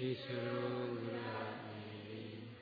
ഈശ്വരോ ഗുരുവായൂരേ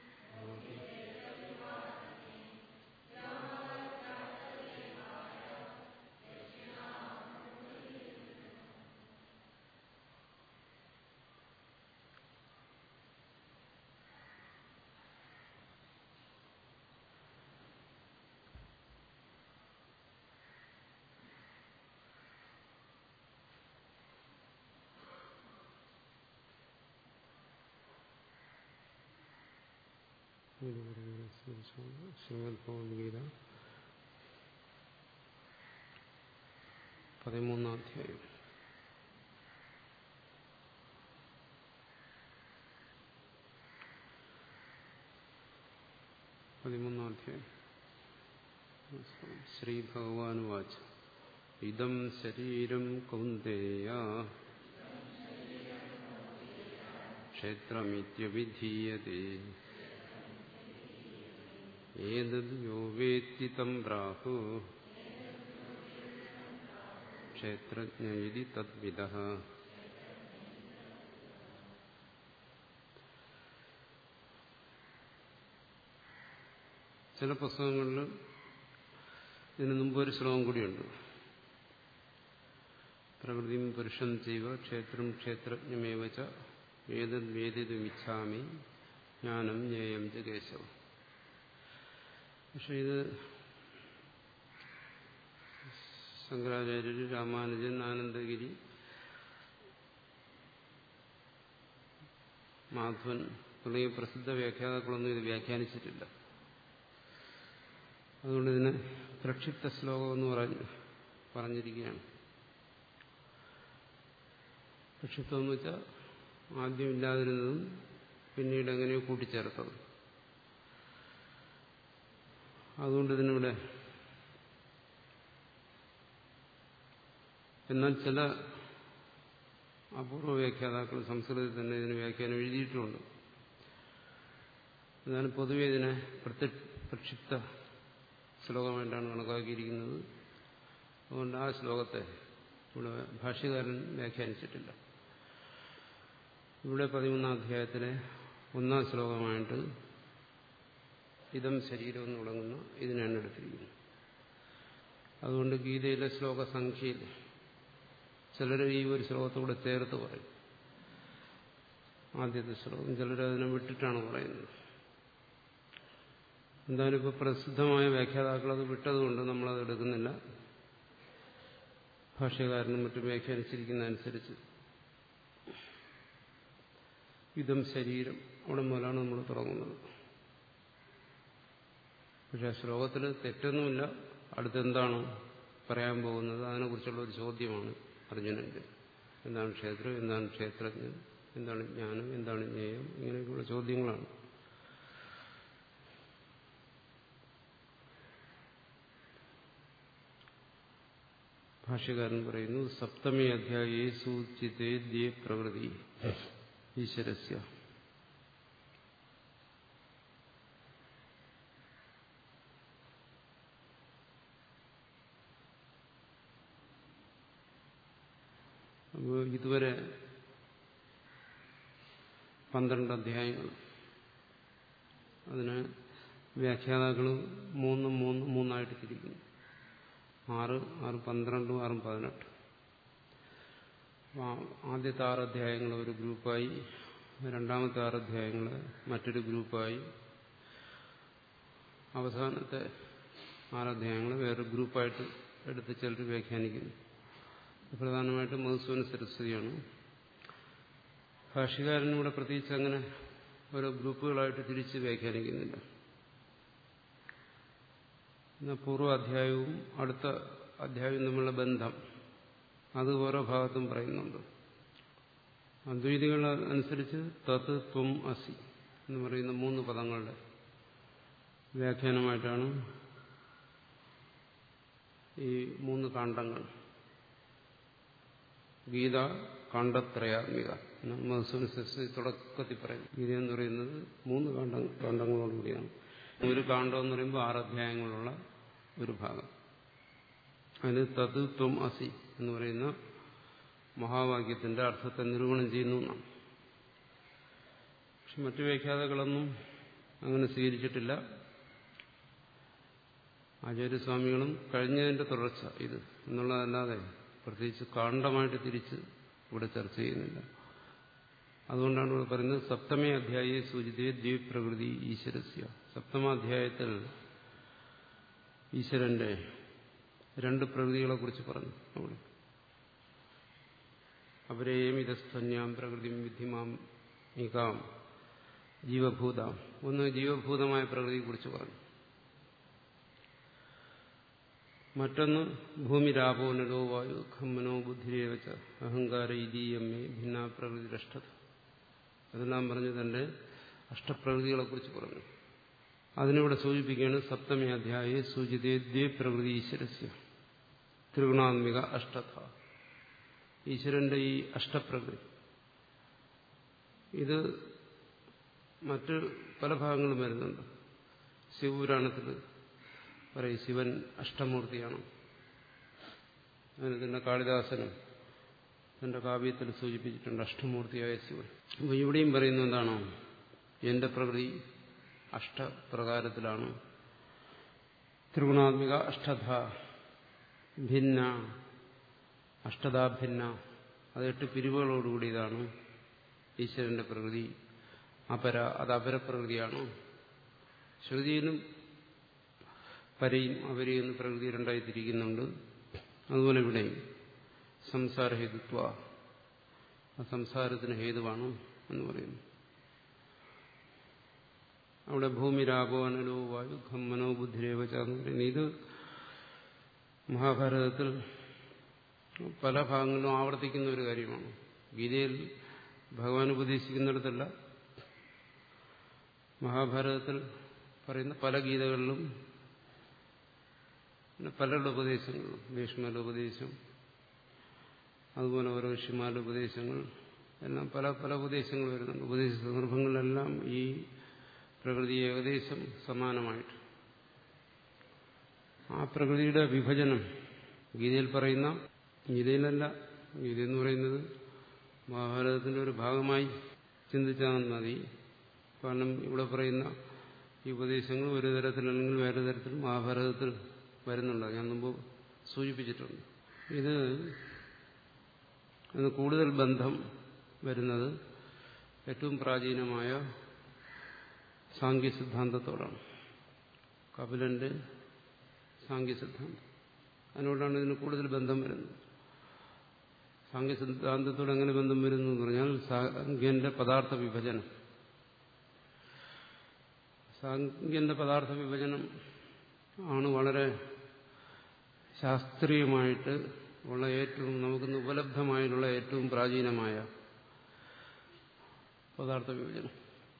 ശ്രീമദ് ഭഗവത്ഗീത പതിമൂന്നാം അധ്യായം പതിമൂന്നാം അധ്യായം ശ്രീ ഭഗവാൻ വാച്ച് ഇതം ശരീരം കൗന്ദേയ ക്ഷേത്രമിത്യവിധീയത്തെ ഏതദ് യോ വേത്തി തം പ്രാഹു ക്ഷേത്രജ്ഞ ഇതി തദ്വിദ ചില പുസ്തകങ്ങളിൽ ഇതിനു മുമ്പ് ഒരു ശ്ലോകം കൂടിയുണ്ട് പ്രകൃതിയും പുരുഷൻ ചെയ്യുക ക്ഷേത്രം ക്ഷേത്രജ്ഞമേവച്ച ഏതദ് വേദിതുമിച്ഛാമി ജ്ഞാനം ജ്ഞേയം ച കേശവം പക്ഷെ ഇത് ശങ്കരാചാര്യർ രാമാനുജൻ ആനന്ദഗിരി മാധവൻ തുടങ്ങിയ പ്രസിദ്ധ വ്യാഖ്യാതാക്കളൊന്നും ഇത് വ്യാഖ്യാനിച്ചിട്ടില്ല അതുകൊണ്ട് ഇതിന് പ്രക്ഷിപ്ത ശ്ലോകം എന്ന് പറഞ്ഞ് പറഞ്ഞിരിക്കുകയാണ് പ്രക്ഷിപ്തം എന്ന് വെച്ചാൽ ആദ്യം ഇല്ലാതിരുന്നതും പിന്നീട് എങ്ങനെയോ കൂട്ടിച്ചേർത്തത് അതുകൊണ്ട് ഇതിനിവിടെ എന്നാൽ ചില അപൂർവ വ്യാഖ്യാതാക്കൾ സംസ്കൃതത്തിൽ തന്നെ ഇതിന് വ്യാഖ്യാനം എഴുതിയിട്ടുമുണ്ട് എന്നാലും പൊതുവെ ഇതിനെ പ്രക്ഷിപ്ത ശ്ലോകമായിട്ടാണ് കണക്കാക്കിയിരിക്കുന്നത് അതുകൊണ്ട് ആ ശ്ലോകത്തെ ഇവിടെ ഭാഷ്യകാരൻ വ്യാഖ്യാനിച്ചിട്ടില്ല ഇവിടെ പതിമൂന്നാം അധ്യായത്തിലെ ഒന്നാം ശ്ലോകമായിട്ട് ഇതം ശരീരം എന്ന് തുടങ്ങുന്ന ഇതിനാണ് എടുത്തിരിക്കുന്നത് അതുകൊണ്ട് ഗീതയിലെ ശ്ലോക സംഖ്യയിൽ ചിലർ ഈ ഒരു ശ്ലോകത്തോടെ ചേർത്ത് പറയും ആദ്യത്തെ ശ്ലോകം ചിലർ അതിനെ വിട്ടിട്ടാണ് പറയുന്നത് എന്തായാലും ഇപ്പോൾ പ്രസിദ്ധമായ വ്യാഖ്യാതാക്കൾ അത് വിട്ടതുകൊണ്ട് നമ്മളത് എടുക്കുന്നില്ല ഭാഷ്യകാരനും മറ്റും വ്യാഖ്യാനിച്ചിരിക്കുന്ന അനുസരിച്ച് ഇതം ശരീരം അവിടെ മുതലാണ് നമ്മൾ തുടങ്ങുന്നത് പക്ഷെ ആ ശ്ലോകത്തിൽ തെറ്റൊന്നുമില്ല അടുത്തെന്താണ് പറയാൻ പോകുന്നത് അതിനെക്കുറിച്ചുള്ള ഒരു ചോദ്യമാണ് അർജുനന്റെ എന്താണ് ക്ഷേത്രം എന്താണ് ക്ഷേത്രജ്ഞൻ എന്താണ് ജ്ഞാനം എന്താണ് ജ്ഞേയം ഇങ്ങനെയൊക്കെയുള്ള ചോദ്യങ്ങളാണ് ഭാഷ്യകാരൻ പറയുന്നു സപ്തമി അധ്യായേ സൂചിതേ ദ്യേ പ്രകൃതി ഈശ്വരസ്യ അപ്പോൾ ഇതുവരെ പന്ത്രണ്ട് അധ്യായങ്ങൾ അതിന് വ്യാഖ്യാതാക്കൾ മൂന്നും മൂന്നും മൂന്നായിട്ട് തിരിക്കുന്നു ആറ് ആറ് പന്ത്രണ്ടും ആറും പതിനെട്ട് ആദ്യത്തെ ആറ് അധ്യായങ്ങൾ ഒരു ഗ്രൂപ്പായി രണ്ടാമത്തെ ആറ് അധ്യായങ്ങൾ മറ്റൊരു ഗ്രൂപ്പായി അവസാനത്തെ ആറധ്യായങ്ങൾ വേറൊരു ഗ്രൂപ്പായിട്ട് എടുത്ത് ചിലർ വ്യാഖ്യാനിക്കുന്നു പ്രധാനമായിട്ടും മധുസൂന സരസ്വതിയാണ് ഭാഷകാരനിവിടെ പ്രത്യേകിച്ച് അങ്ങനെ ഓരോ ഗ്രൂപ്പുകളായിട്ട് തിരിച്ച് വ്യാഖ്യാനിക്കുന്നില്ല എന്നാൽ പൂർവ്വ അധ്യായവും അടുത്ത അധ്യായവും തമ്മിലുള്ള ബന്ധം അത് ഓരോ ഭാഗത്തും പറയുന്നുണ്ട് അദ്വൈതികൾ അനുസരിച്ച് തത് ത്വം അസി എന്ന് പറയുന്ന മൂന്ന് പദങ്ങളുടെ വ്യാഖ്യാനമായിട്ടാണ് ഈ മൂന്ന് കാണ്ഡങ്ങൾ ഗീത കാണ്ഡത്രയാത്മിക മധുസൂന സരസ്വതി തുടക്കത്തിൽ പറയും ഗീത എന്ന് പറയുന്നത് മൂന്ന് കാണ്ഡ കാണ്ഡങ്ങളോടുകൂടിയാണ് ഒരു കാണ്ഡം എന്ന് പറയുമ്പോൾ ആറ് അധ്യായങ്ങളുള്ള ഒരു ഭാഗം അതിന് തത് ത്വം അസി എന്ന് പറയുന്ന മഹാവാക്യത്തിന്റെ അർത്ഥത്തെ നിരൂപണം ചെയ്യുന്നു എന്നാണ് പക്ഷെ മറ്റു വ്യാഖ്യാതകളൊന്നും അങ്ങനെ സ്വീകരിച്ചിട്ടില്ല ആചാര്യസ്വാമികളും കഴിഞ്ഞതിന്റെ തുടർച്ച ഇത് എന്നുള്ളതല്ലാതെ പ്രത്യേകിച്ച് കാണ്ഡമായിട്ട് തിരിച്ച് ഇവിടെ ചർച്ച ചെയ്യുന്നില്ല അതുകൊണ്ടാണ് ഇവിടെ പറയുന്നത് സപ്തമേ അധ്യായെ സൂചിതേ ദ്വീപ്രകൃതി ഈശ്വരസ്യ സപ്തമാധ്യായത്തിൽ ഈശ്വരന്റെ രണ്ട് പ്രകൃതികളെ കുറിച്ച് പറഞ്ഞു അവിടെ അവരെയും ഇതസ്ഥന്യാം പ്രകൃതി വിദ്ധിമാം മികാം ജീവഭൂതാം ഒന്ന് ജീവഭൂതമായ പ്രകൃതിയെക്കുറിച്ച് പറഞ്ഞു മറ്റൊന്ന് ഭൂമിരാപോ നലോ വായു ഖമ്മനോ ബുദ്ധിരേവച്ച അഹങ്കാര ഇതീയമ്മേ ഭിന്ന പ്രകൃതി രഷ്ടത അതെല്ലാം പറഞ്ഞു തന്റെ അഷ്ടപ്രകൃതികളെ കുറിച്ച് പറഞ്ഞു അതിനിവിടെ സൂചിപ്പിക്കുകയാണ് സപ്തമി അധ്യായ സൂചിതേ ദ്വേ പ്രകൃതി ഈശ്വരസ്യ ത്രിഗുണാത്മിക അഷ്ടത ഈശ്വരന്റെ ഈ അഷ്ടപ്രകൃതി ഇത് മറ്റ് പല ഭാഗങ്ങളും വരുന്നുണ്ട് ശിവപുരാണത്തിൽ പറയും ശിവൻ അഷ്ടമൂർത്തിയാണ് അതിന് തന്നെ കാളിദാസനും തന്റെ കാവ്യത്തിൽ സൂചിപ്പിച്ചിട്ടുണ്ട് അഷ്ടമൂർത്തിയായ ശിവൻ അപ്പോൾ ഇവിടെയും പറയുന്നത് എന്താണോ എന്റെ പ്രകൃതി അഷ്ടപ്രകാരത്തിലാണ് ത്രിഗുണാത്മിക അഷ്ടധ ഭിന്ന അഷ്ടതാ ഭിന്ന അത് എട്ട് പിരിവുകളോടുകൂടിയതാണ് ഈശ്വരന്റെ പ്രകൃതി അപര അത് അപരപ്രകൃതിയാണ് ശ്രുതിയിലും പരയും അവരെയും എന്ന് പ്രകൃതി രണ്ടായി തിരിക്കുന്നുണ്ട് അതുപോലെ ഇവിടെയും സംസാരഹേതുത്വ ആ സംസാരത്തിന് ഹേതുവാണ് എന്ന് പറയുന്നു അവിടെ ഭൂമി രാപോ അനലോ വായു ഖമ്മനോ ബുദ്ധിരേവച എന്ന് പറയുന്നത് ഇത് മഹാഭാരതത്തിൽ പല ഭാഗങ്ങളിലും ആവർത്തിക്കുന്ന ഒരു കാര്യമാണ് ഗീതയിൽ ഭഗവാൻ ഉപദേശിക്കുന്നിടത്തല്ല മഹാഭാരതത്തിൽ പറയുന്ന പല ഗീതകളിലും പലരുടെ ഉപദേശങ്ങളും ഭീഷ്മരുടെ ഉപദേശം അതുപോലെ ഓരോ ഋഷിമാരുടെ ഉപദേശങ്ങൾ എല്ലാം പല പല ഉപദേശങ്ങൾ വരുന്നുണ്ട് ഉപദേശ സന്ദർഭങ്ങളിലെല്ലാം ഈ പ്രകൃതി ഏകദേശം സമാനമായിട്ട് ആ പ്രകൃതിയുടെ വിഭജനം ഗീതയിൽ പറയുന്ന ഗീതയിലല്ല ഗീത എന്ന് പറയുന്നത് മഹാഭാരതത്തിന്റെ ഒരു ഭാഗമായി ചിന്തിച്ചാൽ മതി കാരണം ഇവിടെ പറയുന്ന ഈ ഉപദേശങ്ങൾ ഒരു തരത്തിലല്ലെങ്കിൽ വേറെ തരത്തിൽ മഹാഭാരതത്തിൽ വരുന്നുണ്ട് ഞാൻ മുമ്പ് സൂചിപ്പിച്ചിട്ടുണ്ട് ഇത് അതിന് കൂടുതൽ ബന്ധം വരുന്നത് ഏറ്റവും പ്രാചീനമായ സാങ്കേ സിദ്ധാന്തത്തോടാണ് കപിലന്റെ സാങ്കേ സിദ്ധാന്തം അതിനോടാണ് ഇതിന് കൂടുതൽ ബന്ധം വരുന്നത് സാങ്കേ സിദ്ധാന്തത്തോട് എങ്ങനെ ബന്ധം വരുന്നു എന്ന് പറഞ്ഞാൽ സാങ്കേന്റെ പദാർത്ഥ വിഭജനം സാങ്കേന്റെ പദാർത്ഥ വിഭജനം ആണ് വളരെ ശാസ്ത്രീയമായിട്ട് ഉള്ള ഏറ്റവും നമുക്കിന്ന് ഉപലബ്ധമായിട്ടുള്ള ഏറ്റവും പ്രാചീനമായ പദാർത്ഥ വിഭജനം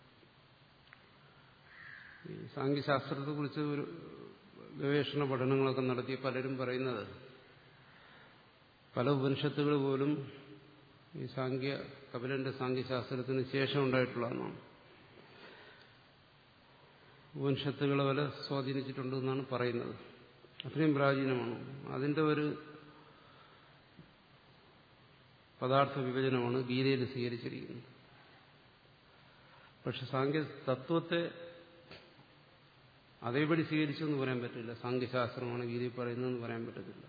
ഈ സാങ്കേശാസ്ത്രത്തെക്കുറിച്ച് ഒരു ഗവേഷണ പഠനങ്ങളൊക്കെ നടത്തിയ പലരും പറയുന്നത് പല ഉപനിഷത്തുകൾ പോലും ഈ സാങ്കേ കപിലന്റെ സാങ്കേശാസ്ത്രത്തിന് ശേഷം ഉണ്ടായിട്ടുള്ളതാണ് ഉപനിഷത്തുകളെ വല സ്വാധീനിച്ചിട്ടുണ്ടെന്നാണ് പറയുന്നത് അത്രയും പ്രാചീനമാണ് അതിന്റെ ഒരു പദാർത്ഥ വിഭജനമാണ് ഗീതയിൽ സ്വീകരിച്ചിരിക്കുന്നത് പക്ഷെ സാങ്കേ തത്വത്തെ അതേപടി സ്വീകരിച്ചു എന്ന് പറയാൻ പറ്റില്ല സാങ്കേശാസ്ത്രമാണ് ഗീതയിൽ പറയുന്നതെന്ന് പറയാൻ പറ്റത്തില്ല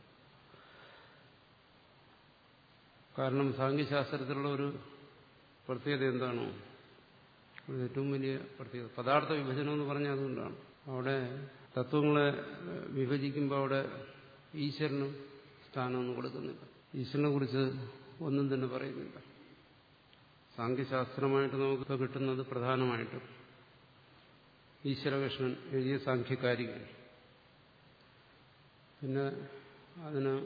കാരണം സാങ്കേശാസ്ത്രത്തിലുള്ള ഒരു പ്രത്യേകത എന്താണോ ഏറ്റവും വലിയ പ്രത്യേകത പദാർത്ഥ വിഭജനം എന്ന് പറഞ്ഞാൽ അതുകൊണ്ടാണ് അവിടെ തത്വങ്ങളെ വിഭജിക്കുമ്പോൾ അവിടെ ഈശ്വരനും സ്ഥാനമൊന്നും കൊടുക്കുന്നില്ല ഈശ്വരനെ കുറിച്ച് ഒന്നും തന്നെ പറയുന്നില്ല സാങ്കേശാസ്ത്രമായിട്ട് നമുക്ക് കിട്ടുന്നത് പ്രധാനമായിട്ടും ഈശ്വരകൃഷ്ണൻ എഴുതിയ സാഖ്യകാരികൾ പിന്നെ അതിന്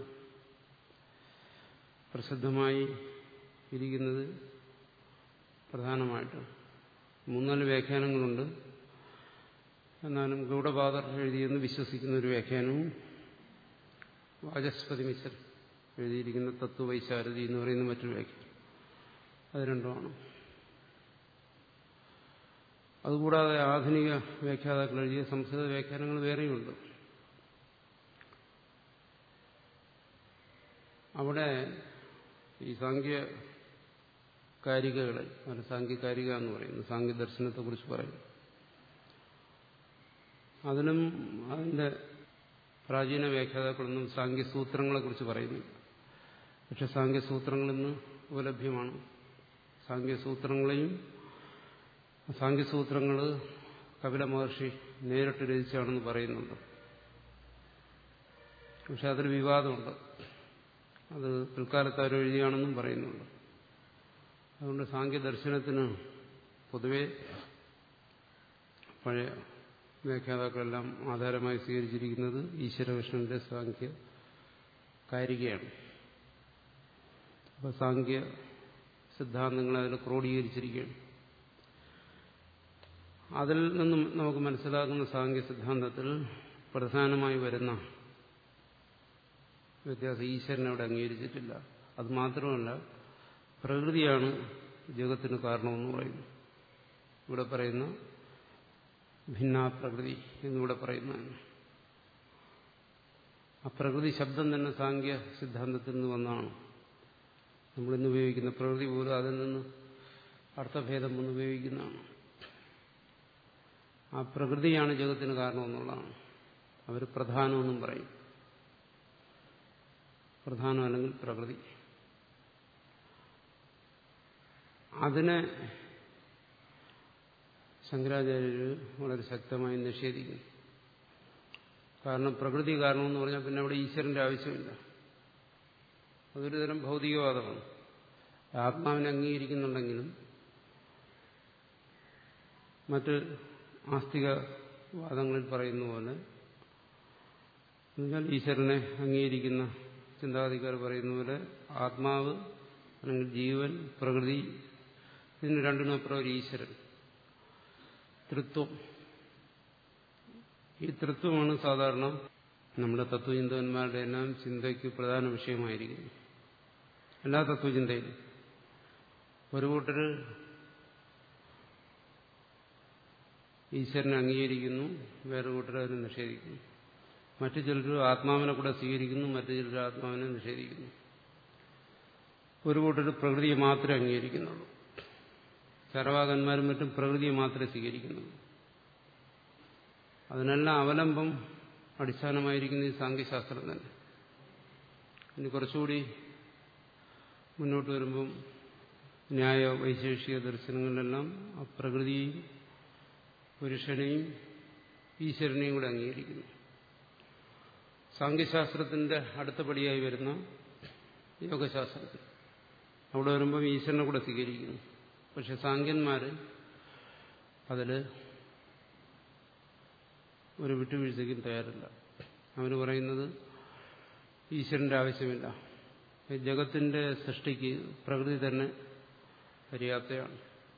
പ്രസിദ്ധമായി ഇരിക്കുന്നത് പ്രധാനമായിട്ടും മൂന്നാല് വ്യാഖ്യാനങ്ങളുണ്ട് എന്നാലും ഗൗഡപാദർ എഴുതിയെന്ന് വിശ്വസിക്കുന്ന ഒരു വ്യാഖ്യാനവും വാചസ്പതി മിശ്ര എഴുതിയിരിക്കുന്ന തത്വവൈശാരതി എന്ന് പറയുന്ന മറ്റൊരു വ്യാഖ്യാനം അത് രണ്ടുമാണ് അതുകൂടാതെ ആധുനിക വ്യാഖ്യാതാക്കൾ എഴുതിയ സംസ്കൃത വ്യാഖ്യാനങ്ങൾ വേറെയുണ്ട് അവിടെ ഈ സാങ്കേയ കാരികകളെ അല്ല സാങ്കേകാരിക എന്ന് പറയുന്നു സാങ്കേ ദർശനത്തെക്കുറിച്ച് പറയുന്നു അതിനും അതിന്റെ പ്രാചീന വ്യാഖ്യാതാക്കളൊന്നും സാങ്കേസൂത്രങ്ങളെക്കുറിച്ച് പറയുന്നില്ല പക്ഷെ സാങ്കേസൂത്രങ്ങൾ ഇന്ന് ഉപലഭ്യമാണ് സാങ്കേസൂത്രങ്ങളെയും സാങ്കേസൂത്രങ്ങൾ കപില മഹർഷി നേരിട്ട് രചിച്ചാണെന്ന് പറയുന്നുണ്ട് പക്ഷെ അതൊരു വിവാദമുണ്ട് അത് പിൽക്കാലത്ത് ആരോ എഴുതിയാണെന്നും പറയുന്നുണ്ട് അതുകൊണ്ട് സാങ്കേദർശനത്തിന് പൊതുവെ പഴയ വ്യാഖ്യാതാക്കളെല്ലാം ആധാരമായി സ്വീകരിച്ചിരിക്കുന്നത് ഈശ്വരകൃഷ്ണന്റെ സാഖ്യ കാരികയാണ് അപ്പോൾ സാഖ്യ സിദ്ധാന്തങ്ങൾ അതിൽ ക്രോഡീകരിച്ചിരിക്കുകയാണ് അതിൽ നിന്നും നമുക്ക് മനസ്സിലാക്കുന്ന സാഖ്യ സിദ്ധാന്തത്തിൽ പ്രധാനമായി വരുന്ന വ്യത്യാസം ഈശ്വരനെ അവിടെ അംഗീകരിച്ചിട്ടില്ല അത് മാത്രമല്ല പ്രകൃതിയാണ് ജഗത്തിന് കാരണമെന്ന് പറയുന്നു ഇവിടെ പറയുന്ന ഭിന്നാപ്രകൃതി എന്നിവിടെ പറയുന്നതാണ് ആ പ്രകൃതി ശബ്ദം തന്നെ സാങ്ക്യ സിദ്ധാന്തത്തിൽ നിന്ന് വന്നതാണ് നമ്മളിന്ന് ഉപയോഗിക്കുന്ന പ്രകൃതി പോലും അതിൽ നിന്ന് അർത്ഥഭേദം വന്ന് ഉപയോഗിക്കുന്നതാണ് ആ പ്രകൃതിയാണ് ജഗത്തിന് കാരണമെന്നുള്ളതാണ് അവർ പ്രധാനമെന്നും പറയും പ്രധാനം അല്ലെങ്കിൽ പ്രകൃതി അതിനെ ശങ്കരാചാര്യർ വളരെ ശക്തമായി നിഷേധിക്കുന്നു കാരണം പ്രകൃതി കാരണമെന്ന് പറഞ്ഞാൽ പിന്നെ അവിടെ ഈശ്വരന്റെ ആവശ്യമില്ല അതൊരു തരം ഭൗതികവാദമാണ് ആത്മാവിനെ അംഗീകരിക്കുന്നുണ്ടെങ്കിലും മറ്റ് ആസ്തികവാദങ്ങളിൽ പറയുന്ന പോലെ എന്നുവെച്ചാൽ ഈശ്വരനെ അംഗീകരിക്കുന്ന ചിന്താഗതിക്കാർ പറയുന്ന പോലെ ആത്മാവ് അല്ലെങ്കിൽ ജീവൻ പ്രകൃതി ഇതിന് രണ്ടിനപ്പുറം ഒരു ഈശ്വരൻ തൃത്വം ഈ തൃത്വമാണ് സാധാരണ നമ്മുടെ തത്വചിന്തകന്മാരുടെ എല്ലാം ചിന്തയ്ക്ക് പ്രധാന വിഷയമായിരിക്കുന്നു എല്ലാ തത്വചിന്തയിലും ഒരു കൂട്ടർ ഈശ്വരനെ അംഗീകരിക്കുന്നു വേറെ കൂട്ടർ അതിനെ നിഷേധിക്കുന്നു മറ്റു ചിലർ ആത്മാവിനെ കൂടെ സ്വീകരിക്കുന്നു മറ്റു ചിലർ ആത്മാവിനെ നിഷേധിക്കുന്നു ഒരു കൂട്ടർ പ്രകൃതിയെ മാത്രമേ അംഗീകരിക്കുന്നുള്ളൂ ചരവാകന്മാരും മറ്റും പ്രകൃതിയെ മാത്രമേ സ്വീകരിക്കുന്നുള്ളൂ അതിനെല്ലാം അവലംബം അടിസ്ഥാനമായിരിക്കുന്ന ഈ സാങ്കേശാസ്ത്രം തന്നെ ഇനി കുറച്ചുകൂടി മുന്നോട്ട് വരുമ്പം ന്യായ വൈശേഷിക ദർശനങ്ങളിലെല്ലാം ആ പ്രകൃതിയെയും പുരുഷനെയും ഈശ്വരനെയും കൂടെ അംഗീകരിക്കുന്നു സാങ്കേശാസ്ത്രത്തിന്റെ അടുത്ത പടിയായി വരുന്ന യോഗശാസ്ത്രത്തിൽ അവിടെ വരുമ്പം ഈശ്വരനെ കൂടെ സ്വീകരിക്കുന്നു പക്ഷെ സാങ്കന്മാര് അതിൽ ഒരു വിട്ടുവീഴ്ചയ്ക്കും തയ്യാറില്ല അവന് പറയുന്നത് ഈശ്വരന്റെ ആവശ്യമില്ല ജഗത്തിന്റെ സൃഷ്ടിക്ക് പ്രകൃതി തന്നെ പര്യാപ്തയാണ്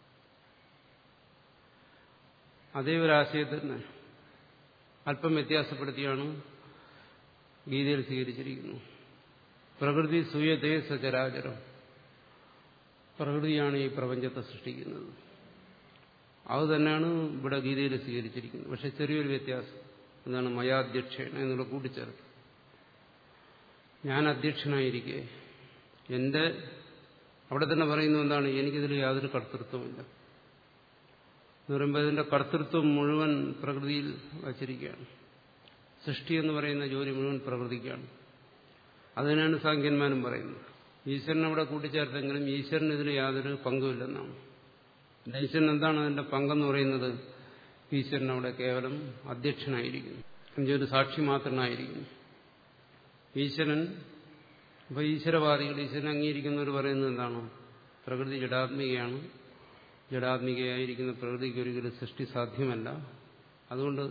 അതേ ഒരു ആശയത്തിൽ തന്നെ അല്പം വ്യത്യാസപ്പെടുത്തിയാണ് ഗീതയിൽ സ്വീകരിച്ചിരിക്കുന്നത് പ്രകൃതി സൂയതേ സചരാചരം പ്രകൃതിയാണ് ഈ പ്രപഞ്ചത്തെ സൃഷ്ടിക്കുന്നത് അത് തന്നെയാണ് ഇവിടെ ഗീതയിൽ സ്വീകരിച്ചിരിക്കുന്നത് പക്ഷെ ചെറിയൊരു വ്യത്യാസം എന്താണ് മയാധ്യക്ഷേണ എന്നുള്ള കൂട്ടിച്ചേർത്ത് ഞാൻ അധ്യക്ഷനായിരിക്കെ എന്റെ അവിടെ തന്നെ പറയുന്നത് എന്താണ് എനിക്കിതിൽ യാതൊരു കർത്തൃത്വമില്ല എന്ന് പറയുമ്പോൾ ഇതിന്റെ കർത്തൃത്വം മുഴുവൻ പ്രകൃതിയിൽ വച്ചിരിക്കുകയാണ് സൃഷ്ടി എന്ന് പറയുന്ന ജോലി മുഴുവൻ പ്രകൃതിക്കാണ് അതിനാണ് സാങ്കന്മാരും പറയുന്നത് ഈശ്വരൻ അവിടെ കൂട്ടിച്ചേർത്തെങ്കിലും ഈശ്വരന് ഇതിൽ യാതൊരു പങ്കുമില്ലെന്നാണ് ഈശ്വരൻ എന്താണ് അതിന്റെ പങ്കെന്ന് പറയുന്നത് ഈശ്വരൻ അവിടെ കേവലം അധ്യക്ഷനായിരിക്കുന്നു ഒരു സാക്ഷി മാത്രനായിരിക്കുന്നു ഈശ്വരൻ അപ്പൊ ഈശ്വരവാദികൾ ഈശ്വരൻ അംഗീകരിക്കുന്നവർ പറയുന്നത് എന്താണ് പ്രകൃതി ജഡാത്മികയാണ് ജഡാത്മികയായിരിക്കുന്ന പ്രകൃതിക്ക് ഒരിക്കലും സൃഷ്ടി സാധ്യമല്ല അതുകൊണ്ട്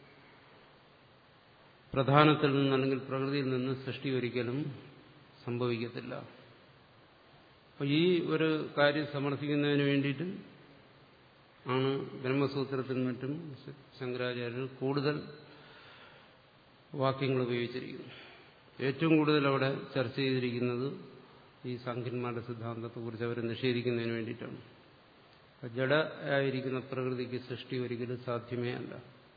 പ്രധാനത്തിൽ നിന്ന് അല്ലെങ്കിൽ പ്രകൃതിയിൽ നിന്ന് സൃഷ്ടി ഒരിക്കലും സംഭവിക്കത്തില്ല അപ്പൊ ഈ ഒരു കാര്യം സമർത്ഥിക്കുന്നതിന് വേണ്ടിയിട്ട് ആണ് ബ്രഹ്മസൂത്രത്തിനും മറ്റും ശങ്കരാചാര്യർ കൂടുതൽ വാക്യങ്ങൾ ഉപയോഗിച്ചിരിക്കുന്നത് ഏറ്റവും കൂടുതൽ അവിടെ ചർച്ച ചെയ്തിരിക്കുന്നത് ഈ സംഖ്യന്മാരുടെ സിദ്ധാന്തത്തെക്കുറിച്ച് അവരെ നിഷേധിക്കുന്നതിന് വേണ്ടിയിട്ടാണ് ജഡ ആയിരിക്കുന്ന പ്രകൃതിക്ക് സൃഷ്ടി ഒരിക്കലും സാധ്യമേ അല്ല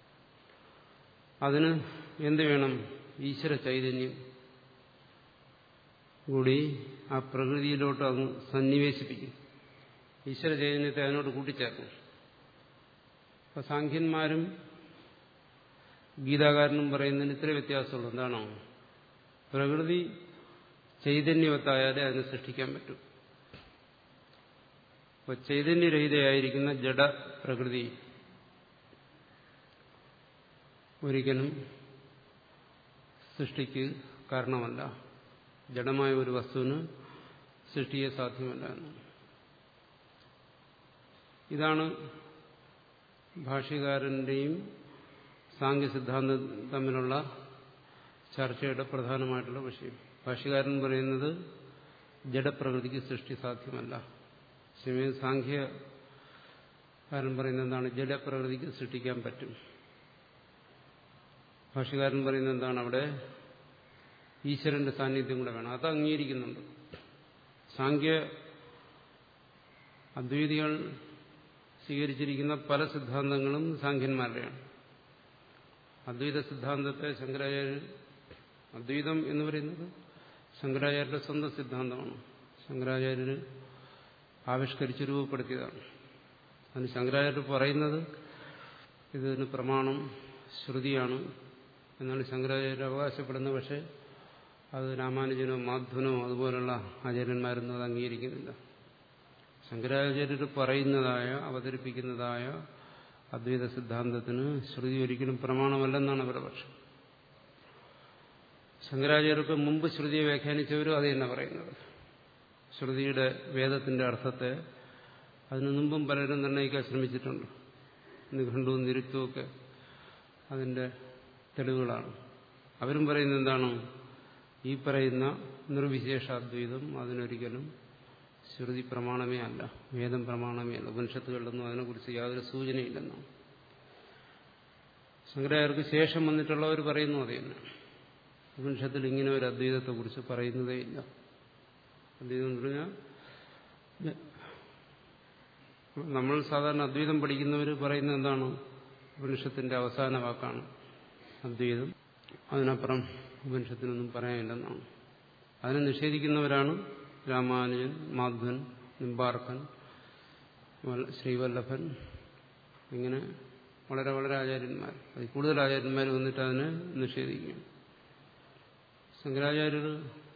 അതിന് എന്ത് വേണം ഈശ്വര ചൈതന്യം കൂടി ആ പ്രകൃതിയിലോട്ട് അങ്ങ് സന്നിവേശിപ്പിക്കും ഈശ്വര ചൈതന്യത്തെ അതിനോട് കൂട്ടിച്ചേർക്കും അപ്പൊ സാഖ്യന്മാരും ഗീതാകാരനും പറയുന്നതിന് ഇത്ര വ്യത്യാസമുള്ളൂ എന്താണോ പ്രകൃതി ചൈതന്യവത്തായാലേ അതിനെ സൃഷ്ടിക്കാൻ പറ്റും അപ്പൊ ചൈതന്യരഹിതയായിരിക്കുന്ന ജഡ പ്രകൃതി ഒരിക്കലും സൃഷ്ടിക്ക് കാരണമല്ല ജഡമായ ഒരു വസ്തുവിന് സൃഷ്ടിയെ സാധ്യമല്ല എന്ന് ഇതാണ് ഭാഷ്യകാരന്റെയും സാങ്കേ സിദ്ധാന്തം തമ്മിലുള്ള ചർച്ചയുടെ പ്രധാനമായിട്ടുള്ള വിഷയം ഭാഷ്യകാരൻ പറയുന്നത് ജഡപ്രകൃതിക്ക് സൃഷ്ടി സാധ്യമല്ല സമയം സാഖ്യകാരൻ പറയുന്നത് എന്താണ് ജഡപ്രകൃതിക്ക് സൃഷ്ടിക്കാൻ പറ്റും ഭാഷ്യകാരൻ പറയുന്നത് എന്താണ് അവിടെ ഈശ്വരന്റെ സാന്നിധ്യം കൂടെ വേണം അത് അംഗീകരിക്കുന്നുണ്ട് സാഖ്യ അദ്വൈതികൾ സ്വീകരിച്ചിരിക്കുന്ന പല സിദ്ധാന്തങ്ങളും സാഖ്യന്മാരുടെയാണ് അദ്വൈത സിദ്ധാന്തത്തെ ശങ്കരാചാര്യർ അദ്വൈതം എന്ന് പറയുന്നത് ശങ്കരാചാര്യരുടെ സ്വന്തം സിദ്ധാന്തമാണ് ശങ്കരാചാര്യർ ആവിഷ്കരിച്ച് രൂപപ്പെടുത്തിയതാണ് അതിന് ശങ്കരാചാര്യർ പറയുന്നത് ഇതിന് പ്രമാണം ശ്രുതിയാണ് എന്നാണ് ശങ്കരാചാര്യർ അവകാശപ്പെടുന്നത് പക്ഷേ അത് രാമാനുജനോ മാധ്വനോ അതുപോലുള്ള ആചാര്യന്മാരൊന്നും അത് അംഗീകരിക്കുന്നില്ല ശങ്കരാചാര്യർ പറയുന്നതായ അവതരിപ്പിക്കുന്നതായ അദ്വൈത സിദ്ധാന്തത്തിന് ശ്രുതി ഒരിക്കലും പ്രമാണമല്ലെന്നാണ് അവരുടെ പക്ഷം ശങ്കരാചാര്യർക്ക് മുമ്പ് ശ്രുതിയെ വ്യാഖ്യാനിച്ചവരും അത് തന്നെ പറയുന്നത് ശ്രുതിയുടെ വേദത്തിന്റെ അർത്ഥത്തെ അതിനു മുമ്പും പലരും നിർണ്ണയിക്കാൻ ശ്രമിച്ചിട്ടുണ്ട് നിഘണ്ടുവും നിരുത്തുമൊക്കെ അതിന്റെ തെളിവുകളാണ് അവരും പറയുന്നത് എന്താണ് ഈ പറയുന്ന നിർവിശേഷാദ്വൈതം അതിനൊരിക്കലും ശ്രുതി പ്രമാണമേ അല്ല വേദം പ്രമാണമേ അല്ല ഉപനിഷത്തുകളിലൊന്നും അതിനെക്കുറിച്ച് യാതൊരു സൂചനയില്ലെന്നാണ് ശങ്കരാചാര്യർക്ക് ശേഷം വന്നിട്ടുള്ളവർ പറയുന്നു അത് തന്നെ ഉപനിഷത്തിൽ ഇങ്ങനെ ഒരു അദ്വൈതത്തെക്കുറിച്ച് പറയുന്നതേ ഇല്ല അദ്വൈതം എന്ന് പറഞ്ഞാൽ നമ്മൾ സാധാരണ അദ്വൈതം പഠിക്കുന്നവർ പറയുന്നത് എന്താണ് ഉപനിഷത്തിന്റെ അവസാന വാക്കാണ് അദ്വൈതം അതിനപ്പുറം ഉപനിഷത്തിനൊന്നും പറയാനില്ലെന്നാണ് അതിനെ നിഷേധിക്കുന്നവരാണ് രാമാനുജൻ മാധ്വൻ നിമ്പാർക്കൻ ശ്രീവല്ലഭൻ ഇങ്ങനെ വളരെ വളരെ ആചാര്യന്മാർ അതിൽ കൂടുതൽ ആചാര്യന്മാർ വന്നിട്ട് അതിനെ നിഷേധിക്കും ശങ്കരാചാര്യർ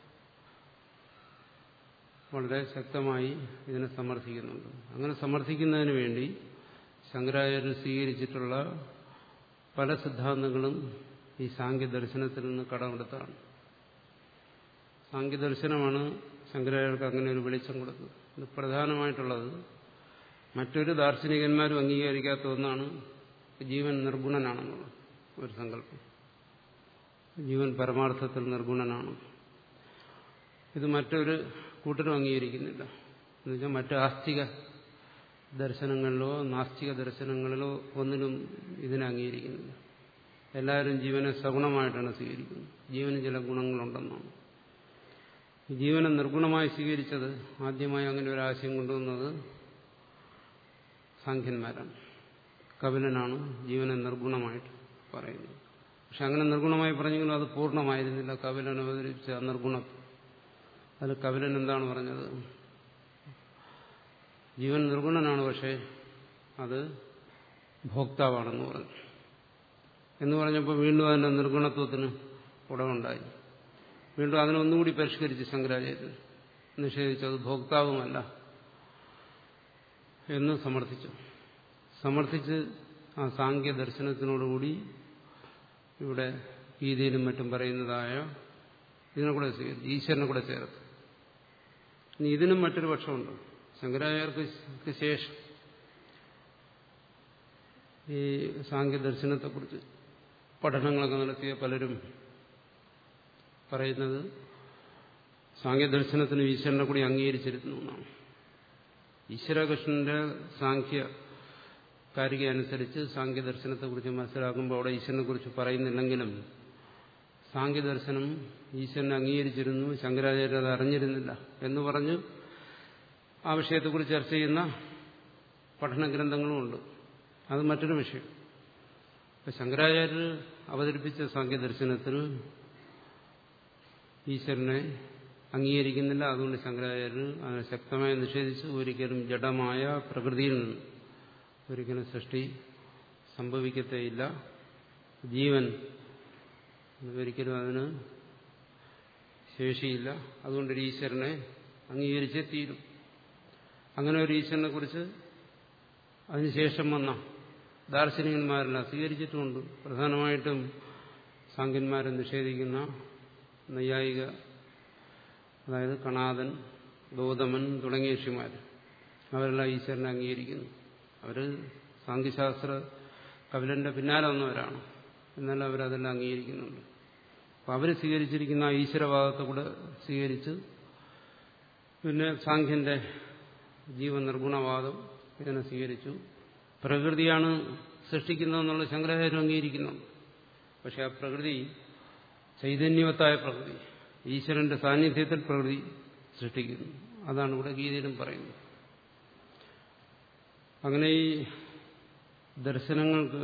വളരെ ശക്തമായി ഇതിനെ സമർത്ഥിക്കുന്നുണ്ട് അങ്ങനെ സമർത്ഥിക്കുന്നതിന് വേണ്ടി ശങ്കരാചാര്യർ സ്വീകരിച്ചിട്ടുള്ള പല സിദ്ധാന്തങ്ങളും ഈ സാങ്കേദർശനത്തിൽ നിന്ന് കടമെടുത്താണ് സാങ്കേദർശനമാണ് ശങ്കരാചാര്യർക്ക് അങ്ങനെ ഒരു വെളിച്ചം കൊടുത്തത് ഇത് പ്രധാനമായിട്ടുള്ളത് മറ്റൊരു ദാർശനികന്മാരും അംഗീകരിക്കാത്ത ഒന്നാണ് ജീവൻ നിർഗുണനാണെന്നുള്ളത് ഒരു സങ്കല്പം ജീവൻ പരമാർത്ഥത്തിൽ നിർഗുണനാണ് ഇത് മറ്റൊരു കൂട്ടരും അംഗീകരിക്കുന്നില്ല എന്നുവെച്ചാൽ മറ്റ് ആസ്തിക ദർശനങ്ങളിലോ നാസ്തിക ദർശനങ്ങളിലോ ഒന്നിലും ഇതിനെ അംഗീകരിക്കുന്നില്ല എല്ലാവരും ജീവനെ സഗുണമായിട്ടാണ് സ്വീകരിക്കുന്നത് ജീവന് ചില ഗുണങ്ങളുണ്ടെന്നാണ് ജീവനെ നിർഗുണമായി സ്വീകരിച്ചത് ആദ്യമായി അങ്ങനെ ഒരു ആശയം കൊണ്ടുവന്നത് സാഖ്യന്മാരാണ് കപിലനാണ് ജീവനെ നിർഗുണമായിട്ട് പറയുന്നത് പക്ഷെ അങ്ങനെ നിർഗുണമായി പറഞ്ഞെങ്കിലും അത് പൂർണ്ണമായിരുന്നില്ല കപിലൻ അവതരിപ്പിച്ച നിർഗുണം അതിൽ കപിലൻ എന്താണ് പറഞ്ഞത് ജീവൻ നിർഗുണനാണ് പക്ഷേ അത് ഭോക്താവാണെന്ന് പറഞ്ഞു എന്ന് പറഞ്ഞപ്പോൾ വീണ്ടും അതിന്റെ നിർഗുണത്വത്തിന് ഉടവുണ്ടായി വീണ്ടും അതിനൊന്നുകൂടി പരിഷ്കരിച്ച് ശങ്കരാചാര്യർ നിഷേധിച്ചത് ഭോക്താവുമല്ല എന്ന് സമർത്ഥിച്ചു സമർത്ഥിച്ച് ആ സാങ്കേ ദർശനത്തിനോടുകൂടി ഇവിടെ ഗീതയിലും മറ്റും പറയുന്നതായ ഇതിനെ കൂടെ സ്വീകരിച്ചു ഈശ്വരനെ കൂടെ ചേർത്ത് ഇനി ഇതിനും മറ്റൊരു പക്ഷമുണ്ട് ശങ്കരാചാര്യർക്ക് ശേഷം ഈ സാങ്കേദർശനത്തെക്കുറിച്ച് പഠനങ്ങളൊക്കെ നടത്തിയ പലരും പറയുന്നത് സാങ്കേദർശനത്തിന് ഈശ്വരനെ കൂടി അംഗീകരിച്ചിരുന്നു എന്നാണ് ഈശ്വരകൃഷ്ണന്റെ സാഖ്യ കാരിക അനുസരിച്ച് സാങ്കേദർശനത്തെക്കുറിച്ച് മനസ്സിലാക്കുമ്പോൾ അവിടെ ഈശ്വരനെ കുറിച്ച് പറയുന്നില്ലെങ്കിലും സാങ്കേദർശനം ഈശ്വരനെ അംഗീകരിച്ചിരുന്നു ശങ്കരാചാര്യർ അത് അറിഞ്ഞിരുന്നില്ല എന്ന് പറഞ്ഞ് ആ വിഷയത്തെക്കുറിച്ച് ചർച്ച ചെയ്യുന്ന പഠന ഗ്രന്ഥങ്ങളുമുണ്ട് അത് മറ്റൊരു വിഷയം ഇപ്പം ശങ്കരാചാര്യർ അവതരിപ്പിച്ച സാങ്കേദർശനത്തിന് ഈശ്വരനെ അംഗീകരിക്കുന്നില്ല അതുകൊണ്ട് ശങ്കരാചാര്യർ അതിനെ ശക്തമായി നിഷേധിച്ചു ഒരിക്കലും ജഡമായ പ്രകൃതിയിൽ നിന്ന് ഒരിക്കലും സൃഷ്ടി സംഭവിക്കത്തേയില്ല ജീവൻ ഒരിക്കലും അതിന് ശേഷിയില്ല അതുകൊണ്ടൊരു ഈശ്വരനെ അംഗീകരിച്ചേ തീരും അങ്ങനെ ഒരു ഈശ്വരനെ കുറിച്ച് അതിനുശേഷം വന്ന ദാർശനികന്മാരെല്ലാം സ്വീകരിച്ചിട്ടുമുണ്ട് പ്രധാനമായിട്ടും സാങ്കന്മാരെ നിഷേധിക്കുന്ന നൈയായിക അതായത് കണാദൻ ഗൗതമൻ തുടങ്ങിയ ഋഷിമാർ അവരെല്ലാം ഈശ്വരനെ അംഗീകരിക്കുന്നു അവർ സാങ്കേശാസ്ത്ര കപിലന്റെ പിന്നാലെ വന്നവരാണ് എന്നാൽ അവരതെല്ലാം അംഗീകരിക്കുന്നുണ്ട് അപ്പം അവർ സ്വീകരിച്ചിരിക്കുന്ന ആ ഈശ്വരവാദത്തെ കൂടെ സ്വീകരിച്ച് പിന്നെ സാഖ്യന്റെ ജീവനിർഗുണവാദം ഇതിനെ സ്വീകരിച്ചു പ്രകൃതിയാണ് സൃഷ്ടിക്കുന്നതെന്നുള്ള ശങ്കരാചാര്യം അംഗീകരിക്കുന്നുണ്ട് പക്ഷെ ആ പ്രകൃതി ചൈതന്യവത്തായ പ്രകൃതി ഈശ്വരന്റെ സാന്നിധ്യത്തിൽ പ്രകൃതി സൃഷ്ടിക്കുന്നു അതാണ് ഇവിടെ ഗീതയിലും പറയുന്നത് അങ്ങനെ ഈ ദർശനങ്ങൾക്ക്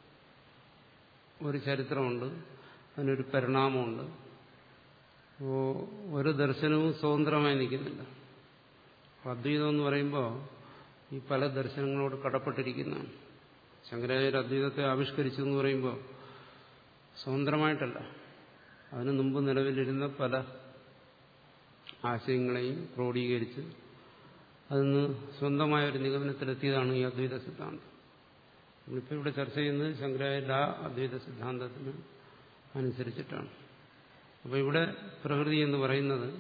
ഒരു ചരിത്രമുണ്ട് അതിനൊരു പരിണാമമുണ്ട് അപ്പോൾ ഒരു ദർശനവും സ്വതന്ത്രമായി നിൽക്കുന്നില്ല അദ്വൈതം എന്ന് പറയുമ്പോൾ ഈ പല ദർശനങ്ങളോട് കടപ്പെട്ടിരിക്കുന്നതാണ് ശങ്കരാചാര്യ അദ്വൈതത്തെ ആവിഷ്കരിച്ചു എന്ന് പറയുമ്പോൾ സ്വതന്ത്രമായിട്ടല്ല അതിനു മുമ്പ് നിലവിലിരുന്ന പല ആശയങ്ങളെയും ക്രോഡീകരിച്ച് അതിന് സ്വന്തമായ ഒരു നിഗമനത്തിലെത്തിയതാണ് ഈ അദ്വൈത സിദ്ധാന്തം നമ്മളിപ്പോൾ ഇവിടെ ചർച്ച ചെയ്യുന്നത് ശങ്കരാചാര്യ ആ അദ്വൈത സിദ്ധാന്തത്തിന് അനുസരിച്ചിട്ടാണ് അപ്പോൾ ഇവിടെ പ്രകൃതി എന്ന് പറയുന്നത്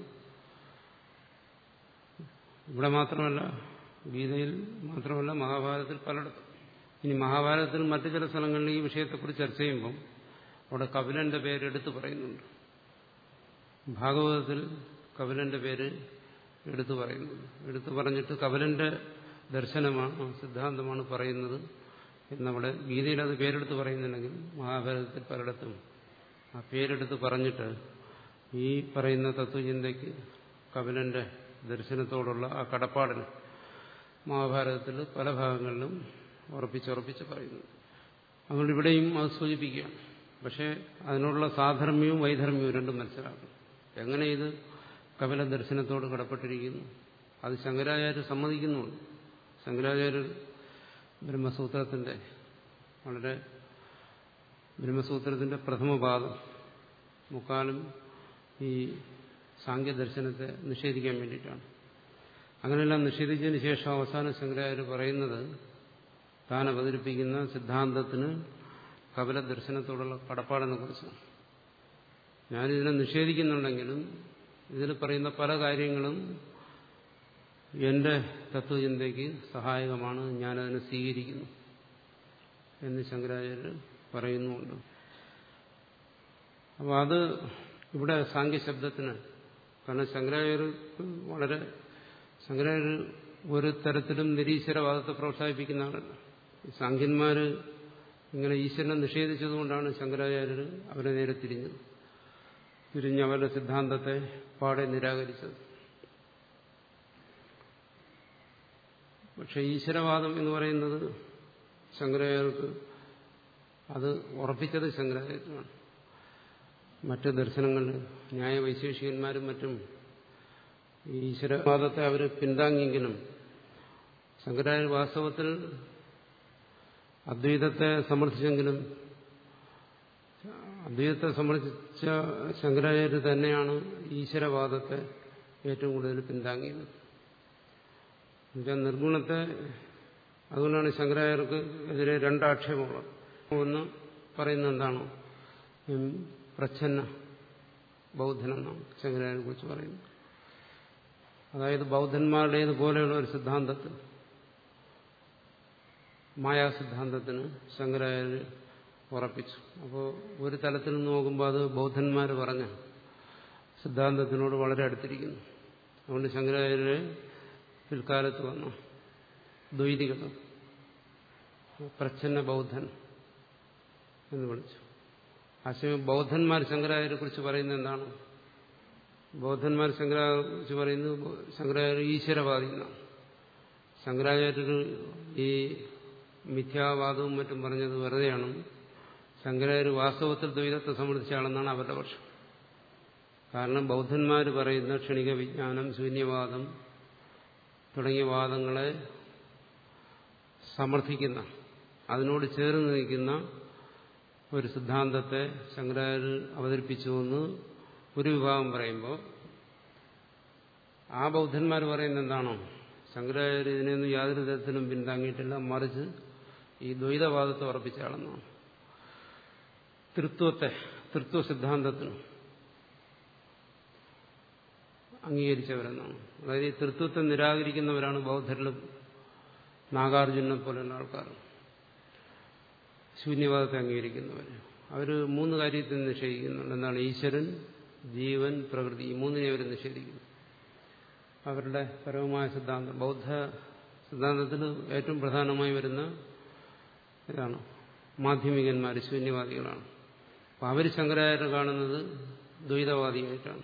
ഇവിടെ മാത്രമല്ല ഗീതയിൽ മാത്രമല്ല മഹാഭാരതത്തിൽ പലയിടത്തും ഇനി മഹാഭാരതത്തിൽ മറ്റു ചില സ്ഥലങ്ങളിൽ ഈ വിഷയത്തെക്കുറിച്ച് ചർച്ച ചെയ്യുമ്പം അവിടെ കപിലന്റെ പേര് എടുത്തു പറയുന്നുണ്ട് ഭാഗവതത്തിൽ കപിലന്റെ പേര് എടുത്തു പറയുന്നുണ്ട് എടുത്തു പറഞ്ഞിട്ട് കപിലന്റെ ദർശനമാണ് സിദ്ധാന്തമാണ് പറയുന്നത് എന്നവിടെ ഗീതയിൽ അത് പേരെടുത്ത് പറയുന്നുണ്ടെങ്കിൽ മഹാഭാരതത്തിൽ പലയിടത്തും ആ പേരെടുത്ത് പറഞ്ഞിട്ട് ഈ പറയുന്ന തത്വചിന്തയ്ക്ക് കപിലന്റെ ദർശനത്തോടുള്ള ആ കടപ്പാടിന് മഹാഭാരതത്തിൽ പല ഭാഗങ്ങളിലും ഉറപ്പിച്ചുറപ്പിച്ച് പറയുന്നു അതുകൊണ്ട് ഇവിടെയും അത് സൂചിപ്പിക്കുകയാണ് പക്ഷേ അതിനുള്ള സാധർമ്യവും വൈധർമ്യവും രണ്ടും മനസ്സിലാക്കണം എങ്ങനെ ഇത് കപില ദർശനത്തോട് കടപ്പെട്ടിരിക്കുന്നു അത് ശങ്കരാചാര്യ സമ്മതിക്കുന്നുണ്ട് ശങ്കരാചാര്യർ ബ്രഹ്മസൂത്രത്തിന്റെ വളരെ ബ്രഹ്മസൂത്രത്തിന്റെ പ്രഥമ പാദം മുക്കാലും ഈ സാങ്കേദർശനത്തെ നിഷേധിക്കാൻ വേണ്ടിയിട്ടാണ് അങ്ങനെയെല്ലാം നിഷേധിച്ചതിന് ശേഷം അവസാന ശങ്കരാചാര്യ പറയുന്നത് താൻ അവതരിപ്പിക്കുന്ന സിദ്ധാന്തത്തിന് കപില ദർശനത്തോടുള്ള കടപ്പാടിനെ കുറിച്ച് ഞാനിതിനെ നിഷേധിക്കുന്നുണ്ടെങ്കിലും ഇതിൽ പറയുന്ന പല കാര്യങ്ങളും എന്റെ തത്വചിന്തയ്ക്ക് സഹായകമാണ് ഞാനതിനെ സ്വീകരിക്കുന്നു എന്ന് ശങ്കരാചാര്യർ പറയുന്നുമുണ്ട് അപ്പോൾ അത് ഇവിടെ സാങ്കേശബ്ദത്തിന് കാരണം ശങ്കരാചാര്യർക്ക് വളരെ ശങ്കരാചാര്യർ ഒരു തരത്തിലും നിരീശ്വരവാദത്തെ പ്രോത്സാഹിപ്പിക്കുന്ന ആളല്ല സാഖ്യന്മാര് ഇങ്ങനെ ഈശ്വരനെ നിഷേധിച്ചതുകൊണ്ടാണ് ശങ്കരാചാര്യർ അവരെ നേരെ തിരിഞ്ഞത് തിരിഞ്ഞ് അവരുടെ സിദ്ധാന്തത്തെ പാടെ നിരാകരിച്ചത് പക്ഷെ ഈശ്വരവാദം എന്ന് പറയുന്നത് ശങ്കരാചാര്യർക്ക് അത് ഉറപ്പിച്ചത് ശങ്കരാചാര്യമാണ് മറ്റ് ദർശനങ്ങളിൽ ന്യായവൈശേഷികന്മാരും മറ്റും ഈശ്വരവാദത്തെ അവർ പിന്താങ്ങിയെങ്കിലും ശങ്കരാചാര്യ വാസ്തവത്തിൽ അദ്വൈതത്തെ സമർത്ഥിച്ചെങ്കിലും അദ്വൈതത്തെ സംബന്ധിച്ച ശങ്കരാചാര്യ തന്നെയാണ് ഈശ്വരവാദത്തെ ഏറ്റവും കൂടുതൽ പിന്താങ്ങിയത് എന്നുവെച്ചാൽ നിർഗുണത്തെ അതുകൊണ്ടാണ് ശങ്കരാചാര്യർക്ക് എതിരെ രണ്ടാക്ഷേപമുള്ളത് ഒന്ന് പറയുന്നത് എന്താണ് പ്രച്ഛന്ന ബൗദ്ധനെന്നാണ് ശങ്കരാചാര്യനെ കുറിച്ച് പറയുന്നത് അതായത് ബൗദ്ധന്മാരുടേതുപോലെയുള്ള ഒരു സിദ്ധാന്തത്തിൽ മായാസിദ്ധാന്തത്തിന് ശങ്കരാചാര്യ ഉറപ്പിച്ചു അപ്പോൾ ഒരു തലത്തിൽ നിന്ന് നോക്കുമ്പോൾ അത് ബൗദ്ധന്മാർ പറഞ്ഞ സിദ്ധാന്തത്തിനോട് വളരെ അടുത്തിരിക്കുന്നു അതുകൊണ്ട് ശങ്കരാചാര്യരെ പിൽക്കാലത്ത് വന്നു ദ്വൈതികൾ പ്രച്ഛന്ന ബൗദ്ധൻ എന്ന് വിളിച്ചു ആശയം ബൗദ്ധന്മാർ ശങ്കരാചാര്യെ കുറിച്ച് പറയുന്നത് എന്താണ് ബൗദ്ധന്മാർ ശങ്കരാചാര്യെ കുറിച്ച് പറയുന്നത് ശങ്കരാചാര്യ ഈശ്വരവാദി എന്നാണ് ശങ്കരാചാര്യർ ഈ മിഥ്യാവാദവും മറ്റും പറഞ്ഞത് വെറുതെയാണ് ശങ്കരാചാര്യ വാസ്തവത്തിൽ ദ്വൈതത്തെ സംബന്ധിച്ച ആളെന്നാണ് അവരുടെ പക്ഷം കാരണം ബൗദ്ധന്മാർ പറയുന്ന ക്ഷണിക വിജ്ഞാനം ശൂന്യവാദം തുടങ്ങിയ വാദങ്ങളെ സമർത്ഥിക്കുന്ന അതിനോട് ചേർന്ന് നിൽക്കുന്ന ഒരു സിദ്ധാന്തത്തെ ശങ്കരാചാര്യർ അവതരിപ്പിച്ചുവെന്ന് ഒരു വിഭാഗം പറയുമ്പോൾ ആ ബൗദ്ധന്മാർ പറയുന്നത് എന്താണോ ശങ്കരാചാര്യ ഇതിനെയൊന്നും യാതൊരു തരത്തിലും പിന്താങ്ങിയിട്ടില്ല മറിച്ച് ഈ ദ്വൈതവാദത്തെ ഉറപ്പിച്ചാളെന്നാണ് തൃത്വത്തെ തൃത്വ സിദ്ധാന്തത്തിന് അംഗീകരിച്ചവരെന്നാണ് അതായത് ഈ തൃത്വത്തെ നിരാകരിക്കുന്നവരാണ് ബൗദ്ധരിലും നാഗാർജുനെ പോലെയുള്ള ആൾക്കാർ ശൂന്യവാദത്തെ അംഗീകരിക്കുന്നവർ അവർ മൂന്ന് കാര്യത്തിൽ നിഷേധിക്കുന്നുണ്ട് എന്താണ് ഈശ്വരൻ ജീവൻ പ്രകൃതി ഈ മൂന്നിനെ അവർ നിഷേധിക്കുന്നു അവരുടെ പരമമായ സിദ്ധാന്തം ബൗദ്ധ സിദ്ധാന്തത്തിൽ ഏറ്റവും പ്രധാനമായി വരുന്ന ഇതാണ് മാധ്യമികന്മാർ ശൂന്യവാദികളാണ് അപ്പം അവർ ശങ്കരാചാര്യ കാണുന്നത് ദ്വൈതവാദിയായിട്ടാണ്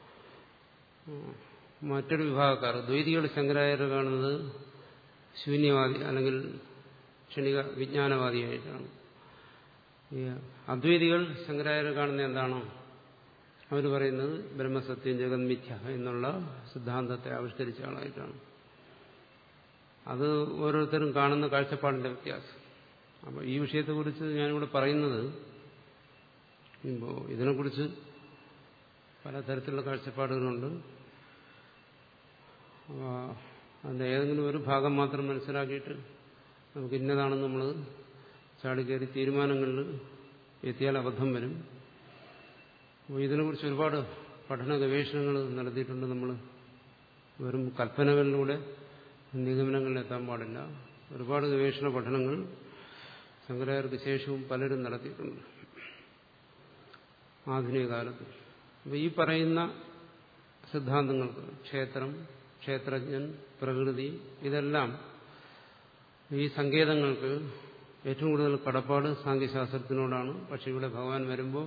മറ്റൊരു വിഭാഗക്കാർ ദ്വൈതികൾ ശങ്കരാചാര്യ കാണുന്നത് ശൂന്യവാദി അല്ലെങ്കിൽ ക്ഷണിക വിജ്ഞാനവാദിയായിട്ടാണ് ഈ അദ്വൈതികൾ ശങ്കരാചാര്യ കാണുന്നത് എന്താണോ അവർ പറയുന്നത് ബ്രഹ്മസത്യം ജഗന്മിഥ്യ എന്നുള്ള സിദ്ധാന്തത്തെ ആവിഷ്കരിച്ച ആളായിട്ടാണ് അത് ഓരോരുത്തരും കാണുന്ന കാഴ്ചപ്പാടിന്റെ വ്യത്യാസം അപ്പോൾ ഈ വിഷയത്തെക്കുറിച്ച് ഞാനിവിടെ പറയുന്നത് ഇപ്പോൾ ഇതിനെക്കുറിച്ച് പലതരത്തിലുള്ള കാഴ്ചപ്പാടുകളുണ്ട് അതിൻ്റെ ഏതെങ്കിലും ഒരു ഭാഗം മാത്രം മനസ്സിലാക്കിയിട്ട് നമുക്ക് ഇന്നതാണെന്ന് നമ്മൾ ചാടിക്കയറി തീരുമാനങ്ങളിൽ എത്തിയാൽ അബദ്ധം വരും അപ്പോൾ ഇതിനെക്കുറിച്ച് ഒരുപാട് പഠന ഗവേഷണങ്ങൾ നടത്തിയിട്ടുണ്ട് നമ്മൾ വെറും കൽപ്പനകളിലൂടെ നിഗമനങ്ങളിൽ എത്താൻ പാടില്ല ഒരുപാട് ഗവേഷണ പഠനങ്ങൾ ശങ്കരാചാര്യർക്ക് ശേഷവും പലരും നടത്തിയിട്ടുണ്ട് ആധുനിക കാലത്ത് അപ്പോൾ ഈ പറയുന്ന സിദ്ധാന്തങ്ങൾക്ക് ക്ഷേത്രം ക്ഷേത്രജ്ഞൻ പ്രകൃതി ഇതെല്ലാം ഈ സങ്കേതങ്ങൾക്ക് ഏറ്റവും കൂടുതൽ കടപ്പാട് സാങ്കേശാസ്ത്രത്തിനോടാണ് പക്ഷെ ഇവിടെ ഭഗവാൻ വരുമ്പോൾ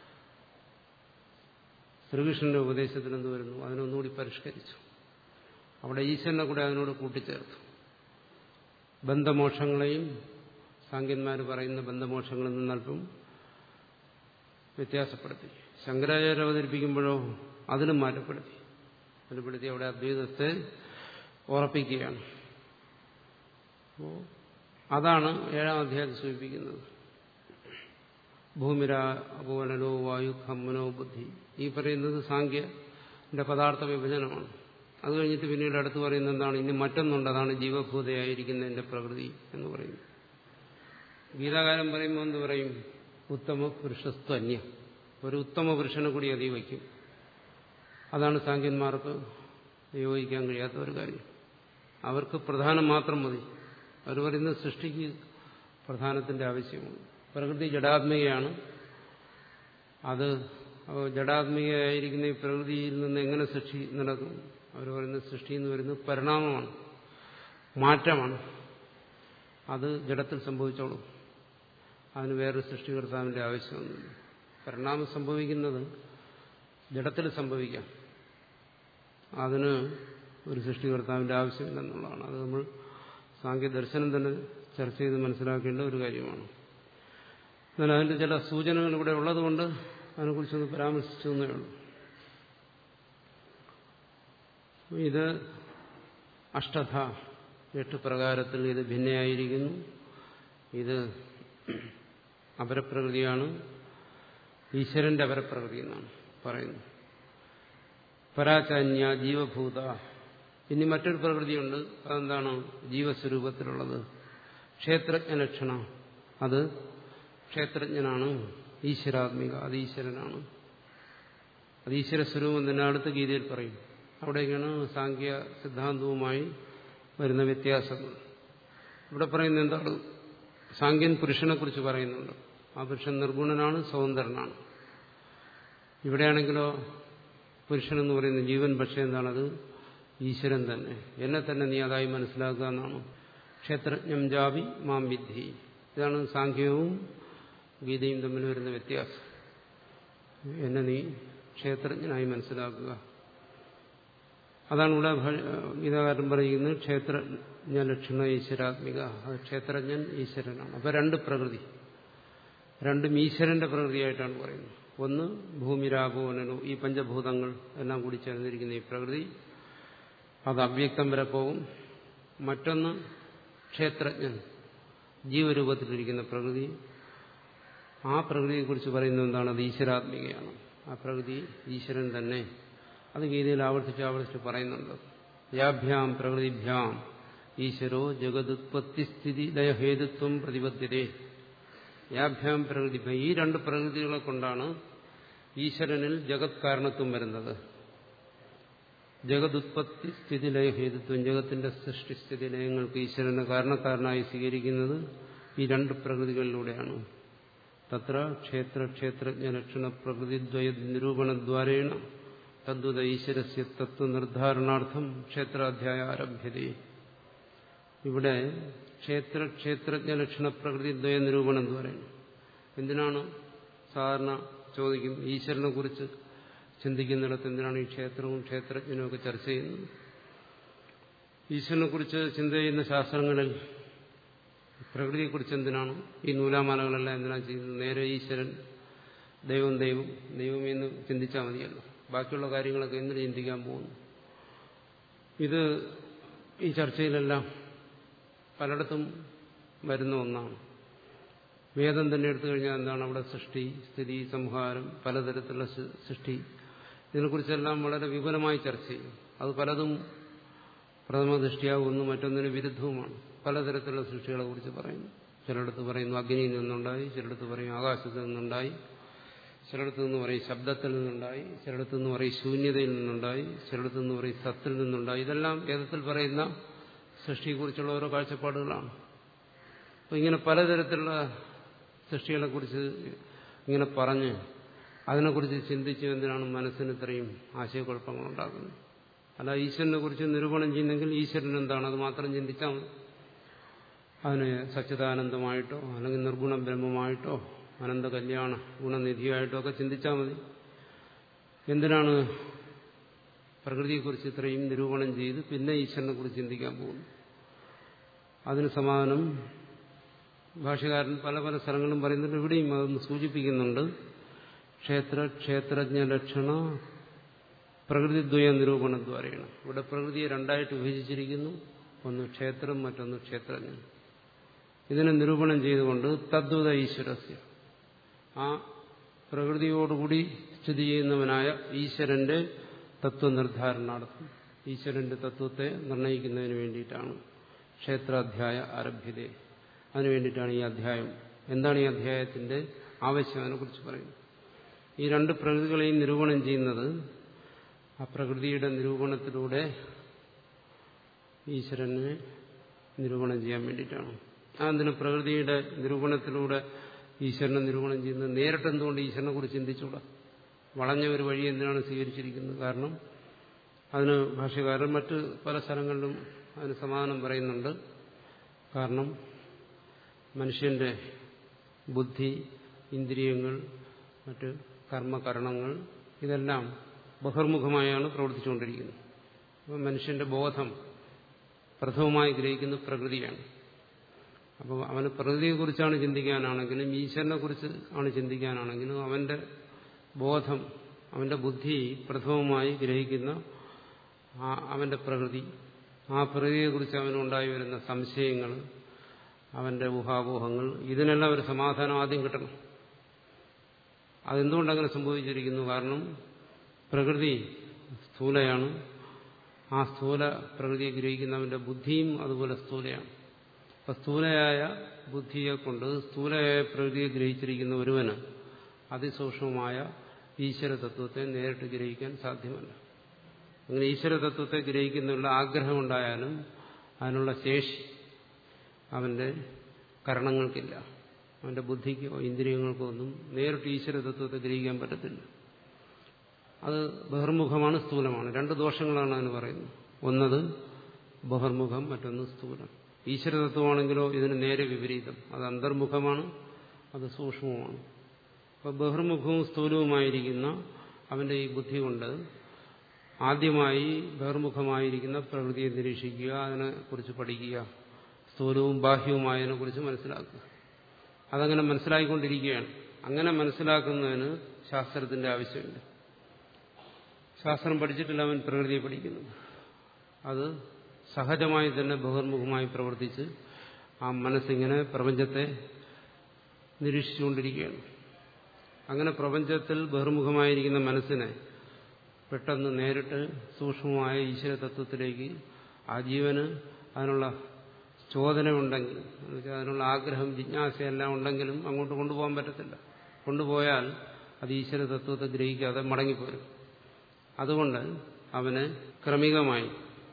ശ്രീകൃഷ്ണന്റെ ഉപദേശത്തിൽ എന്ത് വരുന്നു അതിനൊന്നുകൂടി പരിഷ്കരിച്ചു അവിടെ ഈശ്വരനെ കൂടെ അതിനോട് കൂട്ടിച്ചേർത്തു ബന്ധമോക്ഷങ്ങളെയും സാങ്കന്മാർ പറയുന്ന ബന്ധമോക്ഷങ്ങളിൽ നിന്നല്പം വ്യത്യാസപ്പെടുത്തി ശങ്കരാചാര്യ അവതരിപ്പിക്കുമ്പോഴോ അതിലും മാറ്റപ്പെടുത്തി മാറ്റപ്പെടുത്തി അവിടെ അദ്വൈതത്തെ ഉറപ്പിക്കുകയാണ് അപ്പോൾ അതാണ് ഏഴാം അധ്യായത്തിൽ സൂചിപ്പിക്കുന്നത് ഭൂമിര അപോലനോ വായു ഖമ്മനോ ബുദ്ധി ഈ പറയുന്നത് സാങ്ക്യന്റെ പദാർത്ഥ വിഭജനമാണ് അത് കഴിഞ്ഞിട്ട് പിന്നീട് അടുത്ത് പറയുന്നത് എന്താണ് ഇനി മറ്റൊന്നുണ്ട് അതാണ് ജീവഭൂതയായിരിക്കുന്നതിന്റെ പ്രകൃതി എന്ന് പറയുന്നു ഗീതാകാലം പറയുമ്പോൾ എന്ത് പറയും ഉത്തമ പുരുഷസ്ത്വന്യ ഒരു ഉത്തമ പുരുഷനെ കൂടി അതി വയ്ക്കും അതാണ് സാങ്കന്മാർക്ക് യോജിക്കാൻ കഴിയാത്ത ഒരു കാര്യം അവർക്ക് പ്രധാനം മാത്രം മതി അവർ പറയുന്നത് സൃഷ്ടിക്ക് പ്രധാനത്തിന്റെ ആവശ്യമാണ് പ്രകൃതി ജഡാത്മികയാണ് അത് ജഡാത്മികയായിരിക്കുന്ന ഈ പ്രകൃതിയിൽ നിന്ന് എങ്ങനെ സൃഷ്ടി നടക്കും അവർ പറയുന്ന സൃഷ്ടി എന്ന് പറയുന്നത് പരിണാമമാണ് മാറ്റമാണ് അത് ജഡത്തിൽ സംഭവിച്ചോളും അതിന് വേറൊരു സൃഷ്ടികർത്താവിന്റെ ആവശ്യമൊന്നുമില്ല പരിണാമം സംഭവിക്കുന്നത് ജഡത്തിൽ സംഭവിക്കാം അതിന് ഒരു സൃഷ്ടികർത്താവിന്റെ ആവശ്യമില്ലെന്നുള്ളതാണ് അത് നമ്മൾ സാങ്കേ ദർശനം തന്നെ ചർച്ച ചെയ്ത് മനസ്സിലാക്കേണ്ട ഒരു കാര്യമാണ് എന്നാൽ അതിന്റെ ചില സൂചനകൾ ഇവിടെ ഉള്ളതുകൊണ്ട് അതിനെക്കുറിച്ചൊന്ന് പരാമർശിച്ചു എന്നേ ഉള്ളൂ ഇത് അഷ്ടധ എട്ട് പ്രകാരത്തിൽ ഇത് ഭിന്നയായിരിക്കുന്നു ഇത് അപരപ്രകൃതിയാണ് ഈശ്വരന്റെ അപരപ്രകൃതി എന്നാണ് പറയുന്നത് പരാചാന്യ ജീവഭൂത ഇനി മറ്റൊരു പ്രകൃതിയുണ്ട് അതെന്താണ് ജീവസ്വരൂപത്തിലുള്ളത് ക്ഷേത്രജ്ഞലക്ഷണ അത് ക്ഷേത്രജ്ഞനാണ് ഈശ്വരാത്മിക അത് ഈശ്വരനാണ് അത് ഈശ്വര സ്വരൂപം തന്നെ അടുത്ത ഗീതയിൽ പറയും അവിടേക്കാണ് സാങ്ക്യ സിദ്ധാന്തവുമായി വരുന്ന വ്യത്യാസങ്ങൾ ഇവിടെ പറയുന്നത് എന്താണ് സാങ്ക്യൻ പുരുഷനെ കുറിച്ച് പറയുന്നുണ്ട് ആ പുരുഷൻ നിർഗുണനാണ് സ്വതന്ത്രനാണ് ഇവിടെയാണെങ്കിലോ പുരുഷൻ എന്ന് പറയുന്ന ജീവൻ പക്ഷേ എന്താണത് ഈശ്വരൻ തന്നെ എന്നെ തന്നെ നീ അതായി മനസ്സിലാക്കുക എന്നാണ് ക്ഷേത്രജ്ഞം ജാവി മാം വിദ്ധി ഇതാണ് സാഖ്യവും ഗീതയും തമ്മിൽ വരുന്ന വ്യത്യാസം എന്നെ നീ ക്ഷേത്രജ്ഞനായി മനസ്സിലാക്കുക അതാണ് ഇവിടെ ഗീതാകാരൻ പറയുന്നത് ക്ഷേത്രജ്ഞ ലക്ഷണ ഈശ്വരാത്മിക അത് ക്ഷേത്രജ്ഞൻ ഈശ്വരനാണ് അപ്പൊ രണ്ട് പ്രകൃതി രണ്ടും ഈശ്വരന്റെ പ്രകൃതിയായിട്ടാണ് പറയുന്നത് ഒന്ന് ഭൂമിരാപോനലു ഈ പഞ്ചഭൂതങ്ങൾ എല്ലാം കൂടി ചേർന്നിരിക്കുന്ന ഈ പ്രകൃതി അത് അവ്യക്തം വരെ പോകും മറ്റൊന്ന് ക്ഷേത്രജ്ഞൻ ജീവരൂപത്തിലിരിക്കുന്ന പ്രകൃതി ആ പ്രകൃതിയെക്കുറിച്ച് പറയുന്നത് എന്താണ് അത് ഈശ്വരാത്മികയാണ് ആ പ്രകൃതി ഈശ്വരൻ തന്നെ അത് ഗീതയിൽ ആവർത്തിച്ച് ആവർത്തിച്ച് പറയുന്നുണ്ട് യാഭ്യാം പ്രകൃതിഭ്യാം ഈശ്വരോ ജഗതുത്പത്തിസ്ഥിതി ലയഹേതുത്വം പ്രതിബദ്ധതേ യാഭ്യാം പ്രകൃതി ഈ രണ്ട് പ്രകൃതികളെ കൊണ്ടാണ് ഈശ്വരനിൽ ജഗത് കാരണത്വം വരുന്നത് ജഗതുത്പത്തി സ്ഥിതി ലയഹേതുത്വം ജഗത്തിന്റെ സൃഷ്ടിസ്ഥിതി ലയങ്ങൾക്ക് ഈശ്വരനെ കാരണക്കാരനായി സ്വീകരിക്കുന്നത് ഈ രണ്ട് പ്രകൃതികളിലൂടെയാണ് തത്ര ക്ഷേത്ര ക്ഷേത്രജ്ഞ ലക്ഷണ പ്രകൃതിദ്വയ നിരൂപണദ്വാരേണ തദ്വത ഈശ്വരസ്യ തത്വനിർദ്ധാരണാർത്ഥം ക്ഷേത്രാധ്യായ ആരഭ്യത ഇവിടെ ക്ഷേത്ര ക്ഷേത്രജ്ഞ ലക്ഷണ പ്രകൃതിദ്വയ നിരൂപണദ്വാരേണ എന്തിനാണ് സാധാരണ ചോദിക്കും ഈശ്വരനെ കുറിച്ച് ചിന്തിക്കുന്നിടത്ത് എന്തിനാണ് ഈ ക്ഷേത്രവും ക്ഷേത്രജ്ഞനും ഒക്കെ ചർച്ച ചെയ്യുന്നത് ഈശ്വരനെ കുറിച്ച് ചിന്ത ചെയ്യുന്ന ശാസ്ത്രങ്ങളിൽ പ്രകൃതിയെക്കുറിച്ച് എന്തിനാണ് ഈ നൂലാമാലകളെല്ലാം എന്തിനാണ് ചെയ്യുന്നത് നേരെ ഈശ്വരൻ ദൈവം ദൈവം ദൈവം എന്ന് ചിന്തിച്ചാൽ മതിയല്ലോ ബാക്കിയുള്ള കാര്യങ്ങളൊക്കെ എന്തിനു ചിന്തിക്കാൻ പോകുന്നു ഇത് ഈ ചർച്ചയിലെല്ലാം പലയിടത്തും വരുന്ന ഒന്നാണ് വേദം തന്നെ എടുത്തു കഴിഞ്ഞാൽ എന്താണ് അവിടെ സൃഷ്ടി സ്ഥിതി സംഹാരം പലതരത്തിലുള്ള സൃഷ്ടി ഇതിനെക്കുറിച്ചെല്ലാം വളരെ വിപുലമായി ചർച്ച ചെയ്യും അത് പലതും പ്രഥമ ദൃഷ്ടിയാവുന്നു മറ്റൊന്നിന് വിരുദ്ധവുമാണ് പലതരത്തിലുള്ള സൃഷ്ടികളെ കുറിച്ച് പറയുന്നു ചിലയിടത്ത് പറയുന്നു അഗ്നിയിൽ നിന്നുണ്ടായി ചിലയിടത്ത് പറയും ആകാശത്തിൽ നിന്നുണ്ടായി ചിലയിടത്ത് നിന്ന് പറയും ശബ്ദത്തിൽ നിന്നുണ്ടായി ചിലയിടത്ത് നിന്ന് പറയും ശൂന്യതയിൽ നിന്നുണ്ടായി ചിലയിടത്ത് നിന്ന് പറയും സത്തിൽ നിന്നുണ്ടായി ഇതെല്ലാം വേദത്തിൽ പറയുന്ന സൃഷ്ടിയെക്കുറിച്ചുള്ള ഓരോ കാഴ്ചപ്പാടുകളാണ് അപ്പോൾ ഇങ്ങനെ പലതരത്തിലുള്ള സൃഷ്ടികളെക്കുറിച്ച് ഇങ്ങനെ പറഞ്ഞ് അതിനെക്കുറിച്ച് ചിന്തിച്ച് എന്തിനാണ് മനസ്സിന് ഇത്രയും ആശയക്കുഴപ്പങ്ങളുണ്ടാക്കുന്നത് അല്ല ഈശ്വരനെ കുറിച്ച് നിരൂപണം ചെയ്യുന്നെങ്കിൽ ഈശ്വരൻ എന്താണ് അത് മാത്രം ചിന്തിച്ചാൽ മതി അതിന് സച്ചിദാനന്ദമായിട്ടോ അല്ലെങ്കിൽ നിർഗുണ ബ്രഹ്മമായിട്ടോ അനന്ത കല്യാണ ഗുണനിധിയായിട്ടോ ഒക്കെ ചിന്തിച്ചാൽ മതി എന്തിനാണ് പ്രകൃതിയെക്കുറിച്ച് ഇത്രയും നിരൂപണം ചെയ്ത് പിന്നെ ഈശ്വരനെ കുറിച്ച് ചിന്തിക്കാൻ പോകുന്നു അതിന് സമാധാനം ഭാഷകാരൻ പല പല സ്ഥലങ്ങളും പറയുന്നുണ്ട് ഇവിടെയും അതൊന്ന് സൂചിപ്പിക്കുന്നുണ്ട് ക്ഷേത്ര ക്ഷേത്രജ്ഞ ലക്ഷണ പ്രകൃതിദ്വയ നിരൂപണദ്വാരയാണ് ഇവിടെ പ്രകൃതിയെ രണ്ടായിട്ട് വിഭജിച്ചിരിക്കുന്നു ഒന്ന് ക്ഷേത്രം മറ്റൊന്ന് ക്ഷേത്രജ്ഞൻ ഇതിനെ നിരൂപണം ചെയ്തുകൊണ്ട് തദ്വത ഈശ്വരസ്യ ആ പ്രകൃതിയോടുകൂടി സ്ഥിതി ചെയ്യുന്നവനായ ഈശ്വരന്റെ തത്വനിർദ്ധാരണാർത്ഥം ഈശ്വരന്റെ തത്വത്തെ നിർണയിക്കുന്നതിന് വേണ്ടിയിട്ടാണ് ക്ഷേത്രാധ്യായ ആരഭ്യത അതിനു വേണ്ടിയിട്ടാണ് ഈ അധ്യായം എന്താണ് ഈ അധ്യായത്തിന്റെ ആവശ്യം അതിനെക്കുറിച്ച് പറയുന്നത് ഈ രണ്ട് പ്രകൃതികളെയും നിരൂപണം ചെയ്യുന്നത് ആ പ്രകൃതിയുടെ നിരൂപണത്തിലൂടെ ഈശ്വരനെ നിരൂപണം ചെയ്യാൻ വേണ്ടിയിട്ടാണ് അതിന് പ്രകൃതിയുടെ നിരൂപണത്തിലൂടെ ഈശ്വരനെ നിരൂപണം ചെയ്യുന്നത് നേരിട്ട് എന്തുകൊണ്ട് ഈശ്വരനെ കുറിച്ച് ചിന്തിച്ചുകൂടാ വളഞ്ഞ ഒരു വഴി എന്തിനാണ് സ്വീകരിച്ചിരിക്കുന്നത് കാരണം അതിന് ഭാഷകാരൻ മറ്റ് പല സ്ഥലങ്ങളിലും അതിന് സമാധാനം പറയുന്നുണ്ട് കാരണം മനുഷ്യന്റെ ബുദ്ധി ഇന്ദ്രിയങ്ങൾ മറ്റ് കർമ്മകരണങ്ങൾ ഇതെല്ലാം ബഹിർമുഖമായാണ് പ്രവർത്തിച്ചുകൊണ്ടിരിക്കുന്നത് അപ്പോൾ മനുഷ്യന്റെ ബോധം പ്രഥമമായി ഗ്രഹിക്കുന്ന പ്രകൃതിയാണ് അപ്പോൾ അവന് പ്രകൃതിയെക്കുറിച്ചാണ് ചിന്തിക്കാനാണെങ്കിലും ഈശ്വരനെ കുറിച്ച് ആണ് ചിന്തിക്കാനാണെങ്കിലും അവന്റെ ബോധം അവന്റെ ബുദ്ധി പ്രഥമമായി ഗ്രഹിക്കുന്ന ആ അവന്റെ പ്രകൃതി ആ പ്രകൃതിയെക്കുറിച്ച് അവനുണ്ടായി വരുന്ന സംശയങ്ങൾ അവന്റെ ഊഹാപോഹങ്ങൾ ഇതിനെല്ലാം ഒരു സമാധാനം ആദ്യം കിട്ടണം അതെന്തുകൊണ്ടങ്ങനെ സംഭവിച്ചിരിക്കുന്നു കാരണം പ്രകൃതി സ്ഥൂലയാണ് ആ സ്ഥൂല പ്രകൃതിയെ ഗ്രഹിക്കുന്നവന്റെ ബുദ്ധിയും അതുപോലെ സ്ഥൂലയാണ് അപ്പൊ സ്ഥൂലയായ ബുദ്ധിയെ കൊണ്ട് സ്ഥൂലയായ പ്രകൃതിയെ ഗ്രഹിച്ചിരിക്കുന്ന ഒരുവന് അതിസൂക്ഷ്മമായ ഈശ്വര തത്വത്തെ നേരിട്ട് ഗ്രഹിക്കാൻ സാധ്യമല്ല അങ്ങനെ ഈശ്വര തത്വത്തെ ഗ്രഹിക്കുന്നുള്ള ആഗ്രഹമുണ്ടായാലും അതിനുള്ള ശേഷി അവന്റെ കരണങ്ങൾക്കില്ല അവന്റെ ബുദ്ധിക്കോ ഇന്ദ്രിയങ്ങൾക്കോ ഒന്നും നേരിട്ട് ഈശ്വര തത്വത്തെ ഗ്രഹിക്കാൻ പറ്റത്തില്ല അത് ബഹിർമുഖമാണ് സ്ഥൂലമാണ് രണ്ട് ദോഷങ്ങളാണ് അതിന് പറയുന്നത് ഒന്നത് ബഹിർമുഖം മറ്റൊന്ന് സ്ഥൂലം ഈശ്വരതത്വമാണെങ്കിലോ ഇതിന് നേരെ വിപരീതം അത് അന്തർമുഖമാണ് അത് സൂക്ഷ്മവുമാണ് അപ്പോൾ ബഹിർമുഖവും സ്ഥൂലവുമായിരിക്കുന്ന അവന്റെ ഈ ബുദ്ധി കൊണ്ട് ആദ്യമായി ബഹിർമുഖമായിരിക്കുന്ന പ്രകൃതിയെ നിരീക്ഷിക്കുക അതിനെക്കുറിച്ച് പഠിക്കുക സ്ഥൂലവും ബാഹ്യവുമായതിനെക്കുറിച്ച് മനസ്സിലാക്കുക അതങ്ങനെ മനസ്സിലാക്കിക്കൊണ്ടിരിക്കുകയാണ് അങ്ങനെ മനസ്സിലാക്കുന്നതിന് ശാസ്ത്രത്തിന്റെ ആവശ്യമില്ല ശാസ്ത്രം പഠിച്ചിട്ടില്ല അവൻ പ്രകൃതിയെ പഠിക്കുന്നു അത് സഹജമായി തന്നെ ബഹിർമുഖമായി പ്രവർത്തിച്ച് ആ മനസ്സിങ്ങനെ പ്രപഞ്ചത്തെ നിരീക്ഷിച്ചുകൊണ്ടിരിക്കുകയാണ് അങ്ങനെ പ്രപഞ്ചത്തിൽ ബഹിർമുഖമായിരിക്കുന്ന മനസ്സിനെ പെട്ടെന്ന് നേരിട്ട് സൂക്ഷ്മമായ ഈശ്വര തത്വത്തിലേക്ക് ആ ജീവന് അതിനുള്ള ചോദന ഉണ്ടെങ്കിൽ എന്നുവെച്ചാൽ അതിനുള്ള ആഗ്രഹം ജിജ്ഞാസയെല്ലാം ഉണ്ടെങ്കിലും അങ്ങോട്ട് കൊണ്ടുപോകാൻ പറ്റത്തില്ല കൊണ്ടുപോയാൽ അത് ഈശ്വര തത്വത്തെ ഗ്രഹിക്കാതെ മടങ്ങിപ്പോരും അതുകൊണ്ട് അവന് ക്രമികമായി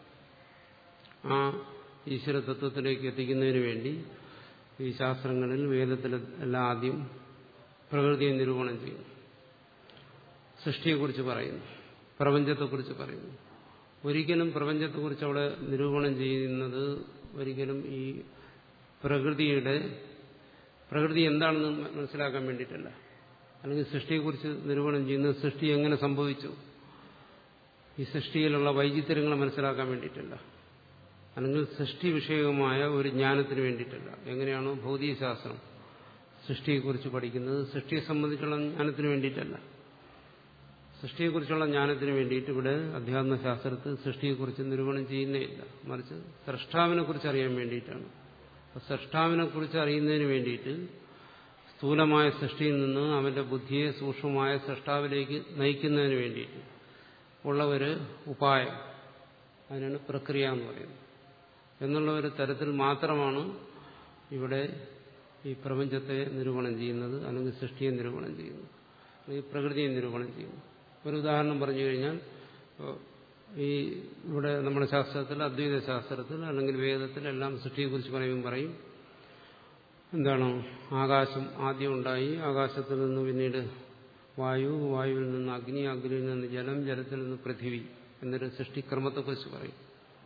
ആ ഈശ്വര തത്വത്തിലേക്ക് എത്തിക്കുന്നതിന് വേണ്ടി ഈ ശാസ്ത്രങ്ങളിൽ വേദത്തിൽ എല്ലാം ആദ്യം പ്രകൃതിയെ നിരൂപണം ചെയ്യുന്നു സൃഷ്ടിയെക്കുറിച്ച് പറയുന്നു പ്രപഞ്ചത്തെക്കുറിച്ച് പറയുന്നു ഒരിക്കലും പ്രപഞ്ചത്തെക്കുറിച്ച് അവിടെ നിരൂപണം ചെയ്യുന്നത് ഒരിക്കലും ഈ പ്രകൃതിയുടെ പ്രകൃതി എന്താണെന്ന് മനസ്സിലാക്കാൻ വേണ്ടിയിട്ടല്ല അല്ലെങ്കിൽ സൃഷ്ടിയെക്കുറിച്ച് നിരൂപണം ചെയ്യുന്നത് സൃഷ്ടി എങ്ങനെ സംഭവിച്ചു ഈ സൃഷ്ടിയിലുള്ള വൈചിത്ര്യങ്ങൾ മനസ്സിലാക്കാൻ വേണ്ടിയിട്ടല്ല അല്ലെങ്കിൽ സൃഷ്ടി വിഷയകമായ ഒരു ജ്ഞാനത്തിന് വേണ്ടിയിട്ടല്ല എങ്ങനെയാണോ ഭൗതികശാസ്ത്രം സൃഷ്ടിയെക്കുറിച്ച് പഠിക്കുന്നത് സൃഷ്ടിയെ സംബന്ധിച്ചുള്ള ജ്ഞാനത്തിന് വേണ്ടിയിട്ടല്ല സൃഷ്ടിയെക്കുറിച്ചുള്ള ജ്ഞാനത്തിന് വേണ്ടിയിട്ട് ഇവിടെ അധ്യാത്മശാസ്ത്രത്തിൽ സൃഷ്ടിയെക്കുറിച്ച് നിരൂപണം ചെയ്യുന്നേയില്ല മറിച്ച് സൃഷ്ടാവിനെ കുറിച്ച് അറിയാൻ വേണ്ടിയിട്ടാണ് അപ്പോൾ സൃഷ്ടാവിനെ കുറിച്ച് അറിയുന്നതിന് വേണ്ടിയിട്ട് സ്ഥൂലമായ സൃഷ്ടിയിൽ നിന്ന് അവന്റെ ബുദ്ധിയെ സൂക്ഷ്മമായ സൃഷ്ടാവിലേക്ക് നയിക്കുന്നതിന് വേണ്ടിയിട്ട് ഉള്ള ഒരു ഉപായം അതിനാണ് പ്രക്രിയ എന്ന് പറയുന്നത് എന്നുള്ള ഒരു തരത്തിൽ മാത്രമാണ് ഇവിടെ ഈ പ്രപഞ്ചത്തെ നിരൂപണം ചെയ്യുന്നത് അല്ലെങ്കിൽ സൃഷ്ടിയെ നിരൂപണം ചെയ്യുന്നത് അല്ലെങ്കിൽ പ്രകൃതിയെ നിരൂപണം ചെയ്യുന്നു ഒരു ഉദാഹരണം പറഞ്ഞു കഴിഞ്ഞാൽ ഈ ഇവിടെ നമ്മുടെ ശാസ്ത്രത്തിൽ അദ്വൈത ശാസ്ത്രത്തിൽ അല്ലെങ്കിൽ വേദത്തിൽ എല്ലാം സൃഷ്ടിയെക്കുറിച്ച് പറയുമ്പോൾ പറയും എന്താണ് ആകാശം ആദ്യം ഉണ്ടായി ആകാശത്തിൽ നിന്ന് പിന്നീട് വായു വായുവിൽ നിന്ന് അഗ്നി അഗ്നിയിൽ നിന്ന് ജലം ജലത്തിൽ നിന്ന് പൃഥിവി എന്നൊരു സൃഷ്ടിക്രമത്തെക്കുറിച്ച് പറയും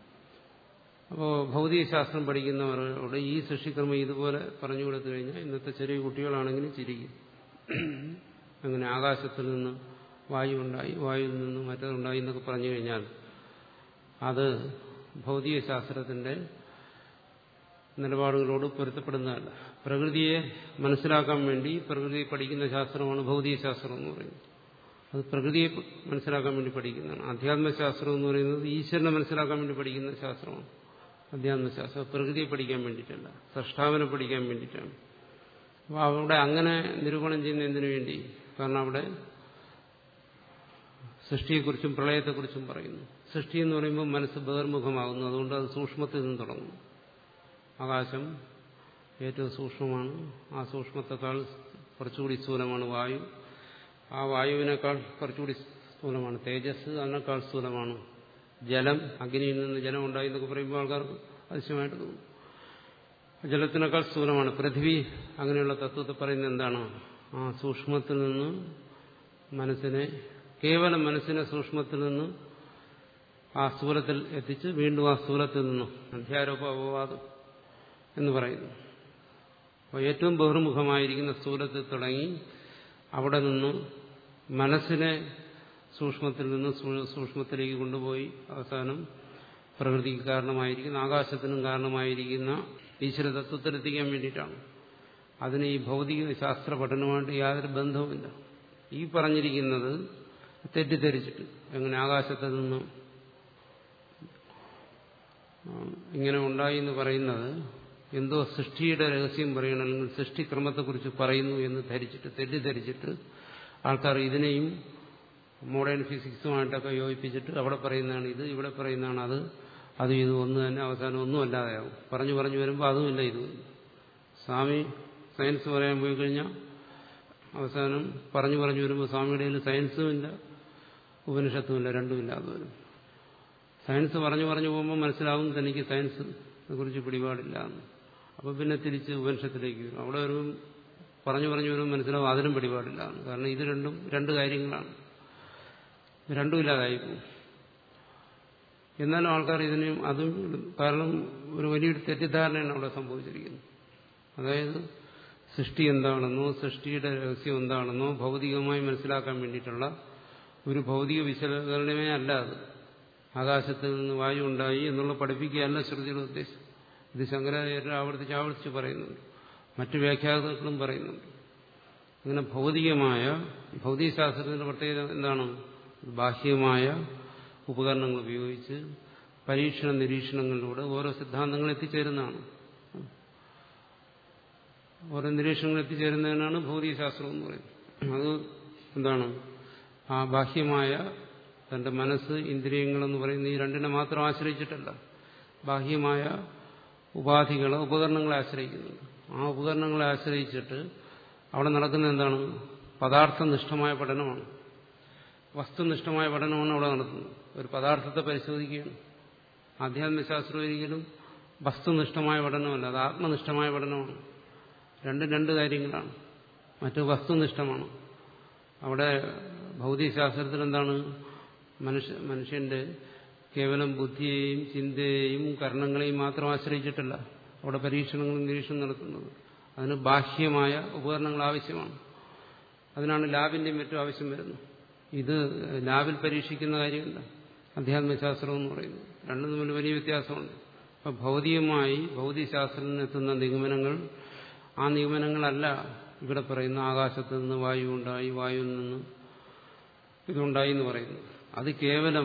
അപ്പോൾ ഭൗതികശാസ്ത്രം പഠിക്കുന്നവരോട് ഈ സൃഷ്ടിക്രമം ഇതുപോലെ പറഞ്ഞു കൊടുത്തു കഴിഞ്ഞാൽ ഇന്നത്തെ ചെറിയ കുട്ടികളാണെങ്കിലും ചിരിക്കും അങ്ങനെ ആകാശത്തിൽ നിന്ന് വായു ഉണ്ടായി വായുവിൽ നിന്ന് മറ്റതുണ്ടായി എന്നൊക്കെ പറഞ്ഞു കഴിഞ്ഞാൽ അത് ഭൗതികശാസ്ത്രത്തിന്റെ നിലപാടുകളോട് പൊരുത്തപ്പെടുന്നതല്ല പ്രകൃതിയെ മനസ്സിലാക്കാൻ വേണ്ടി പ്രകൃതിയെ പഠിക്കുന്ന ശാസ്ത്രമാണ് ഭൗതികശാസ്ത്രം എന്ന് പറയുന്നത് അത് പ്രകൃതിയെ മനസ്സിലാക്കാൻ വേണ്ടി പഠിക്കുന്നതാണ് അധ്യാത്മശാസ്ത്രം എന്ന് പറയുന്നത് ഈശ്വരനെ മനസ്സിലാക്കാൻ വേണ്ടി പഠിക്കുന്ന ശാസ്ത്രമാണ് അധ്യാത്മശാസ്ത്രം പ്രകൃതിയെ പഠിക്കാൻ വേണ്ടിയിട്ടല്ല സൃഷ്ടാവിനെ പഠിക്കാൻ വേണ്ടിയിട്ടാണ് അപ്പോൾ അവിടെ അങ്ങനെ നിരൂപണം ചെയ്യുന്ന എന്തിനു വേണ്ടി കാരണം അവിടെ സൃഷ്ടിയെക്കുറിച്ചും പ്രളയത്തെക്കുറിച്ചും പറയുന്നു സൃഷ്ടി എന്ന് പറയുമ്പോൾ മനസ്സ് ബഹിർമുഖമാകുന്നു അതുകൊണ്ട് അത് സൂക്ഷ്മത്തിൽ നിന്ന് തുടങ്ങുന്നു ആകാശം ഏറ്റവും സൂക്ഷ്മമാണ് ആ സൂക്ഷ്മത്തെക്കാൾ കുറച്ചുകൂടി സ്ഥൂലമാണ് വായു ആ വായുവിനേക്കാൾ കുറച്ചുകൂടി സ്ഥൂലമാണ് തേജസ് അതിനേക്കാൾ സ്ഥൂലമാണ് ജലം അഗ്നിയിൽ നിന്ന് ജലം ഉണ്ടായി എന്നൊക്കെ പറയുമ്പോൾ ആൾക്കാർക്ക് അതിശയമായിട്ട് തോന്നും ജലത്തിനേക്കാൾ സ്ഥൂലമാണ് പൃഥ്വി അങ്ങനെയുള്ള തത്വത്തെ പറയുന്നത് എന്താണ് ആ സൂക്ഷ്മത്തിൽ നിന്ന് മനസ്സിനെ കേവലം മനസ്സിനെ സൂക്ഷ്മത്തിൽ നിന്ന് ആ സ്ഥൂലത്തിൽ എത്തിച്ച് വീണ്ടും ആ സ്ഥൂലത്തിൽ നിന്നും അധ്യാരോപ അപവാദം എന്ന് പറയുന്നു അപ്പോൾ ഏറ്റവും ബഹിർമുഖമായിരിക്കുന്ന സ്ഥൂലത്തിൽ തുടങ്ങി അവിടെ നിന്ന് മനസ്സിനെ സൂക്ഷ്മത്തിൽ നിന്ന് സൂക്ഷ്മത്തിലേക്ക് കൊണ്ടുപോയി അവസാനം പ്രകൃതിക്ക് കാരണമായിരിക്കുന്ന ആകാശത്തിനും കാരണമായിരിക്കുന്ന ഈശ്വര തത്വത്തിലെത്തിക്കാൻ വേണ്ടിയിട്ടാണ് അതിന് ഈ ഭൗതിക ശാസ്ത്ര പഠനവുമായിട്ട് യാതൊരു ബന്ധവുമില്ല ഈ പറഞ്ഞിരിക്കുന്നത് തെറ്റിദ്ധരിച്ചിട്ട് എങ്ങനെ ആകാശത്തിൽ നിന്ന് ഇങ്ങനെ ഉണ്ടായി എന്ന് പറയുന്നത് എന്തോ സൃഷ്ടിയുടെ രഹസ്യം പറയണം അല്ലെങ്കിൽ സൃഷ്ടിക്രമത്തെക്കുറിച്ച് പറയുന്നു എന്ന് ധരിച്ചിട്ട് തെറ്റിദ്ധരിച്ചിട്ട് ആൾക്കാർ ഇതിനെയും മോഡേൺ ഫിസിക്സുമായിട്ടൊക്കെ യോജിപ്പിച്ചിട്ട് അവിടെ പറയുന്നതാണ് ഇത് ഇവിടെ പറയുന്നതാണ് അത് അത് ഇത് ഒന്ന് തന്നെ അവസാനം ഒന്നും അല്ലാതെയാവും പറഞ്ഞു പറഞ്ഞു വരുമ്പോൾ അതുമില്ല ഇതുമില്ല സ്വാമി സയൻസ് പറയാൻ പോയി കഴിഞ്ഞാൽ അവസാനം പറഞ്ഞു പറഞ്ഞു വരുമ്പോൾ സ്വാമിയുടെ കയ്യിൽ സയൻസും ഇല്ല ഉപനിഷത്തുമില്ല രണ്ടുമില്ലാതെ വരും സയൻസ് പറഞ്ഞു പറഞ്ഞു പോകുമ്പോൾ മനസ്സിലാവും തനിക്ക് സയൻസിനെ കുറിച്ച് പിടിപാടില്ല എന്ന് അപ്പോൾ പിന്നെ തിരിച്ച് ഉപനിഷത്തിലേക്ക് വരും അവിടെ ഒരു പറഞ്ഞു പറഞ്ഞു വരുമ്പോൾ മനസ്സിലാവും അതിനും പിടിപാടില്ല എന്ന് കാരണം ഇത് രണ്ടും രണ്ട് കാര്യങ്ങളാണ് രണ്ടും ഇല്ലാതായി പോകും എന്നാലും ആൾക്കാർ ഇതിനെയും അതും കാരണം ഒരു വലിയൊരു തെറ്റിദ്ധാരണയാണ് അവിടെ സംഭവിച്ചിരിക്കുന്നത് അതായത് സൃഷ്ടി എന്താണെന്നോ സൃഷ്ടിയുടെ രഹസ്യം എന്താണെന്നോ ഭൗതികമായി മനസ്സിലാക്കാൻ വേണ്ടിയിട്ടുള്ള ഒരു ഭൗതിക വിശകലനമേ അല്ല അത് ആകാശത്തിൽ നിന്ന് വായു ഉണ്ടായി എന്നുള്ള പഠിപ്പിക്കുകയല്ല ശ്രുതിയുടെ ഉദ്ദേശം ഇത് ശങ്കരാചാര്യർ ആവർത്തിച്ച് ആവർത്തിച്ച് പറയുന്നുണ്ട് മറ്റു വ്യാഖ്യാതാക്കളും പറയുന്നുണ്ട് അങ്ങനെ ഭൗതികമായ ഭൗതികശാസ്ത്രത്തിന്റെ പ്രത്യേകത എന്താണ് ബാഹ്യമായ ഉപകരണങ്ങൾ ഉപയോഗിച്ച് പരീക്ഷണ നിരീക്ഷണങ്ങളിലൂടെ ഓരോ സിദ്ധാന്തങ്ങൾ എത്തിച്ചേരുന്നതാണ് ഓരോ നിരീക്ഷണങ്ങൾ എത്തിച്ചേരുന്നതിനാണ് ഭൗതികശാസ്ത്രം എന്ന് പറയുന്നത് അത് എന്താണ് ആ ബാഹ്യമായ തന്റെ മനസ്സ് ഇന്ദ്രിയങ്ങളെന്ന് പറയുന്ന ഈ രണ്ടിനെ മാത്രം ആശ്രയിച്ചിട്ടല്ല ബാഹ്യമായ ഉപാധികളെ ഉപകരണങ്ങളെ ആശ്രയിക്കുന്നുണ്ട് ആ ഉപകരണങ്ങളെ ആശ്രയിച്ചിട്ട് അവിടെ നടക്കുന്ന എന്താണ് പദാർത്ഥനിഷ്ഠമായ പഠനമാണ് വസ്തുനിഷ്ഠമായ പഠനമാണ് അവിടെ നടത്തുന്നത് ഒരു പദാർത്ഥത്തെ പരിശോധിക്കുകയാണ് ആധ്യാത്മശാസ്ത്രം ഒരിക്കലും വസ്തുനിഷ്ഠമായ പഠനമല്ല അത് ആത്മനിഷ്ഠമായ പഠനമാണ് രണ്ടും രണ്ട് കാര്യങ്ങളാണ് മറ്റു വസ്തുനിഷ്ഠമാണ് അവിടെ ഭൗതികശാസ്ത്രത്തിൽ എന്താണ് മനുഷ്യ മനുഷ്യന്റെ കേവലം ബുദ്ധിയെയും ചിന്തയെയും കർണങ്ങളെയും മാത്രം ആശ്രയിച്ചിട്ടല്ല അവിടെ പരീക്ഷണങ്ങളും നിരീക്ഷണം നടത്തുന്നത് അതിന് ബാഹ്യമായ ഉപകരണങ്ങൾ ആവശ്യമാണ് അതിനാണ് ലാബിന്റെയും മറ്റും ആവശ്യം വരുന്നത് ഇത് ലാബിൽ പരീക്ഷിക്കുന്ന കാര്യമല്ല അധ്യാത്മശാസ്ത്രം എന്ന് പറയുന്നത് രണ്ടും തമ്മിൽ വലിയ വ്യത്യാസമുണ്ട് അപ്പം ഭൗതികമായി ഭൗതികശാസ്ത്രത്തിൽ എത്തുന്ന നിഗമനങ്ങൾ ആ നിഗമനങ്ങളല്ല ഇവിടെ പറയുന്ന ആകാശത്ത് നിന്ന് വായു ഉണ്ടായി വായുവിൽ നിന്ന് ഇതുണ്ടായി എന്ന് പറയുന്നു അത് കേവലം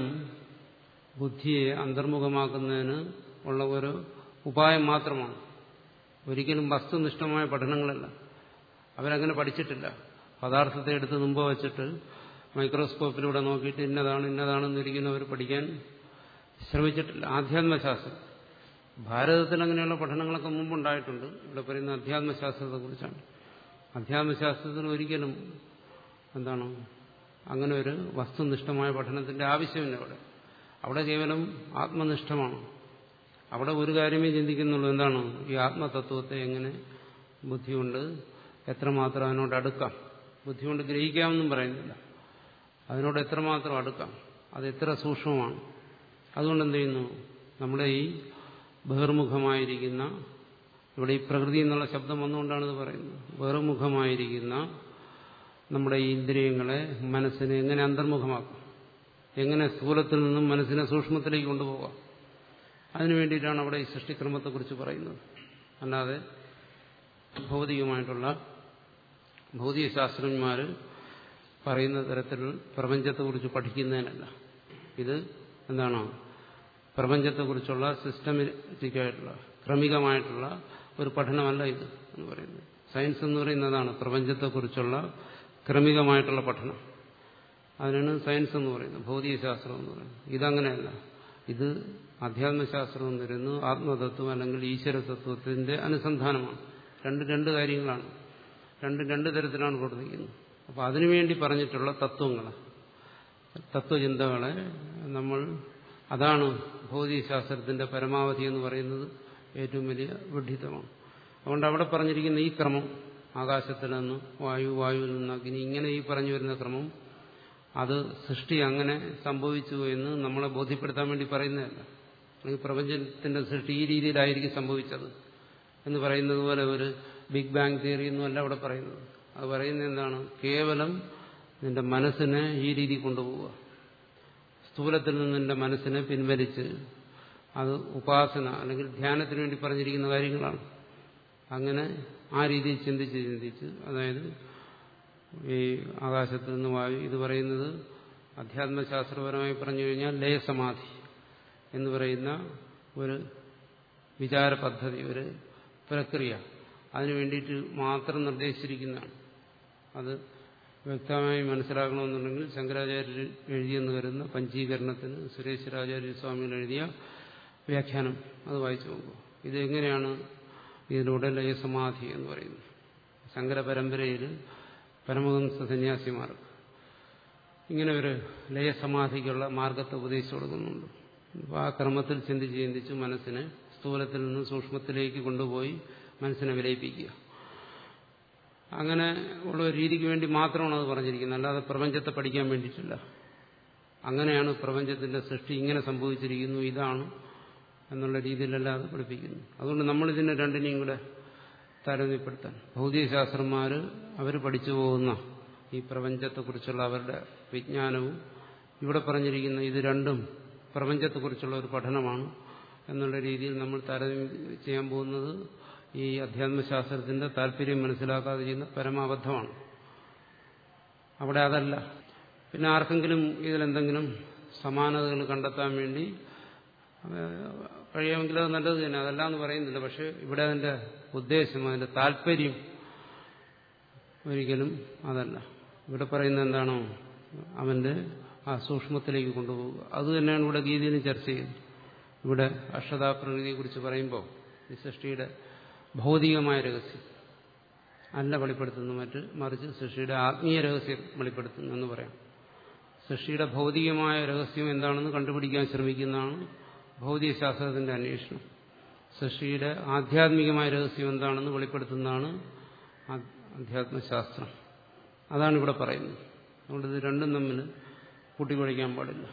ബുദ്ധിയെ അന്തർമുഖമാക്കുന്നതിന് ഉള്ള ഒരു ഉപായം മാത്രമാണ് ഒരിക്കലും വസ്തുനിഷ്ഠമായ പഠനങ്ങളല്ല അവരങ്ങനെ പഠിച്ചിട്ടില്ല പദാർത്ഥത്തെ എടുത്ത് മുമ്പ് വച്ചിട്ട് മൈക്രോസ്കോപ്പിലൂടെ നോക്കിയിട്ട് ഇന്നതാണ് ഇന്നതാണെന്ന് ഒരിക്കലും അവർ പഠിക്കാൻ ശ്രമിച്ചിട്ടില്ല ആധ്യാത്മശാസ്ത്രം ഭാരതത്തിൽ അങ്ങനെയുള്ള പഠനങ്ങളൊക്കെ മുമ്പുണ്ടായിട്ടുണ്ട് ഇവിടെ പറയുന്ന അധ്യാത്മശാസ്ത്രത്തെക്കുറിച്ചാണ് അധ്യാത്മശാസ്ത്രത്തിന് ഒരിക്കലും എന്താണ് അങ്ങനെ ഒരു വസ്തുനിഷ്ഠമായ പഠനത്തിന്റെ ആവശ്യമില്ല അവിടെ അവിടെ കേവലം ആത്മനിഷ്ഠമാണ് അവിടെ ഒരു കാര്യമേ ചിന്തിക്കുന്നുള്ളൂ എന്താണ് ഈ ആത്മതത്വത്തെ എങ്ങനെ ബുദ്ധി കൊണ്ട് എത്രമാത്രം അതിനോട് അടുക്കാം ബുദ്ധി കൊണ്ട് ഗ്രഹിക്കാമെന്നും പറയുന്നില്ല അതിനോട് എത്രമാത്രം അടുക്കാം അത് എത്ര സൂക്ഷ്മമാണ് അതുകൊണ്ട് എന്ത് ചെയ്യുന്നു നമ്മുടെ ഈ ബഹിർമുഖമായിരിക്കുന്ന ഇവിടെ ഈ പ്രകൃതി എന്നുള്ള ശബ്ദം വന്നുകൊണ്ടാണ് ഇത് പറയുന്നത് ബഹിർമുഖമായിരിക്കുന്ന നമ്മുടെ ഈ ഇന്ദ്രിയങ്ങളെ മനസ്സിനെ എങ്ങനെ അന്തർമുഖമാക്കും എങ്ങനെ സ്ഥൂലത്തിൽ നിന്നും മനസ്സിനെ സൂക്ഷ്മത്തിലേക്ക് കൊണ്ടുപോകാം അതിനു വേണ്ടിയിട്ടാണ് അവിടെ ഈ സൃഷ്ടിക്രമത്തെക്കുറിച്ച് പറയുന്നത് അല്ലാതെ ഭൗതികമായിട്ടുള്ള ഭൗതിക ശാസ്ത്രജ്ഞന്മാർ പറയുന്ന തരത്തിൽ പ്രപഞ്ചത്തെക്കുറിച്ച് പഠിക്കുന്നതിനല്ല ഇത് എന്താണ് പ്രപഞ്ചത്തെക്കുറിച്ചുള്ള സിസ്റ്റമാറ്റിക്കായിട്ടുള്ള ക്രമികമായിട്ടുള്ള ഒരു പഠനമല്ല ഇത് എന്ന് പറയുന്നത് സയൻസ് എന്ന് പറയുന്നതാണ് പ്രപഞ്ചത്തെക്കുറിച്ചുള്ള ക്രമികമായിട്ടുള്ള പഠനം അതിനാണ് സയൻസ് എന്ന് പറയുന്നത് ഭൗതികശാസ്ത്രം എന്ന് പറയുന്നത് ഇതങ്ങനെയല്ല ഇത് അധ്യാത്മശാസ്ത്രം എന്ന് പറയുന്നത് ആത്മതത്വം അല്ലെങ്കിൽ ഈശ്വര തത്വത്തിന്റെ അനുസന്ധാനമാണ് രണ്ട് രണ്ട് കാര്യങ്ങളാണ് രണ്ട് രണ്ട് തരത്തിലാണ് പ്രവർത്തിക്കുന്നത് അപ്പോൾ അതിനുവേണ്ടി പറഞ്ഞിട്ടുള്ള തത്വങ്ങൾ തത്വചിന്തകളെ നമ്മൾ അതാണ് ഭൗതികശാസ്ത്രത്തിന്റെ പരമാവധി എന്ന് പറയുന്നത് ഏറ്റവും വലിയ വിഡ്ഢിത്തമാണ് അതുകൊണ്ട് അവിടെ പറഞ്ഞിരിക്കുന്ന ഈ ക്രമം ആകാശത്തിൽ നിന്ന് വായു വായുവിൽ നിന്ന് അഗ്നി ഇങ്ങനെ ഈ പറഞ്ഞു വരുന്ന ക്രമം അത് സൃഷ്ടി അങ്ങനെ സംഭവിച്ചു എന്ന് നമ്മളെ ബോധ്യപ്പെടുത്താൻ വേണ്ടി പറയുന്നതല്ല അല്ലെങ്കിൽ പ്രപഞ്ചത്തിന്റെ സൃഷ്ടി ഈ രീതിയിലായിരിക്കും സംഭവിച്ചത് എന്ന് പറയുന്നത് പോലെ ഒരു ബിഗ് ബാങ് തിയറി ഒന്നുമല്ല അവിടെ പറയുന്നത് അത് പറയുന്നത് എന്താണ് കേവലം നിന്റെ മനസ്സിനെ ഈ രീതി കൊണ്ടുപോവുക സ്ഥൂലത്തിൽ നിന്ന് നിന്റെ മനസ്സിനെ പിൻവലിച്ച് അത് ഉപാസന അല്ലെങ്കിൽ ധ്യാനത്തിന് വേണ്ടി പറഞ്ഞിരിക്കുന്ന കാര്യങ്ങളാണ് അങ്ങനെ ആ രീതിയിൽ ചിന്തിച്ച് ചിന്തിച്ച് അതായത് ഈ ആകാശത്ത് നിന്ന് വായു ഇത് പറയുന്നത് അധ്യാത്മശാസ്ത്രപരമായി പറഞ്ഞു കഴിഞ്ഞാൽ ലയസമാധി എന്ന് പറയുന്ന ഒരു വിചാര പദ്ധതി ഒരു പ്രക്രിയ അതിനു വേണ്ടിയിട്ട് മാത്രം നിർദ്ദേശിച്ചിരിക്കുന്നതാണ് അത് വ്യക്തമായി മനസ്സിലാക്കണമെന്നുണ്ടെങ്കിൽ ശങ്കരാചാര്യർ എഴുതിയെന്ന് കരുതുന്ന പഞ്ചീകരണത്തിന് സുരേശ്വരാചാര്യ സ്വാമികൾ എഴുതിയ വ്യാഖ്യാനം അത് വായിച്ചു നോക്കുക ഇതെങ്ങനെയാണ് ഇതിലൂടെ ലയസമാധി എന്ന് പറയുന്നത് ശങ്കര പരമ്പരയിൽ പരമഹംസ സന്യാസിമാർ ഇങ്ങനെ ഒരു ലയസമാധിക്കുള്ള മാർഗത്തെ ഉപദേശിച്ചു കൊടുക്കുന്നുണ്ട് അപ്പോൾ ആ ക്രമത്തിൽ ചിന്തിച്ച് ചിന്തിച്ച് മനസ്സിനെ സ്ഥൂലത്തിൽ നിന്ന് സൂക്ഷ്മത്തിലേക്ക് കൊണ്ടുപോയി മനസ്സിനെ വിലയിപ്പിക്കുക അങ്ങനെ ഉള്ള ഒരു രീതിക്ക് വേണ്ടി മാത്രമാണ് അത് പറഞ്ഞിരിക്കുന്നത് അല്ലാതെ പ്രപഞ്ചത്തെ പഠിക്കാൻ വേണ്ടിയിട്ടില്ല അങ്ങനെയാണ് പ്രപഞ്ചത്തിന്റെ സൃഷ്ടി ഇങ്ങനെ സംഭവിച്ചിരിക്കുന്നു ഇതാണ് എന്നുള്ള രീതിയിലല്ല അത് പഠിപ്പിക്കുന്നു അതുകൊണ്ട് നമ്മളിതിനെ രണ്ടിനെയും കൂടെ താരതമ്യപ്പെടുത്താൻ ഭൗതികശാസ്ത്രന്മാർ അവർ പഠിച്ചു പോകുന്ന ഈ പ്രപഞ്ചത്തെക്കുറിച്ചുള്ള അവരുടെ വിജ്ഞാനവും ഇവിടെ പറഞ്ഞിരിക്കുന്ന ഇത് രണ്ടും പ്രപഞ്ചത്തെക്കുറിച്ചുള്ള ഒരു പഠനമാണ് എന്നുള്ള രീതിയിൽ നമ്മൾ താരതമ്യം ചെയ്യാൻ പോകുന്നത് ഈ അധ്യാത്മശാസ്ത്രത്തിന്റെ താല്പര്യം മനസ്സിലാക്കാതെ ചെയ്യുന്ന പരമാബദ്ധമാണ് അവിടെ അതല്ല പിന്നെ ആർക്കെങ്കിലും ഇതിലെന്തെങ്കിലും സമാനതകൾ കണ്ടെത്താൻ വേണ്ടി കഴിയുമെങ്കിൽ അത് നല്ലത് തന്നെ അതല്ല എന്ന് പറയുന്നില്ല പക്ഷെ ഇവിടെ അതിന്റെ ഉദ്ദേശം അതിന്റെ താല്പര്യം ഒരിക്കലും അതല്ല ഇവിടെ പറയുന്നത് എന്താണോ അവന്റെ ആ സൂക്ഷ്മത്തിലേക്ക് കൊണ്ടുപോവുക അത് തന്നെയാണ് ഇവിടെ ഗീതയിൽ ചർച്ച ചെയ്യുന്നത് ഇവിടെ അക്ഷതാ പ്രകൃതിയെക്കുറിച്ച് പറയുമ്പോൾ ഈ സൃഷ്ടിയുടെ ഭൗതികമായ രഹസ്യം അല്ല വെളിപ്പെടുത്തുന്നു മറ്റ് മറിച്ച് സൃഷ്ടിയുടെ ആത്മീയ രഹസ്യം വെളിപ്പെടുത്തുന്നു എന്ന് പറയാം സൃഷ്ടിയുടെ ഭൗതികമായ രഹസ്യം എന്താണെന്ന് കണ്ടുപിടിക്കാൻ ശ്രമിക്കുന്നതാണ് ഭൗതികശാസ്ത്രത്തിന്റെ അന്വേഷണം സൃഷ്ടിയുടെ ആധ്യാത്മികമായ രഹസ്യം എന്താണെന്ന് വെളിപ്പെടുത്തുന്നതാണ് അധ്യാത്മശാസ്ത്രം അതാണ് ഇവിടെ പറയുന്നത് അതുകൊണ്ട് ഇത് രണ്ടും തമ്മിൽ കൂട്ടിക്കുഴയ്ക്കാൻ പാടില്ല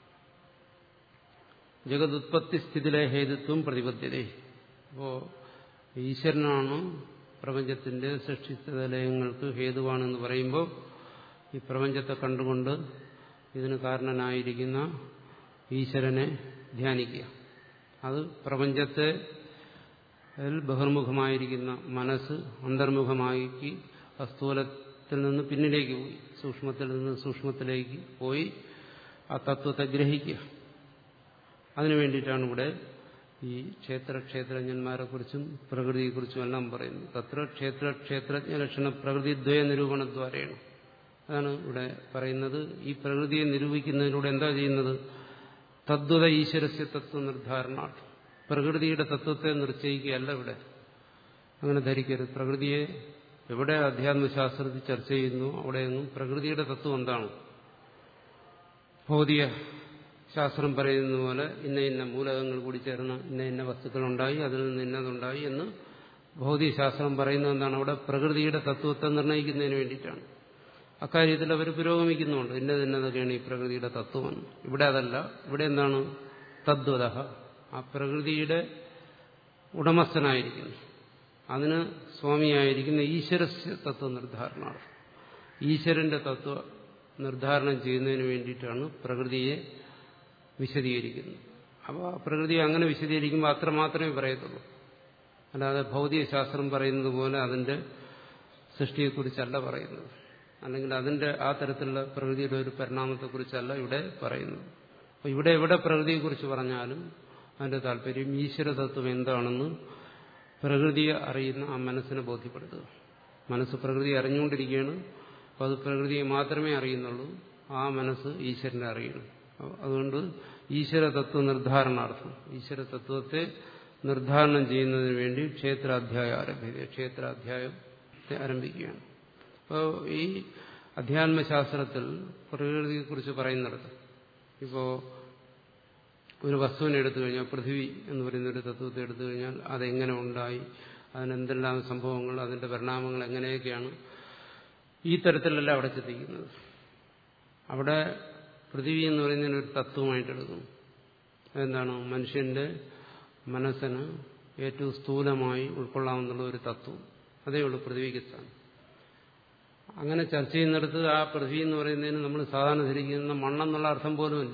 ജഗതുത്പത്തി സ്ഥിതിയിലെ ഹേതുത്വം പ്രതിബദ്ധതേ അപ്പോൾ ഈശ്വരനാണ് പ്രപഞ്ചത്തിന്റെ സൃഷ്ടിസ്ഥലയങ്ങൾക്ക് ഹേതുവാണെന്ന് പറയുമ്പോൾ ഈ പ്രപഞ്ചത്തെ കണ്ടുകൊണ്ട് ഇതിന് കാരണനായിരിക്കുന്ന ഈശ്വരനെ ധ്യാനിക്കുക അത് പ്രപഞ്ചത്തെ ബഹിർമുഖമായിരിക്കുന്ന മനസ്സ് അന്തർമുഖമാക്കി സ്ഥൂലത്തിൽ നിന്ന് പിന്നിലേക്ക് പോയി സൂക്ഷ്മത്തിൽ നിന്ന് സൂക്ഷ്മത്തിലേക്ക് പോയി ആ തത്വത്തെ ഗ്രഹിക്കുക അതിനു വേണ്ടിയിട്ടാണ് ഇവിടെ ഈ ക്ഷേത്ര ക്ഷേത്രജ്ഞന്മാരെ കുറിച്ചും പ്രകൃതിയെക്കുറിച്ചും എല്ലാം പറയുന്നത് തത്ര ക്ഷേത്ര ക്ഷേത്രജ്ഞ ലക്ഷണ പ്രകൃതിദ്വയ നിരൂപണദ്വാരയാണ് അതാണ് ഇവിടെ പറയുന്നത് ഈ പ്രകൃതിയെ നിരൂപിക്കുന്നതിലൂടെ എന്താ ചെയ്യുന്നത് തദ്വത ഈശ്വരസ്യ തത്വ നിർദ്ധാരണാർത്ഥം പ്രകൃതിയുടെ തത്വത്തെ നിശ്ചയിക്കുകയല്ല ഇവിടെ അങ്ങനെ ധരിക്കരുത് പ്രകൃതിയെ എവിടെ അധ്യാത്മശാസ്ത്രത്തിൽ ചർച്ച ചെയ്യുന്നു അവിടെയൊന്നും പ്രകൃതിയുടെ തത്വം എന്താണ് ഭൗതിക ശാസ്ത്രം പറയുന്ന പോലെ ഇന്ന ഇന്ന മൂലകങ്ങൾ കൂടി ചേർന്ന് ഇന്ന ഇന്ന വസ്തുക്കളുണ്ടായി അതിൽ നിന്ന് ഇന്നതുണ്ടായി എന്ന് ഭൗതികശാസ്ത്രം പറയുന്നത് എന്താണ് അവിടെ പ്രകൃതിയുടെ തത്വത്തെ നിർണ്ണയിക്കുന്നതിന് വേണ്ടിയിട്ടാണ് അക്കാര്യത്തിൽ അവർ പുരോഗമിക്കുന്നുണ്ട് ഇന്നത് ഇന്നതൊക്കെയാണ് ഈ പ്രകൃതിയുടെ തത്വമെന്ന് ഇവിടെ അതല്ല ഇവിടെ എന്താണ് തദ്വത ആ പ്രകൃതിയുടെ ഉടമസ്ഥനായിരിക്കുന്നു അതിന് സ്വാമിയായിരിക്കുന്ന ഈശ്വര തത്വ നിർദ്ധാരണാർത്ഥം ഈശ്വരന്റെ തത്വ നിർദ്ധാരണം ചെയ്യുന്നതിന് വേണ്ടിയിട്ടാണ് പ്രകൃതിയെ വിശദീകരിക്കുന്നത് അപ്പോൾ ആ പ്രകൃതിയെ അങ്ങനെ വിശദീകരിക്കുമ്പോൾ അത്ര മാത്രമേ പറയത്തുള്ളൂ അല്ലാതെ ഭൗതികശാസ്ത്രം പറയുന്നത് പോലെ അതിന്റെ സൃഷ്ടിയെക്കുറിച്ചല്ല പറയുന്നത് അല്ലെങ്കിൽ അതിന്റെ ആ തരത്തിലുള്ള പ്രകൃതിയുടെ ഒരു പരിണാമത്തെക്കുറിച്ചല്ല ഇവിടെ പറയുന്നത് അപ്പോൾ ഇവിടെ എവിടെ പ്രകൃതിയെക്കുറിച്ച് പറഞ്ഞാലും അതിന്റെ താല്പര്യം ഈശ്വരതത്വം എന്താണെന്ന് പ്രകൃതിയെ അറിയുന്ന ആ മനസ്സിനെ ബോധ്യപ്പെടുത്തുക മനസ്സ് പ്രകൃതി അറിഞ്ഞുകൊണ്ടിരിക്കുകയാണ് അപ്പോൾ അത് പ്രകൃതിയെ മാത്രമേ അറിയുന്നുള്ളൂ ആ മനസ്സ് ഈശ്വരനെ അറിയണം അതുകൊണ്ട് ഈശ്വര തത്വ നിർദ്ധാരണാർത്ഥം ഈശ്വര തത്വത്തെ നിർദ്ധാരണം ചെയ്യുന്നതിന് വേണ്ടി ക്ഷേത്രാധ്യായം ആരംഭിക്കുക ക്ഷേത്രാധ്യായത്തെ ആരംഭിക്കുകയാണ് അപ്പോൾ ഈ അധ്യാത്മശാസ്ത്രത്തിൽ പ്രകൃതിയെക്കുറിച്ച് പറയുന്നിടത്ത് ഇപ്പോൾ ഒരു വസ്തുവിനെ എടുത്തു കഴിഞ്ഞാൽ പൃഥ്വി എന്ന് പറയുന്ന ഒരു തത്വത്തെ എടുത്തു കഴിഞ്ഞാൽ അതെങ്ങനെ ഉണ്ടായി അതിനെന്തെല്ലാം സംഭവങ്ങൾ അതിന്റെ പരിണാമങ്ങൾ എങ്ങനെയൊക്കെയാണ് ഈ തരത്തിലല്ല അവിടെ ചിന്തിക്കുന്നത് അവിടെ പൃഥ്വി എന്ന് പറയുന്നതിന് ഒരു തത്വമായിട്ട് എടുക്കും എന്താണ് മനുഷ്യന്റെ മനസ്സിന് ഏറ്റവും സ്ഥൂലമായി ഉൾക്കൊള്ളാവുന്ന ഒരു തത്വം അതേ ഉള്ളൂ പൃഥ്വിക്ക് സ്ഥാനം അങ്ങനെ ചർച്ച ചെയ്യുന്നിടത്ത് ആ പൃഥ്വി എന്ന് പറയുന്നതിന് നമ്മൾ സാധാരണ ധരിക്കുന്ന മണ്ണെന്നുള്ള അർത്ഥം പോലുമില്ല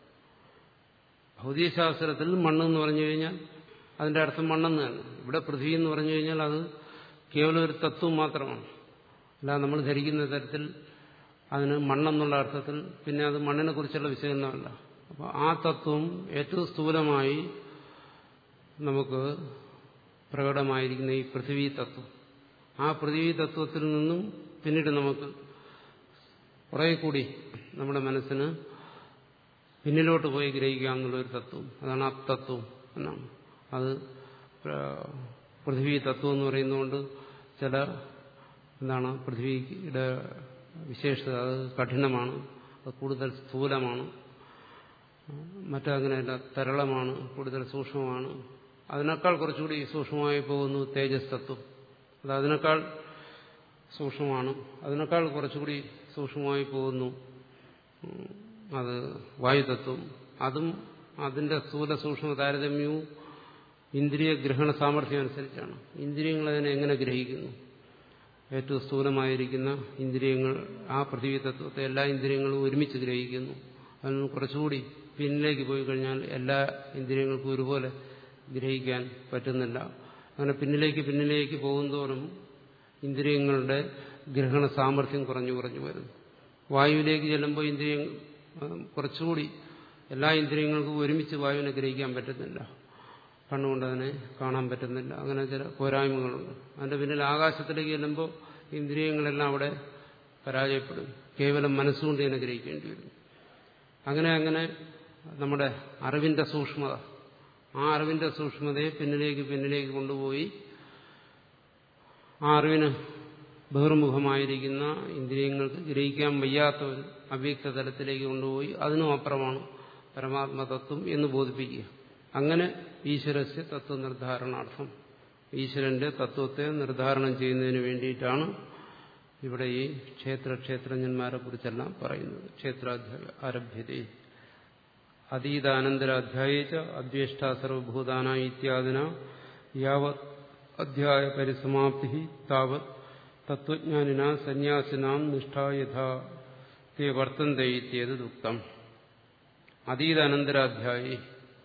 ഭൗതികശാസ്ത്രത്തിൽ മണ്ണെന്ന് പറഞ്ഞു കഴിഞ്ഞാൽ അതിന്റെ അർത്ഥം മണ്ണെന്ന് തന്നെ ഇവിടെ പൃഥ്വി എന്ന് പറഞ്ഞു കഴിഞ്ഞാൽ അത് കേവലം ഒരു തത്വം മാത്രമാണ് അല്ല നമ്മൾ ധരിക്കുന്ന തരത്തിൽ അതിന് മണ്ണെന്നുള്ള അർത്ഥത്തിൽ പിന്നെ അത് മണ്ണിനെ കുറിച്ചുള്ള വിശകലനമല്ല അപ്പോൾ ആ തത്വം ഏറ്റവും സ്ഥൂലമായി നമുക്ക് പ്രകടമായിരിക്കുന്ന ഈ പൃഥ്വി തത്വം ആ പൃഥ്വി തത്വത്തിൽ നിന്നും പിന്നീട് നമുക്ക് കുറെ കൂടി നമ്മുടെ മനസ്സിന് പിന്നിലോട്ട് പോയി ഗ്രഹിക്കാമെന്നുള്ള ഒരു തത്വം അതാണ് അത്തത്വം എന്നാണ് അത് പൃഥ്വി തത്വം എന്ന് പറയുന്നതുകൊണ്ട് ചില എന്താണ് പൃഥ്വിയുടെ വിശേഷത അത് കഠിനമാണ് അത് കൂടുതൽ സ്ഥൂലമാണ് മറ്റങ്ങനെയല്ല തരളമാണ് കൂടുതൽ സൂക്ഷ്മമാണ് അതിനേക്കാൾ കുറച്ചുകൂടി സൂക്ഷ്മമായി പോകുന്നു തേജസ് തത്വം അത് അതിനേക്കാൾ സൂക്ഷ്മമാണ് അതിനേക്കാൾ കുറച്ചുകൂടി സൂക്ഷ്മമായി പോകുന്നു അത് വായുതത്വം അതും അതിന്റെ സ്ഥൂല സൂക്ഷ്മ താരതമ്യവും ഇന്ദ്രിയ ഗ്രഹണ സാമർഥ്യം അനുസരിച്ചാണ് ഇന്ദ്രിയങ്ങൾ അതിനെ എങ്ങനെ ഗ്രഹിക്കുന്നു ഏറ്റവും സ്ഥൂലമായിരിക്കുന്ന ഇന്ദ്രിയങ്ങൾ ആ പൃഥ്വി തത്വത്തെ എല്ലാ ഇന്ദ്രിയങ്ങളും ഒരുമിച്ച് ഗ്രഹിക്കുന്നു അതിന് കുറച്ചുകൂടി പിന്നിലേക്ക് പോയി കഴിഞ്ഞാൽ എല്ലാ ഇന്ദ്രിയങ്ങൾക്കും ഒരുപോലെ ഗ്രഹിക്കാൻ പറ്റുന്നില്ല അങ്ങനെ പിന്നിലേക്ക് പിന്നിലേക്ക് പോകുന്തോറും ഇന്ദ്രിയങ്ങളുടെ ഗ്രഹണ സാമർഥ്യം കുറഞ്ഞു കുറഞ്ഞു വരുന്നു വായുവിലേക്ക് ചെല്ലുമ്പോൾ ഇന്ദ്രിയ കുറച്ചുകൂടി എല്ലാ ഇന്ദ്രിയങ്ങൾക്കും ഒരുമിച്ച് വായുവിനെ ഗ്രഹിക്കാൻ പറ്റുന്നില്ല കണ്ണുകൊണ്ട് അതിനെ കാണാൻ പറ്റുന്നില്ല അങ്ങനെ ചില പോരായ്മകളുണ്ട് അതിന്റെ പിന്നിൽ ആകാശത്തിലേക്ക് ചെല്ലുമ്പോൾ ഇന്ദ്രിയങ്ങളെല്ലാം അവിടെ പരാജയപ്പെടും കേവലം മനസ്സുകൊണ്ട് ഇതിനെ ഗ്രഹിക്കേണ്ടി വരും അങ്ങനെ അങ്ങനെ നമ്മുടെ അറിവിന്റെ സൂക്ഷ്മത ആ അറിവിന്റെ സൂക്ഷ്മതയെ പിന്നിലേക്ക് പിന്നിലേക്ക് കൊണ്ടുപോയി ആ അറിവിന് ബഹിർമുഖമായിരിക്കുന്ന ഇന്ദ്രിയങ്ങൾക്ക് ഗ്രഹിക്കാൻ വയ്യാത്ത ഒരു അവ്യക്ത തലത്തിലേക്ക് കൊണ്ടുപോയി അതിനും അപ്പുറമാണ് പരമാത്മതത്വം എന്ന് ബോധിപ്പിക്കുക അങ്ങനെ ഈശ്വരസ്യ തത്വനിർദ്ധാരണാർത്ഥം ഈശ്വരന്റെ തത്വത്തെ നിർദ്ധാരണം ചെയ്യുന്നതിന് വേണ്ടിയിട്ടാണ് ഇവിടെ ഈ ക്ഷേത്ര ക്ഷേത്രജ്ഞന്മാരെ കുറിച്ചെല്ലാം പറയുന്നത് ക്ഷേത്രാധ്യായ ആരഭ്യതേ അതീതാനന്തരാധ്യായേച്ച അദ്വേഷ്ട സർവഭൂതാന ഇത്യാദിന യാവത് അധ്യായ പരിസമാപ്തി താവത് തത്വജ്ഞാനിന സന്യാസിനാം നിഷ്ഠ യഥാ തേ വർത്തന്ത ഇത്യേതുക്തം അതീതാനന്തരാധ്യായി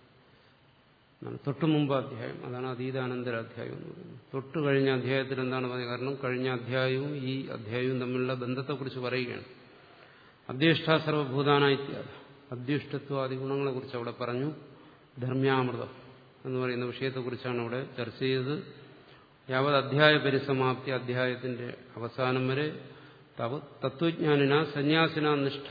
തൊട്ടു മുമ്പ് അധ്യായം അതാണ് അതീതാനന്തരാധ്യായം എന്ന് പറയുന്നത് തൊട്ട് കഴിഞ്ഞ അധ്യായത്തിൽ എന്താണ് പറയുന്നത് കാരണം കഴിഞ്ഞ അധ്യായവും ഈ അധ്യായവും തമ്മിലുള്ള ബന്ധത്തെക്കുറിച്ച് പറയുകയാണ് അധ്യഷ്ഠ സർവഭൂതാന ഇത്യാദി അധ്യഷ്ടത്വാദി ഗുണങ്ങളെക്കുറിച്ച് അവിടെ പറഞ്ഞു ധർമ്മ്യാമൃതം എന്ന് പറയുന്ന വിഷയത്തെക്കുറിച്ചാണ് അവിടെ ചർച്ച ചെയ്തത് യാവത് അധ്യായ പരിസമാപ്തി അധ്യായത്തിന്റെ അവസാനം വരെ തവ തത്വജ്ഞാനിന സന്യാസിന നിഷ്ഠ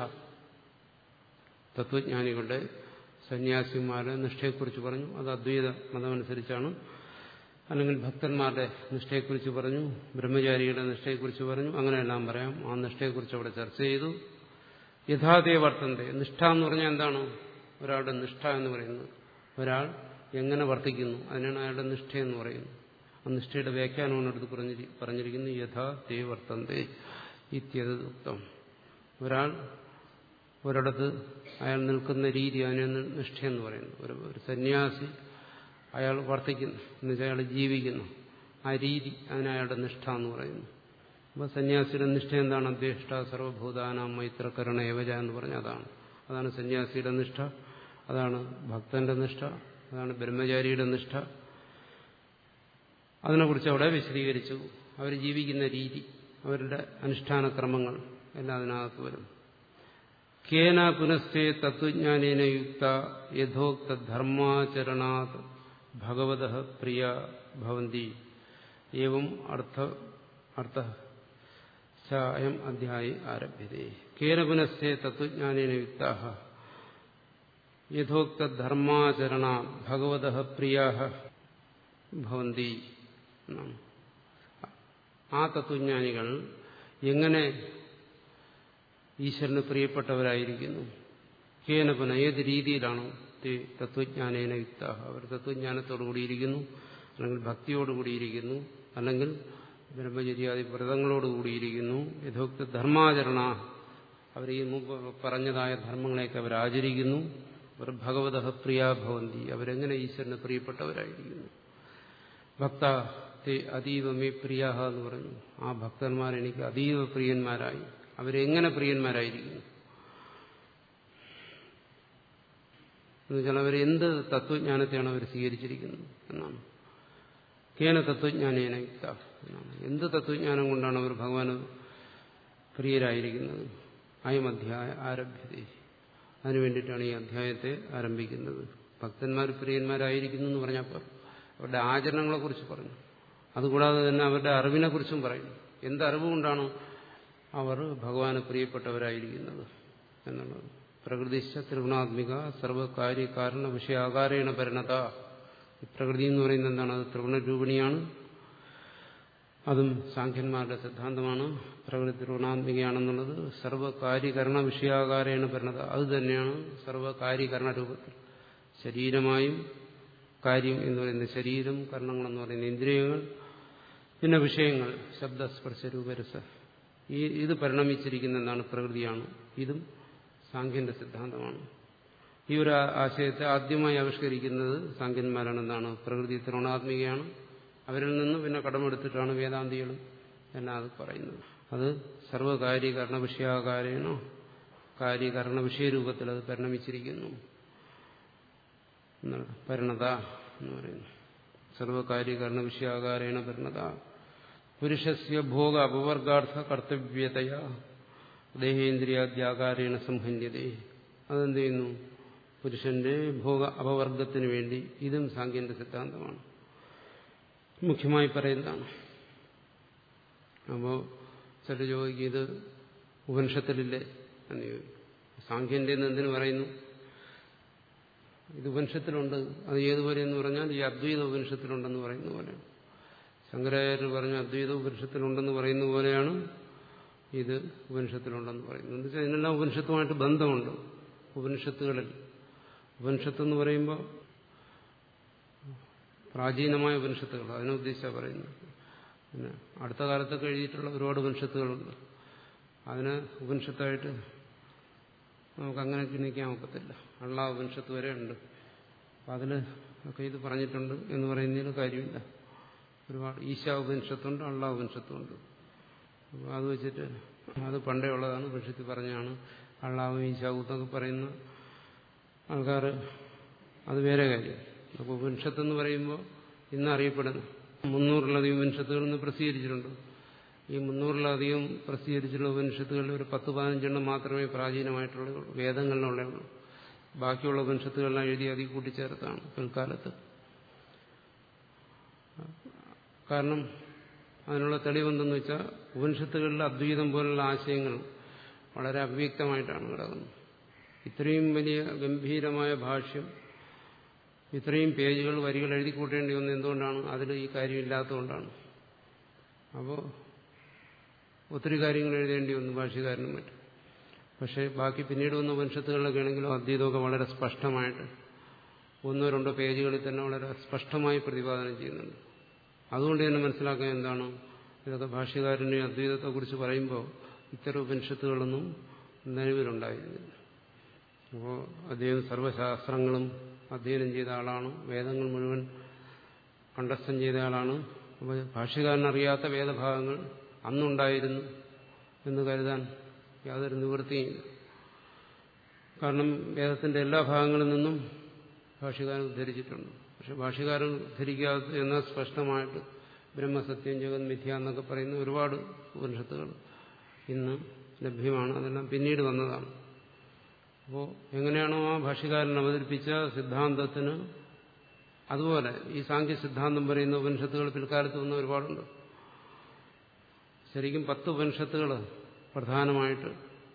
തത്വജ്ഞാനികളുടെ സന്യാസിമാരുടെ നിഷ്ഠയെക്കുറിച്ച് പറഞ്ഞു അത് അദ്വൈത മതമനുസരിച്ചാണ് അല്ലെങ്കിൽ ഭക്തന്മാരുടെ നിഷ്ഠയെക്കുറിച്ച് പറഞ്ഞു ബ്രഹ്മചാരികളുടെ നിഷ്ഠയെക്കുറിച്ച് പറഞ്ഞു അങ്ങനെയെല്ലാം പറയാം ആ നിഷ്ഠയെക്കുറിച്ച് അവിടെ ചർച്ച ചെയ്തു യഥാതേ വർത്തന്തെ നിഷ്ഠ എന്ന് പറഞ്ഞാൽ എന്താണ് ഒരാളുടെ നിഷ്ഠ എന്ന് പറയുന്നത് ഒരാൾ എങ്ങനെ വർത്തിക്കുന്നു അതിനാണ് അയാളുടെ നിഷ്ഠ എന്ന് പറയുന്നത് ആ നിഷ്ഠയുടെ വ്യാഖ്യാനമാണ് എടുത്ത് പറഞ്ഞിരിക്കുന്നത് യഥാ തേ വർത്തന്തെ ഇത്യതുക്തം ഒരാൾ ഒരിടത്ത് അയാൾ നിൽക്കുന്ന രീതി അതിനാണ് നിഷ്ഠയെന്ന് പറയുന്നു ഒരു ഒരു സന്യാസി അയാൾ വർത്തിക്കുന്നു എന്നുവെച്ചാൽ അയാൾ ജീവിക്കുന്നു ആ രീതി അതിനയാളുടെ നിഷ്ഠ എന്ന് പറയുന്നു അപ്പോൾ സന്യാസിയുടെ നിഷ്ഠ എന്താണ് അധ്യക്ഷ സർവഭൂതാന മൈത്രകരണ ഏവജ എന്ന് പറഞ്ഞ അതാണ് അതാണ് സന്യാസിയുടെ നിഷ്ഠ അതാണ് ഭക്തന്റെ നിഷ്ഠ അതാണ് ബ്രഹ്മചാരിയുടെ നിഷ്ഠ അതിനെക്കുറിച്ച് അവിടെ വിശദീകരിച്ചു അവർ ജീവിക്കുന്ന രീതി അവരുടെ അനുഷ്ഠാന ക്രമങ്ങൾ എല്ലാം അതിനകത്ത് വരും കേന പുനസ്തേ തത്വജ്ഞാനേന യുക്ത യഥോക്ത ധർമാചരണാത് ഭഗവത പ്രിയ ഭവന്തി ഏവം അർത്ഥ അർത്ഥ അയം അധ്യായ ആരഭ്യതേ കേന പുനസ്തേ തത്വജ്ഞാനേന യുക്ത യഥോക്ത ധർമാചരണ ഭഗവത പ്രിയ ഭവന്തി എന്നാണ് ആ തത്വജ്ഞാനികൾ എങ്ങനെ ഈശ്വരന് പ്രിയപ്പെട്ടവരായിരിക്കുന്നു കേനപന ഏത് രീതിയിലാണ് തത്വജ്ഞാനേന യുക്ത അവർ തത്വജ്ഞാനത്തോടു കൂടിയിരിക്കുന്നു അല്ലെങ്കിൽ ഭക്തിയോടുകൂടിയിരിക്കുന്നു അല്ലെങ്കിൽ ബ്രഹ്മചര്യാദി വ്രതങ്ങളോടുകൂടിയിരിക്കുന്നു യഥോക്ത ധർമാചരണ അവർ ഈ മുമ്പ് പറഞ്ഞതായ ധർമ്മങ്ങളെയൊക്കെ അവർ ആചരിക്കുന്നു അവർ ഭഗവത പ്രിയാഭവന്തി അവരെങ്ങനെ ഈശ്വരന് പ്രിയപ്പെട്ടവരായിരിക്കുന്നു ഭക്ത തേ അതീവമേ പ്രിയാഹ എന്ന് പറഞ്ഞു ആ ഭക്തന്മാർ എനിക്ക് അതീവ പ്രിയന്മാരായി അവരെങ്ങനെ പ്രിയന്മാരായിരിക്കുന്നു എന്നുവെച്ചാൽ അവർ എന്ത് തത്വജ്ഞാനത്തെയാണ് അവർ സ്വീകരിച്ചിരിക്കുന്നത് എന്നാണ് കേന തത്വജ്ഞാനേന യുക്ത എന്നാണ് എന്ത് തത്വജ്ഞാനം കൊണ്ടാണ് അവർ ഭഗവാന് പ്രിയരായിരിക്കുന്നത് അയം അധ്യായ ആരഭ്യത അതിനു വേണ്ടിയിട്ടാണ് ഈ അധ്യായത്തെ ആരംഭിക്കുന്നത് ഭക്തന്മാർ പ്രിയന്മാരായിരിക്കുന്നു എന്ന് പറഞ്ഞപ്പോൾ അവരുടെ ആചരണങ്ങളെക്കുറിച്ച് പറഞ്ഞു അതുകൂടാതെ തന്നെ അവരുടെ അറിവിനെക്കുറിച്ചും പറയുന്നു എന്തറിവുകൊണ്ടാണ് അവർ ഭഗവാന് പ്രിയപ്പെട്ടവരായിരിക്കുന്നത് എന്നുള്ളത് പ്രകൃതിശ്ച ത്രിഗുണാത്മിക സർവകാര്യകാരണ വിഷയാകാരേണ പരിണത പ്രകൃതി എന്ന് പറയുന്നത് എന്താണ് അത് ത്രിഗുണരൂപിണിയാണ് അതും സാഖ്യന്മാരുടെ സിദ്ധാന്തമാണ് പ്രകൃതി ത്രിഗുണാത്മികയാണെന്നുള്ളത് സർവകാര്യകരണ വിഷയാകാരേണ പരിണത അത് തന്നെയാണ് സർവകാര്യകരണ രൂപത്തിൽ ശരീരമായും കാര്യം എന്ന് പറയുന്ന ശരീരം കർണങ്ങളെന്ന് പറയുന്ന ഇന്ദ്രിയങ്ങൾ പിന്നെ വിഷയങ്ങൾ ശബ്ദസ്പർശ രൂപരസ ഈ ഇത് പരിണമിച്ചിരിക്കുന്ന എന്താണ് പ്രകൃതിയാണ് ഇതും സാഖ്യന്റെ സിദ്ധാന്തമാണ് ഈ ഒരു ആശയത്തെ ആദ്യമായി ആവിഷ്കരിക്കുന്നത് സാഖ്യന്മാരാണ് എന്താണ് പ്രകൃതി ത്രിഗുണാത്മികയാണ് അവരിൽ നിന്ന് പിന്നെ കടമെടുത്തിട്ടാണ് വേദാന്തികൾ എല്ലാം അത് പറയുന്നത് അത് സർവകാര്യകരണ വിഷയാകാരേണോ കാര്യകരണ വിഷയരൂപത്തിൽ അത് പരിണമിച്ചിരിക്കുന്നു പരിണത എന്ന് പറയുന്നു സർവകാര്യകരണ വിഷയാകാരേണ പരിണത പുരുഷസ്യ ഭോഗ അപവർഗാർത്ഥ കർത്തവ്യതയ ദേഹേന്ദ്രിയാദ്യാകാരേണ സംഹന്യതേ അതെന്ത് ചെയ്യുന്നു പുരുഷന്റെ ഭോഗ അപവർഗത്തിന് വേണ്ടി ഇതും സാങ്കേതിക സിദ്ധാന്തമാണ് മുഖ്യമായി പറയുന്നതാണ് അപ്പോൾ ചില ചോദിക്കും ഇത് ഉപനിഷത്തിലില്ലേ എന്ന് ചോദിക്കും സാഖ്യന്റെ എന്തിനു പറയുന്നു ഇത് ഉപനിഷത്തിലുണ്ട് അത് ഏതുപോലെ എന്ന് പറഞ്ഞാൽ ഈ അദ്വൈത ഉപനിഷത്തിലുണ്ടെന്ന് പറയുന്ന പോലെയാണ് ശങ്കരാചാര്യർ പറഞ്ഞ അദ്വൈത ഉപനിഷത്തിലുണ്ടെന്ന് പറയുന്ന പോലെയാണ് ഇത് ഉപനിഷത്തിലുണ്ടെന്ന് പറയുന്നത് എന്ന് വെച്ചാൽ ഇതിനെല്ലാം ഉപനിഷത്തുമായിട്ട് ബന്ധമുണ്ട് ഉപനിഷത്തുകളിൽ ഉപനിഷത്ത് എന്ന് പറയുമ്പോൾ പ്രാചീനമായ ഉപനിഷത്തുകൾ അതിനെ ഉദ്ദേശിച്ചാണ് പറയുന്നത് പിന്നെ അടുത്ത കാലത്തൊക്കെ എഴുതിയിട്ടുള്ള ഒരുപാട് ഉപനിഷത്തുകളുണ്ട് അതിന് ഉപനിഷത്തായിട്ട് നമുക്ക് അങ്ങനെ ചിന്തിക്കാൻ ഒക്കത്തില്ല അള്ള ഉപനിഷത്ത് വരെ ഉണ്ട് അപ്പം അതിൽ ഒക്കെ ഇത് പറഞ്ഞിട്ടുണ്ട് എന്ന് പറയുന്നതിന് കാര്യമില്ല ഒരുപാട് ഈശാ ഉപനിഷത്തുണ്ട് അള്ള ഉപനിഷത്തുണ്ട് അപ്പോൾ അത് വെച്ചിട്ട് അത് പണ്ടേ ഉള്ളതാണ് ഉപനിഷത്തിൽ പറഞ്ഞാണ് അള്ളാവും ഈശാവും എന്നൊക്കെ പറയുന്ന ആൾക്കാർ അത് വേറെ കാര്യം അപ്പോൾ ഉപനിഷത്ത് എന്ന് പറയുമ്പോൾ ഇന്ന് അറിയപ്പെടുന്നു മുന്നൂറിലധികം ഉപനിഷത്തുകൾ ഇന്ന് പ്രസിദ്ധീകരിച്ചിട്ടുണ്ട് ഈ മുന്നൂറിലധികം പ്രസിദ്ധീകരിച്ചിട്ടുള്ള ഉപനിഷത്തുകളിൽ ഒരു പത്ത് പതിനഞ്ചെണ്ണം മാത്രമേ പ്രാചീനമായിട്ടുള്ള വേദങ്ങളിലുള്ളേ ഉള്ളൂ ബാക്കിയുള്ള ഉപനിഷത്തുകളെല്ലാം എഴുതി അതിൽ കൂട്ടിച്ചേർത്താണ് പിൽക്കാലത്ത് കാരണം അതിനുള്ള തെളിവെന്തെന്ന് വെച്ചാൽ ഉപനിഷത്തുകളിലെ അദ്വൈതം പോലുള്ള ആശയങ്ങൾ വളരെ അവ്യക്തമായിട്ടാണ് കിടക്കുന്നത് ഇത്രയും വലിയ ഗംഭീരമായ ഭാഷ്യം ഇത്രയും പേജുകൾ വരികൾ എഴുതി കൂട്ടേണ്ടി വന്നത് എന്തുകൊണ്ടാണ് അതിൽ ഈ കാര്യമില്ലാത്തതുകൊണ്ടാണ് അപ്പോൾ ഒത്തിരി കാര്യങ്ങൾ എഴുതേണ്ടി വന്നു ഭാഷ്യകാരനും മറ്റും പക്ഷേ ബാക്കി പിന്നീട് വന്ന ഉപനിഷത്തുകളിലൊക്കെ ആണെങ്കിലും അദ്വൈതമൊക്കെ വളരെ സ്പഷ്ടമായിട്ട് ഒന്നോ രണ്ടോ പേജുകളിൽ തന്നെ വളരെ സ്പഷ്ടമായി പ്രതിപാദനം ചെയ്യുന്നുണ്ട് അതുകൊണ്ട് തന്നെ മനസ്സിലാക്കാൻ എന്താണ് ഇതൊക്കെ ഭാഷ്യകാരൻ്റെ അദ്വൈതത്തെക്കുറിച്ച് പറയുമ്പോൾ ഇത്തരം ഉപനിഷത്തുകളൊന്നും നിലവിലുണ്ടായിരുന്നില്ല അപ്പോൾ അദ്ദേഹം സർവശാസ്ത്രങ്ങളും അധ്യയനം ചെയ്ത ആളാണ് വേദങ്ങൾ മുഴുവൻ കണ്ടസ്ഥം ചെയ്ത ആളാണ് അപ്പോൾ ഭാഷ്യകാരനറിയാത്ത വേദഭാഗങ്ങൾ അന്നുണ്ടായിരുന്നു എന്ന് കരുതാൻ യാതൊരു നിവൃത്തിയില്ല കാരണം വേദത്തിന്റെ എല്ലാ ഭാഗങ്ങളിൽ നിന്നും ഭാഷ്യകാരൻ ഉദ്ധരിച്ചിട്ടുണ്ട് പക്ഷെ ഭാഷ്യകാരൻ ഉദ്ധരിക്കാത്ത എന്നാൽ സ്പഷ്ടമായിട്ട് ബ്രഹ്മസത്യം ജഗത് മിഥ്യ എന്നൊക്കെ പറയുന്ന ഒരുപാട് ഉപനിഷത്തുകൾ ഇന്ന് ലഭ്യമാണ് അതെല്ലാം പിന്നീട് വന്നതാണ് അപ്പോൾ എങ്ങനെയാണോ ആ ഭാഷ്യകാരൻ അവതരിപ്പിച്ച സിദ്ധാന്തത്തിന് അതുപോലെ ഈ സാങ്കേ സിദ്ധാന്തം പറയുന്ന ഉപനിഷത്തുകൾ പിൽക്കാലത്ത് വന്ന ഒരുപാടുണ്ട് ശരിക്കും പത്ത് ഉപനിഷത്തുകൾ പ്രധാനമായിട്ട്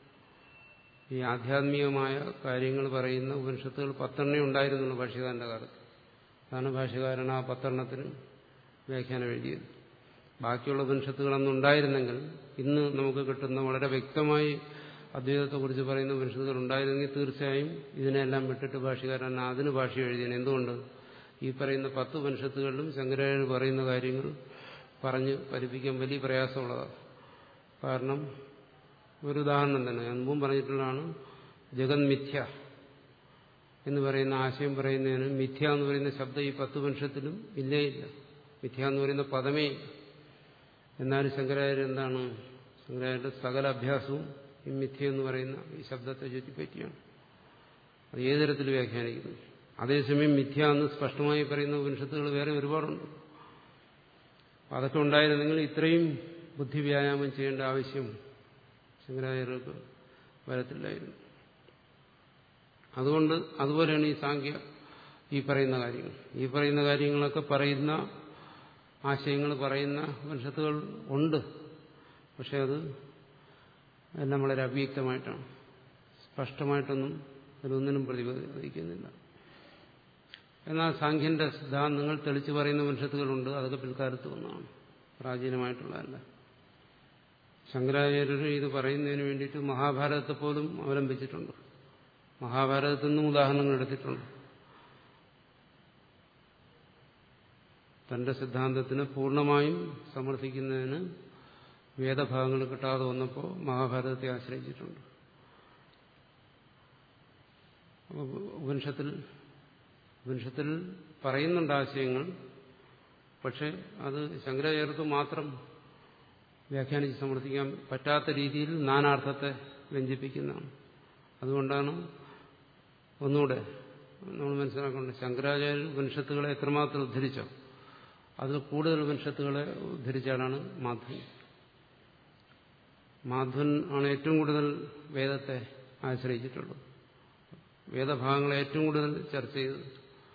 ഈ ആധ്യാത്മികമായ കാര്യങ്ങൾ പറയുന്ന ഉപനിഷത്തുകൾ പത്തെണ്ണേ ഉണ്ടായിരുന്നുള്ളൂ ഭാഷ്യകാരന്റെ കാലത്ത് അതാണ് ഭാഷ്യകാരൻ ആ പത്തെണ്ണത്തിന് വ്യാഖ്യാനം എഴുതിയത് ബാക്കിയുള്ള ഉപനിഷത്തുകളൊന്നും ഉണ്ടായിരുന്നെങ്കിൽ ഇന്ന് നമുക്ക് കിട്ടുന്ന വളരെ വ്യക്തമായി അദ്വൈതത്തെക്കുറിച്ച് പറയുന്ന ഉപനിഷത്തുകൾ ഉണ്ടായിരുന്നെങ്കിൽ തീർച്ചയായും ഇതിനെല്ലാം വിട്ടിട്ട് ഭാഷ്യകാരൻ അതിന് ഭാഷ എഴുതിയാണ് എന്തുകൊണ്ട് ഈ പറയുന്ന പത്ത് ഉപനിഷത്തുകളിലും ശങ്കരാചാര്യ പറയുന്ന കാര്യങ്ങൾ പറഞ്ഞ് പഠിപ്പിക്കാൻ വലിയ പ്രയാസമുള്ളതാണ് കാരണം ഒരു ഉദാഹരണം തന്നെ ഞാൻ മുമ്പും പറഞ്ഞിട്ടുള്ളതാണ് ജഗത് മിഥ്യ എന്ന് പറയുന്ന ആശയം പറയുന്നതിന് മിഥ്യ എന്ന് പറയുന്ന ശബ്ദം ഈ പത്ത് വംശത്തിലും ഇല്ലേ ഇല്ല മിഥ്യ എന്ന് പറയുന്ന പദമേ ഇല്ല എന്നാലും ശങ്കരാചാര്യ എന്താണ് ശങ്കരാചാര്യ സകല അഭ്യാസവും ഈ മിഥ്യ എന്ന് പറയുന്ന ഈ ശബ്ദത്തെ ചുറ്റിപ്പറ്റിയാണ് അത് ഏത് തരത്തിൽ വ്യാഖ്യാനിക്കുന്നു അതേസമയം മിഥ്യ എന്ന് സ്പഷ്ടമായി പറയുന്ന ഉപനിഷത്തുകൾ വേറെ ഒരുപാടുണ്ട് അതൊക്കെ ഉണ്ടായിരുന്നെങ്കിൽ ഇത്രയും ബുദ്ധി വ്യായാമം ചെയ്യേണ്ട ആവശ്യം ശങ്കരാചാര്യർക്ക് വരത്തില്ലായിരുന്നു അതുകൊണ്ട് അതുപോലെയാണ് ഈ സാഖ്യ ഈ പറയുന്ന കാര്യങ്ങൾ ഈ പറയുന്ന കാര്യങ്ങളൊക്കെ പറയുന്ന ആശയങ്ങൾ പറയുന്ന ഉപനിഷത്തുകൾ ഉണ്ട് പക്ഷെ അത് എല്ലാം വളരെ അവ്യക്തമായിട്ടാണ് സ്പഷ്ടമായിട്ടൊന്നും അതിലൊന്നിനും പ്രതിപാദിക്കുന്നില്ല എന്നാൽ സാഖ്യന്റെ സിദ്ധാന്തങ്ങൾ തെളിച്ചു പറയുന്ന ഉപനിഷത്തുകളുണ്ട് അതൊക്കെ പിൽക്കാലത്ത് വന്നതാണ് പ്രാചീനമായിട്ടുള്ളതല്ല ശങ്കരാചാര്യർ ഇത് പറയുന്നതിന് വേണ്ടിയിട്ട് മഹാഭാരതത്തെ പോലും അവലംബിച്ചിട്ടുണ്ട് മഹാഭാരതത്തിൽ നിന്നും ഉദാഹരണങ്ങൾ എടുത്തിട്ടുണ്ട് തന്റെ സിദ്ധാന്തത്തിന് പൂർണ്ണമായും സമർത്ഥിക്കുന്നതിന് വേദഭാഗങ്ങൾ കിട്ടാതെ വന്നപ്പോൾ മഹാഭാരതത്തെ ആശ്രയിച്ചിട്ടുണ്ട് ഉപനിഷത്തിൽ ഉപനിഷത്തിൽ പറയുന്നുണ്ട് ആശയങ്ങൾ പക്ഷെ അത് ശങ്കരാചാര്യർക്ക് മാത്രം വ്യാഖ്യാനിച്ച് സമർത്ഥിക്കാൻ പറ്റാത്ത രീതിയിൽ നാനാർത്ഥത്തെ വ്യഞ്ജിപ്പിക്കുന്നതാണ് അതുകൊണ്ടാണ് ഒന്നുകൂടെ നമ്മൾ മനസ്സിലാക്കേണ്ടത് ശങ്കരാചാര്യ ഉപനിഷത്തുകളെ എത്രമാത്രം ഉദ്ധരിച്ചോ അതിൽ കൂടുതൽ ഉപനിഷത്തുകളെ ഉദ്ധരിച്ചാലാണ് മാധവൻ മാധവൻ ആണ് ഏറ്റവും കൂടുതൽ വേദത്തെ ആശ്രയിച്ചിട്ടുള്ളത് വേദഭാഗങ്ങളെ ഏറ്റവും കൂടുതൽ ചർച്ച ചെയ്തത്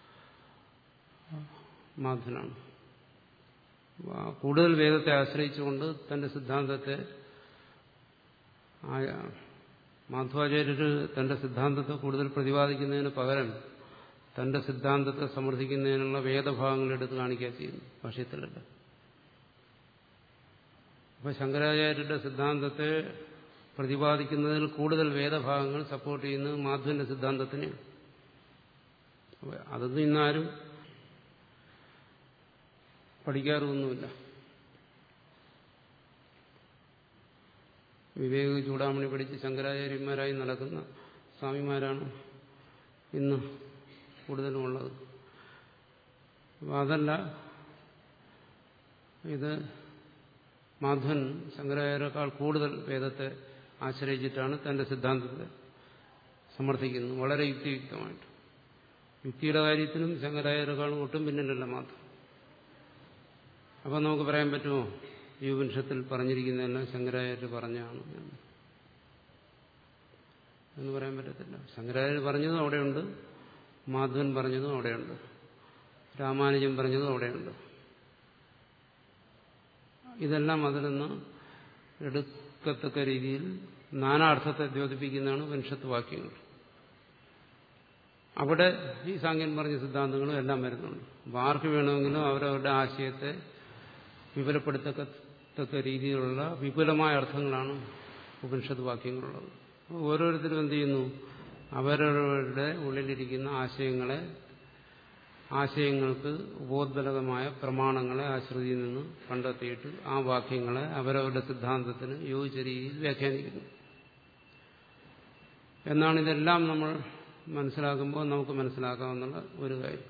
മാധവനാണ് കൂടുതൽ വേദത്തെ ആശ്രയിച്ചുകൊണ്ട് തന്റെ സിദ്ധാന്തത്തെ മാധവാചാര്യർ തന്റെ സിദ്ധാന്തത്തെ കൂടുതൽ പ്രതിപാദിക്കുന്നതിന് പകരം തന്റെ സിദ്ധാന്തത്തെ സമർത്ഥിക്കുന്നതിനുള്ള വേദഭാഗങ്ങൾ എടുത്ത് കാണിക്കുക ചെയ്യുന്നു ഭാഷ്യത്തിലല്ല അപ്പൊ ശങ്കരാചാര്യരുടെ സിദ്ധാന്തത്തെ പ്രതിപാദിക്കുന്നതിൽ കൂടുതൽ വേദഭാഗങ്ങൾ സപ്പോർട്ട് ചെയ്യുന്നത് മാധവന്റെ സിദ്ധാന്തത്തിന് അതൊന്നും ഇന്നാരും പഠിക്കാറൊന്നുമില്ല വിവേക ചൂടാമണി പഠിച്ച് ശങ്കരാചാര്യന്മാരായി നടക്കുന്ന സ്വാമിമാരാണ് ഇന്ന് കൂടുതലും ഉള്ളത് അപ്പം അതല്ല ഇത് മാധവൻ ശങ്കരാചാര്യക്കാൾ കൂടുതൽ വേദത്തെ ആശ്രയിച്ചിട്ടാണ് തന്റെ സിദ്ധാന്തത്തെ സമർത്ഥിക്കുന്നത് വളരെ യുക്തിയുക്തമായിട്ട് യുക്തിയുടെ കാര്യത്തിലും ശങ്കരാചാര്യക്കാളും ഒട്ടും പിന്നിലല്ല മാധവൻ അപ്പം നമുക്ക് പറയാൻ പറ്റുമോ ഈ ഉപനിഷത്തിൽ പറഞ്ഞിരിക്കുന്നതെല്ലാം ശങ്കരാചാര്യ പറഞ്ഞാണ് എന്ന് എന്ന് പറയാൻ പറ്റത്തില്ല ശങ്കരാചാര്യ പറഞ്ഞതും അവിടെയുണ്ട് മാധവൻ പറഞ്ഞതും അവിടെയുണ്ട് രാമാനുജൻ പറഞ്ഞതും അവിടെയുണ്ട് ഇതെല്ലാം അതിൽ നിന്ന് എടുക്കത്തക്ക രീതിയിൽ നാനാർത്ഥത്തെ ദ്യോതിപ്പിക്കുന്നതാണ് ഉപനിഷത്ത് വാക്യങ്ങൾ അവിടെ ഈ സാങ്കേൻ പറഞ്ഞ സിദ്ധാന്തങ്ങളും എല്ലാം വരുന്നുണ്ട് അപ്പോൾ ആർക്ക് വേണമെങ്കിലും അവരവരുടെ ആശയത്തെ വിപുലപ്പെടുത്തത്തക്ക രീതിയിലുള്ള വിപുലമായ അർത്ഥങ്ങളാണ് ഉപനിഷത്ത് വാക്യങ്ങളുള്ളത് ഓരോരുത്തരും എന്ത് ചെയ്യുന്നു അവരവരുടെ ഉള്ളിലിരിക്കുന്ന ആശയങ്ങളെ ആശയങ്ങൾക്ക് ഉപോദ്ബലകമായ പ്രമാണങ്ങളെ ആശ്രതിയിൽ നിന്ന് കണ്ടെത്തിയിട്ട് ആ വാക്യങ്ങളെ അവരവരുടെ സിദ്ധാന്തത്തിന് യോജിച്ച രീതിയിൽ വ്യാഖ്യാനിക്കുന്നു എന്നാണ് ഇതെല്ലാം നമ്മൾ മനസ്സിലാക്കുമ്പോൾ നമുക്ക് മനസ്സിലാക്കാവുന്ന ഒരു കാര്യം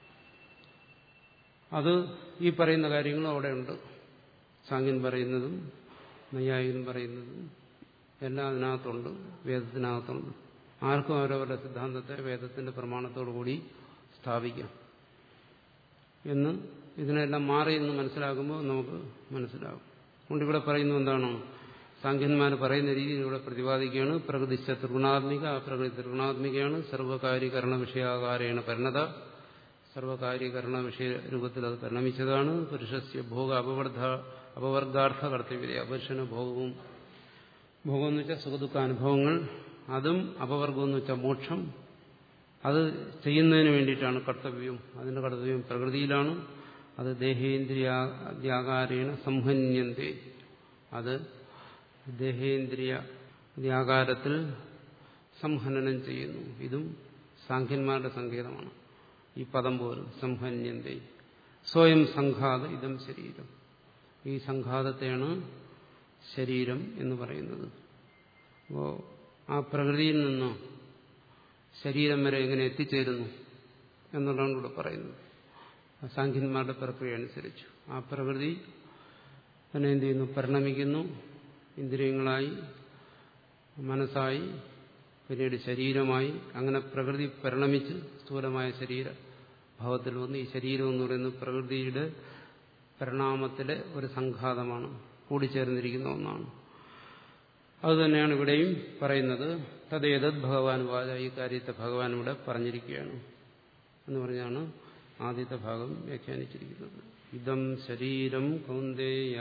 അത് ഈ പറയുന്ന കാര്യങ്ങളും അവിടെയുണ്ട് സാങ്ക്യൻ പറയുന്നതും നയ്യായികൻ പറയുന്നതും എല്ലാം അതിനകത്തുണ്ട് വേദത്തിനകത്തുണ്ട് ആർക്കും അവരവരുടെ സിദ്ധാന്തത്തെ വേദത്തിന്റെ പ്രമാണത്തോടു കൂടി സ്ഥാപിക്കാം എന്ന് ഇതിനെല്ലാം മാറി എന്ന് മനസ്സിലാക്കുമ്പോൾ നമുക്ക് മനസ്സിലാകും അതുകൊണ്ട് ഇവിടെ പറയുന്നത് എന്താണ് സാഖ്യന്മാർ പറയുന്ന രീതിയിൽ ഇവിടെ പ്രതിപാദിക്കുകയാണ് പ്രകൃതി ത്രിഗുണാത്മിക ആ പ്രകൃതി ത്രിഗുണാത്മികയാണ് സർവകാര്യകരണ വിഷയാകാരേണ പരിണത സർവകാര്യകരണ വിഷയ രൂപത്തിൽ അത് പരിണമിച്ചതാണ് പുരുഷസ്യ ഭോഗ അപവർദ്ധ അപവർഗാർത്ഥ കർത്തവ്യത അപുരുഷന് ഭോഗവും ഭോഗം എന്ന് വെച്ചാൽ സുഖദുഃഖാനുഭവങ്ങൾ അതും അപവർഗം എന്ന് വെച്ചാൽ മോക്ഷം അത് ചെയ്യുന്നതിന് വേണ്ടിയിട്ടാണ് കർത്തവ്യം അതിന്റെ കർത്തവ്യം പ്രകൃതിയിലാണ് അത് ദേഹേന്ദ്രിയാകാരേണ സംഹന്യന്തി അത് ദേഹേന്ദ്രിയ വ്യാകാരത്തിൽ സംഹനനം ചെയ്യുന്നു ഇതും സാഖ്യന്മാരുടെ സങ്കേതമാണ് ഈ പദം പോലും സംഹന്യന്തി സ്വയം സംഘാത ഇതം ശരീരം ഈ സംഘാതത്തെയാണ് ശരീരം എന്ന് പറയുന്നത് അപ്പോൾ ആ പ്രകൃതിയിൽ നിന്ന് ശരീരം വരെ എങ്ങനെ എത്തിച്ചേരുന്നു എന്നുള്ളതാണ് ഇവിടെ പറയുന്നത് സാഖ്യന്മാരുടെ പ്രക്രിയ അനുസരിച്ചു ആ പ്രകൃതി തന്നെ എന്ത് ചെയ്യുന്നു പരിണമിക്കുന്നു ഇന്ദ്രിയങ്ങളായി മനസ്സായി പിന്നീട് ശരീരമായി അങ്ങനെ പ്രകൃതി പരിണമിച്ച് സ്ഥൂലമായ ശരീര ഭാവത്തിൽ വന്ന് ഈ ശരീരം എന്ന് പറയുന്നത് പ്രകൃതിയുടെ പരിണാമത്തിലെ ഒരു സംഘാതമാണ് കൂടിച്ചേർന്നിരിക്കുന്ന ഒന്നാണ് അതുതന്നെയാണ് ഇവിടെയും പറയുന്നത് തദ്ദേതത് ഭഗവാൻ വാച ഈ കാര്യത്തെ ഭഗവാൻ ഇവിടെ പറഞ്ഞിരിക്കുകയാണ് എന്ന് പറഞ്ഞാണ് ആദ്യത്തെ ഭാഗം വ്യാഖ്യാനിച്ചിരിക്കുന്നത് ഇതം ശരീരം കൗന്ദേയ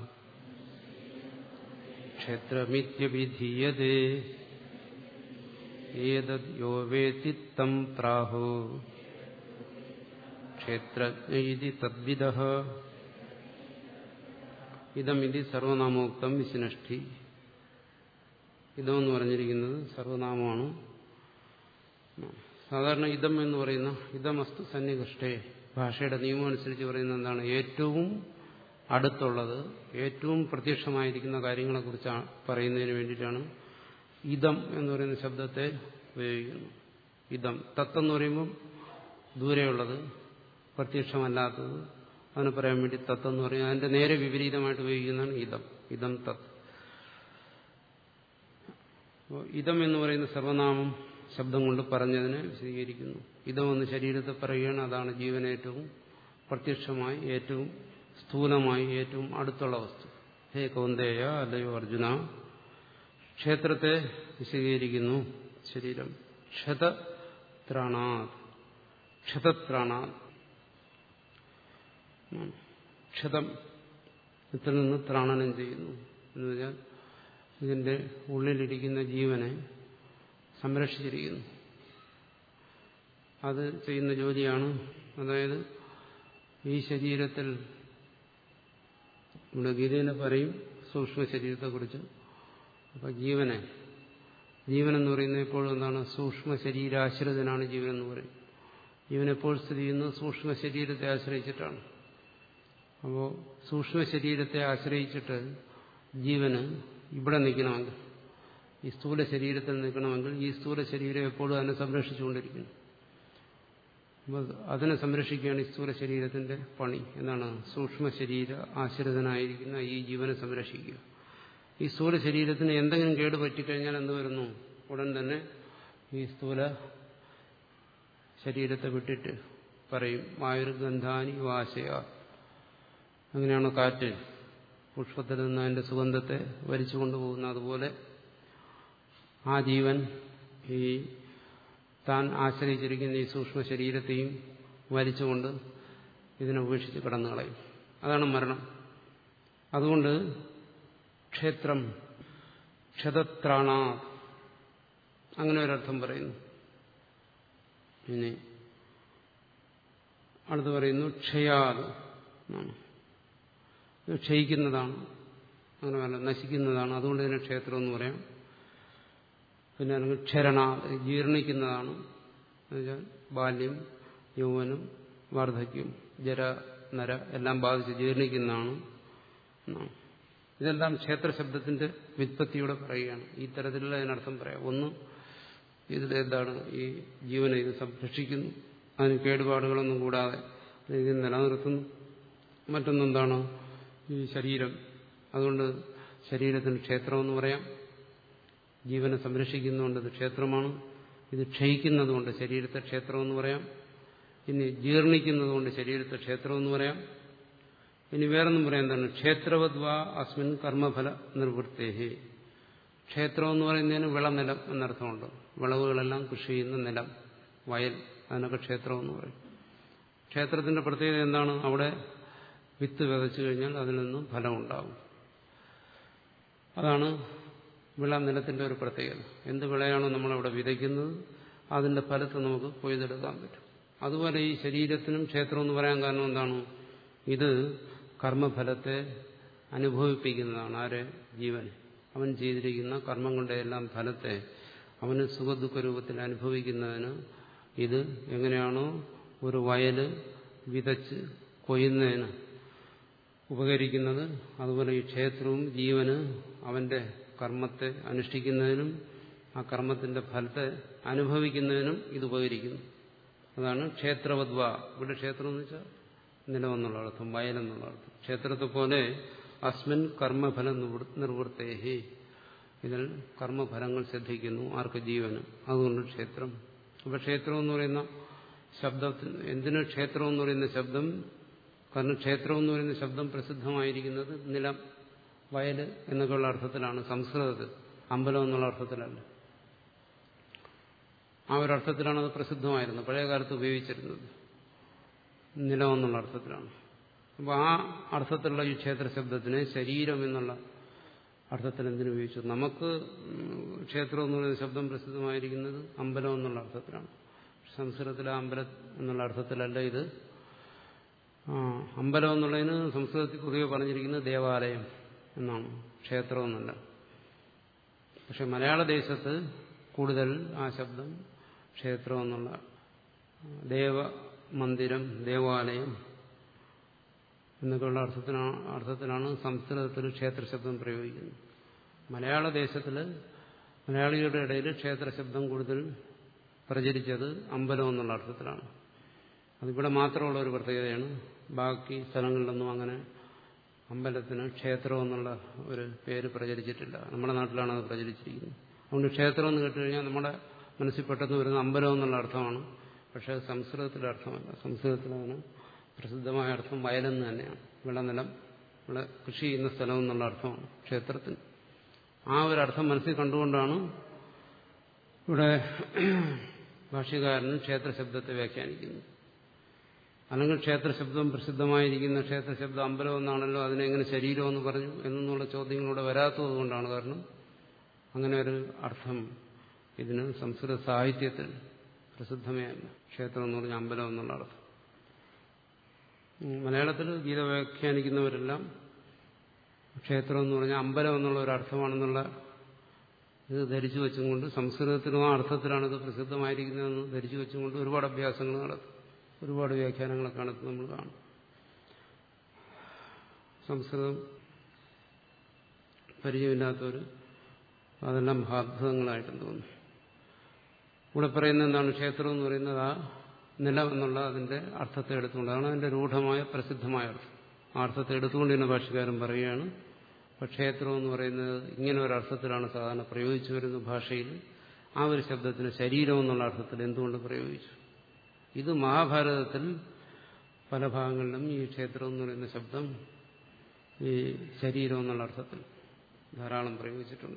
ക്ഷേത്രമിത്യഭിധീയതേ ഏതദ് യോ വേത്തി തം പ്രാഹോ ക്ഷേത്രജ്ഞ ഇതി തദ്വിദ ഇതമിതി സർവനാമോക്തം വിശിനഷ്ടി ഇതമെന്ന് പറഞ്ഞിരിക്കുന്നത് സർവനാമമാണ് സാധാരണ ഇതം എന്ന് പറയുന്ന ഇതമസ്തു സന്നികൃഷ്ടേ ഭാഷയുടെ നിയമം അനുസരിച്ച് പറയുന്നത് എന്താണ് ഏറ്റവും അടുത്തുള്ളത് ഏറ്റവും പ്രത്യക്ഷമായിരിക്കുന്ന കാര്യങ്ങളെക്കുറിച്ച് പറയുന്നതിന് വേണ്ടിയിട്ടാണ് ഇതം എന്ന് പറയുന്ന ശബ്ദത്തെ ഉപയോഗിക്കുന്നു ഇതം തത്തെന്ന് പറയുമ്പം ദൂരെയുള്ളത് പ്രത്യക്ഷമല്ലാത്തത് അതിന് പറയാൻ വേണ്ടി തത്തെന്ന് പറയും അതിന്റെ നേരെ വിപരീതമായിട്ട് ഉപയോഗിക്കുന്നതാണ് ഇതം ഇതം തത്ത് ഇതം എന്ന് പറയുന്ന സർവനാമം ശബ്ദം കൊണ്ട് പറഞ്ഞതിനെ വിശദീകരിക്കുന്നു ഇതമെന്ന് ശരീരത്തെ പറയുകയാണ് അതാണ് ജീവൻ ഏറ്റവും പ്രത്യക്ഷമായി ഏറ്റവും സ്ഥൂലമായി ഏറ്റവും അടുത്തുള്ള വസ്തു ഹേ കൗന്ദേയ അല്ലയോ അർജുന ക്ഷേത്രത്തെ വിശദീകരിക്കുന്നു ശരീരം ക്ഷതത്രാണാത് ക്ഷതത്രാണാത് ക്ഷതം ഇതിൽ നിന്ന് ത്രാണനം ചെയ്യുന്നു എന്ന് വെച്ചാൽ ഇതിന്റെ ഉള്ളിലിരിക്കുന്ന ജീവനെ സംരക്ഷിച്ചിരിക്കുന്നു അത് ചെയ്യുന്ന ജോലിയാണ് അതായത് ഈ ശരീരത്തിൽ ഇവിടെ ഗീതയിലെ പറയും സൂക്ഷ്മ ശരീരത്തെക്കുറിച്ച് അപ്പൊ ജീവനെ ജീവൻ എന്ന് പറയുന്നത് എപ്പോഴും എന്താണ് സൂക്ഷ്മ ശരീരാശ്രിതനാണ് ജീവൻ എന്ന് പറയും ജീവൻ എപ്പോൾ സ്ഥിതി ചെയ്യുന്നത് സൂക്ഷ്മ ശരീരത്തെ ആശ്രയിച്ചിട്ടാണ് അപ്പോൾ സൂക്ഷ്മ ശരീരത്തെ ആശ്രയിച്ചിട്ട് ജീവന് ഇവിടെ നിൽക്കണമെങ്കിൽ ഈ സ്ഥൂല ശരീരത്തിൽ നിൽക്കണമെങ്കിൽ ഈ സ്ഥൂല ശരീരം എപ്പോഴും അതിനെ സംരക്ഷിച്ചുകൊണ്ടിരിക്കുന്നു അപ്പോൾ അതിനെ സംരക്ഷിക്കുകയാണ് ഈ സ്ഥൂല ശരീരത്തിന്റെ പണി എന്നാണ് സൂക്ഷ്മ ശരീര ആശ്രിതനായിരിക്കുന്ന ഈ ജീവനെ സംരക്ഷിക്കുക ഈ സ്ഥൂല ശരീരത്തിന് എന്തെങ്കിലും കേട് പറ്റിക്കഴിഞ്ഞാൽ എന്ത് വരുന്നു ഉടൻ തന്നെ ഈ സ്ഥൂല ശരീരത്തെ വിട്ടിട്ട് പറയും വായുർഗന്ധാനി വാശയ അങ്ങനെയാണ് കാറ്റ് പുഷ്പത്തിൽ നിന്ന് അതിന്റെ സുഗന്ധത്തെ വലിച്ചു കൊണ്ടുപോകുന്ന അതുപോലെ ആ ജീവൻ ഈ താൻ ആശ്രയിച്ചിരിക്കുന്ന ഈ സൂക്ഷ്മ ശരീരത്തെയും വലിച്ചുകൊണ്ട് ഇതിനെ ഉപേക്ഷിച്ച് കടന്നു കളയും അതാണ് മരണം അതുകൊണ്ട് ക്ഷേത്രം ക്ഷതത്രാണ അങ്ങനെ ഒരർത്ഥം പറയുന്നു ഇനി അടുത്ത് പറയുന്നു ക്ഷയാത് എന്നാണ് ഇത് ക്ഷയിക്കുന്നതാണ് അങ്ങനെ പറയല്ല നശിക്കുന്നതാണ് അതുകൊണ്ട് ഇതിനെ ക്ഷേത്രം എന്ന് പറയാം പിന്നെ അല്ലെങ്കിൽ ക്ഷരണ ജീർണിക്കുന്നതാണ് എന്നുവെച്ചാൽ ബാല്യം യൗവനം വാർദ്ധക്യം ജര നര എല്ലാം ബാധിച്ച് ജീർണിക്കുന്നതാണ് എന്നാണ് ഇതെല്ലാം ക്ഷേത്രശബ്ദത്തിന്റെ വ്യുത്പത്തിയോടെ പറയുകയാണ് ഈ തരത്തിലുള്ള അതിനർത്ഥം പറയാം ഒന്ന് ഇതിൽ എന്താണ് ഈ ജീവനെ ഇത് സംരക്ഷിക്കുന്നു അതിന് കേടുപാടുകളൊന്നും കൂടാതെ ഇത് നിലനിർത്തുന്നു മറ്റൊന്നെന്താണ് ഈ ശരീരം അതുകൊണ്ട് ശരീരത്തിന് ക്ഷേത്രമെന്ന് പറയാം ജീവനെ സംരക്ഷിക്കുന്നതുകൊണ്ട് ഇത് ക്ഷേത്രമാണ് ഇത് ക്ഷയിക്കുന്നതുകൊണ്ട് ശരീരത്തെ ക്ഷേത്രമെന്ന് പറയാം ഇനി ജീർണിക്കുന്നതുകൊണ്ട് ശരീരത്തെ ക്ഷേത്രമെന്ന് പറയാം ഇനി വേറൊന്നും പറയാൻ തന്നെ ക്ഷേത്രവദ്വാ അസ്മിൻ കർമ്മഫല നിർവൃത്തേഹി ക്ഷേത്രം എന്ന് പറയുന്നതിന് വിളനിലം എന്നർത്ഥമുണ്ട് വിളവുകളെല്ലാം കൃഷി ചെയ്യുന്ന നിലം വയൽ അതിനൊക്കെ ക്ഷേത്രം എന്ന് പറയും ക്ഷേത്രത്തിന്റെ പ്രത്യേകത എന്താണ് അവിടെ വിത്ത് വിതച്ചു കഴിഞ്ഞാൽ അതിൽ നിന്നും ഫലമുണ്ടാകും അതാണ് വിള നിലത്തിന്റെ ഒരു പ്രത്യേകത എന്ത് വിളയാണോ നമ്മളവിടെ വിതയ്ക്കുന്നത് അതിന്റെ ഫലത്തെ നമുക്ക് കൊയ്തെടുക്കാൻ പറ്റും അതുപോലെ ഈ ശരീരത്തിനും ക്ഷേത്രം എന്ന് പറയാൻ കാരണം എന്താണ് ഇത് കർമ്മഫലത്തെ അനുഭവിപ്പിക്കുന്നതാണ് ആരെ ജീവന് അവൻ ചെയ്തിരിക്കുന്ന കർമ്മങ്ങളുടെ എല്ലാം ഫലത്തെ അവന് സുഖദുഃഖ രൂപത്തിൽ അനുഭവിക്കുന്നതിന് ഇത് എങ്ങനെയാണോ ഒരു വയല് വിതച്ച് കൊയ്യുന്നതിന് ഉപകരിക്കുന്നത് അതുപോലെ ഈ ക്ഷേത്രവും ജീവന് അവന്റെ കർമ്മത്തെ അനുഷ്ഠിക്കുന്നതിനും ആ കർമ്മത്തിന്റെ ഫലത്തെ അനുഭവിക്കുന്നതിനും ഇത് ഉപകരിക്കുന്നു അതാണ് ക്ഷേത്രവദ്വ ഇവിടെ ക്ഷേത്രം എന്ന് വെച്ചാൽ നിലമെന്നുള്ള അർത്ഥം വയലെന്നുള്ള അർത്ഥം ക്ഷേത്രത്തെ പോലെ അസ്മിൻ കർമ്മഫല നിർവൃത്തേഹി ഇതിൽ കർമ്മഫലങ്ങൾ ശ്രദ്ധിക്കുന്നു ആർക്ക് ജീവന് അതുകൊണ്ട് ക്ഷേത്രം അപ്പൊ ക്ഷേത്രം എന്ന് പറയുന്ന ശബ്ദത്തിന് എന്തിനു ക്ഷേത്രം എന്ന് പറയുന്ന ശബ്ദം കാരണം ക്ഷേത്രം എന്ന് പറയുന്ന ശബ്ദം പ്രസിദ്ധമായിരിക്കുന്നത് നിലം വയല് എന്നൊക്കെയുള്ള അർത്ഥത്തിലാണ് സംസ്കൃതത്തിൽ അമ്പലം എന്നുള്ള അർത്ഥത്തിലല്ല ആ ഒരർത്ഥത്തിലാണ് അത് പ്രസിദ്ധമായിരുന്നത് പഴയ കാലത്ത് ഉപയോഗിച്ചിരുന്നത് നിലം എന്നുള്ള അർത്ഥത്തിലാണ് അപ്പോൾ ആ അർത്ഥത്തിലുള്ള ഈ ക്ഷേത്ര ശബ്ദത്തിന് ശരീരം എന്നുള്ള അർത്ഥത്തിൽ എന്തിനു ഉപയോഗിച്ചു നമുക്ക് ക്ഷേത്രം എന്ന് പറയുന്ന ശബ്ദം പ്രസിദ്ധമായിരിക്കുന്നത് അമ്പലം എന്നുള്ള അർത്ഥത്തിലാണ് സംസ്കൃതത്തിലെ അമ്പലം എന്നുള്ള അർത്ഥത്തിലല്ല ഇത് അമ്പലം എന്നുള്ളതിന് സംസ്കൃതത്തിൽ പൊതുവെ പറഞ്ഞിരിക്കുന്നത് ദേവാലയം എന്നാണ് ക്ഷേത്രം എന്നല്ല പക്ഷെ മലയാള ദേശത്ത് കൂടുതൽ ആ ശബ്ദം ക്ഷേത്രം എന്നുള്ള ദേവമന്ദിരം ദേവാലയം എന്നൊക്കെയുള്ള അർത്ഥത്തിനാണ് അർത്ഥത്തിലാണ് സംസ്കൃതത്തിൽ ക്ഷേത്രശബ്ദം പ്രയോഗിക്കുന്നത് മലയാള ദേശത്തിൽ മലയാളികളുടെ ഇടയിൽ ക്ഷേത്രശബ്ദം കൂടുതൽ പ്രചരിച്ചത് അമ്പലം എന്നുള്ള അർത്ഥത്തിലാണ് അതിവിടെ മാത്രമുള്ള ഒരു പ്രത്യേകതയാണ് ബാക്കി സ്ഥലങ്ങളിലൊന്നും അങ്ങനെ അമ്പലത്തിന് ക്ഷേത്രം എന്നുള്ള ഒരു പേര് പ്രചരിച്ചിട്ടില്ല നമ്മുടെ നാട്ടിലാണ് അത് പ്രചരിച്ചിരിക്കുന്നത് അതുകൊണ്ട് ക്ഷേത്രം എന്ന് കേട്ടുകഴിഞ്ഞാൽ നമ്മുടെ മനസ്സിൽ പെട്ടെന്ന് വരുന്ന അമ്പലം എന്നുള്ള അർത്ഥമാണ് പക്ഷേ സംസ്കൃതത്തിലെ അർത്ഥമല്ല സംസ്കൃതത്തിൽ അതിന് പ്രസിദ്ധമായ അർത്ഥം വയലെന്ന് തന്നെയാണ് വിളനിലം ഇവിടെ കൃഷി ചെയ്യുന്ന സ്ഥലം എന്നുള്ള അർത്ഥമാണ് ക്ഷേത്രത്തിന് ആ ഒരു അർത്ഥം മനസ്സിൽ കണ്ടുകൊണ്ടാണ് ഇവിടെ ഭാഷ്യകാരൻ ക്ഷേത്രശബ്ദത്തെ വ്യാഖ്യാനിക്കുന്നത് അല്ലെങ്കിൽ ക്ഷേത്രശബ്ദം പ്രസിദ്ധമായിരിക്കുന്ന ക്ഷേത്രശബ്ദം അമ്പലം എന്നാണല്ലോ അതിനെങ്ങനെ ശരീരം എന്ന് പറഞ്ഞു എന്നുള്ള ചോദ്യങ്ങളിലൂടെ വരാത്തത് കൊണ്ടാണ് കാരണം അങ്ങനെ ഒരു അർത്ഥം ഇതിന് സംസ്കൃത സാഹിത്യത്തിൽ പ്രസിദ്ധമേ അല്ല ക്ഷേത്രം എന്ന് പറഞ്ഞ അമ്പലം എന്നുള്ള അർത്ഥം മലയാളത്തിൽ ഗീത വ്യാഖ്യാനിക്കുന്നവരെല്ലാം ക്ഷേത്രം എന്ന് പറഞ്ഞാൽ അമ്പലം എന്നുള്ള ഒരു അർത്ഥമാണെന്നുള്ള ഇത് ധരിച്ചു വെച്ചുകൊണ്ട് സംസ്കൃതത്തിനും ആ അർത്ഥത്തിലാണ് ഇത് പ്രസിദ്ധമായിരിക്കുന്നതെന്ന് ധരിച്ചു വെച്ചുകൊണ്ട് ഒരുപാട് അഭ്യാസങ്ങൾ നടത്തും ഒരുപാട് വ്യാഖ്യാനങ്ങളൊക്കെ നടത്തും നമ്മൾ കാണും സംസ്കൃതം പരിചയമില്ലാത്തവർ അതെല്ലാം മഹാത്ഭുതങ്ങളായിട്ടും തോന്നും ഇവിടെ പറയുന്ന എന്താണ് ക്ഷേത്രം എന്ന് പറയുന്നത് ആ നിലം എന്നുള്ള അതിന്റെ അർത്ഥത്തെ എടുത്തുകൊണ്ടാണ് അതിന്റെ രൂഢമായ പ്രസിദ്ധമായ അർത്ഥം ആ അർത്ഥത്തെ എടുത്തുകൊണ്ട് തന്നെ ഭാഷകാരൻ പറയുകയാണ് അപ്പോൾ ക്ഷേത്രം എന്ന് പറയുന്നത് ഇങ്ങനെ ഒരു അർത്ഥത്തിലാണ് സാധാരണ പ്രയോഗിച്ചു വരുന്ന ഭാഷയിൽ ആ ഒരു ശബ്ദത്തിന് ശരീരം എന്നുള്ള അർത്ഥത്തിൽ എന്തുകൊണ്ട് പ്രയോഗിച്ചു ഇത് മഹാഭാരതത്തിൽ പല ഭാഗങ്ങളിലും ഈ ക്ഷേത്രം എന്ന് പറയുന്ന ശബ്ദം ഈ ശരീരം എന്നുള്ള അർത്ഥത്തിൽ ധാരാളം പ്രയോഗിച്ചിട്ടുണ്ട്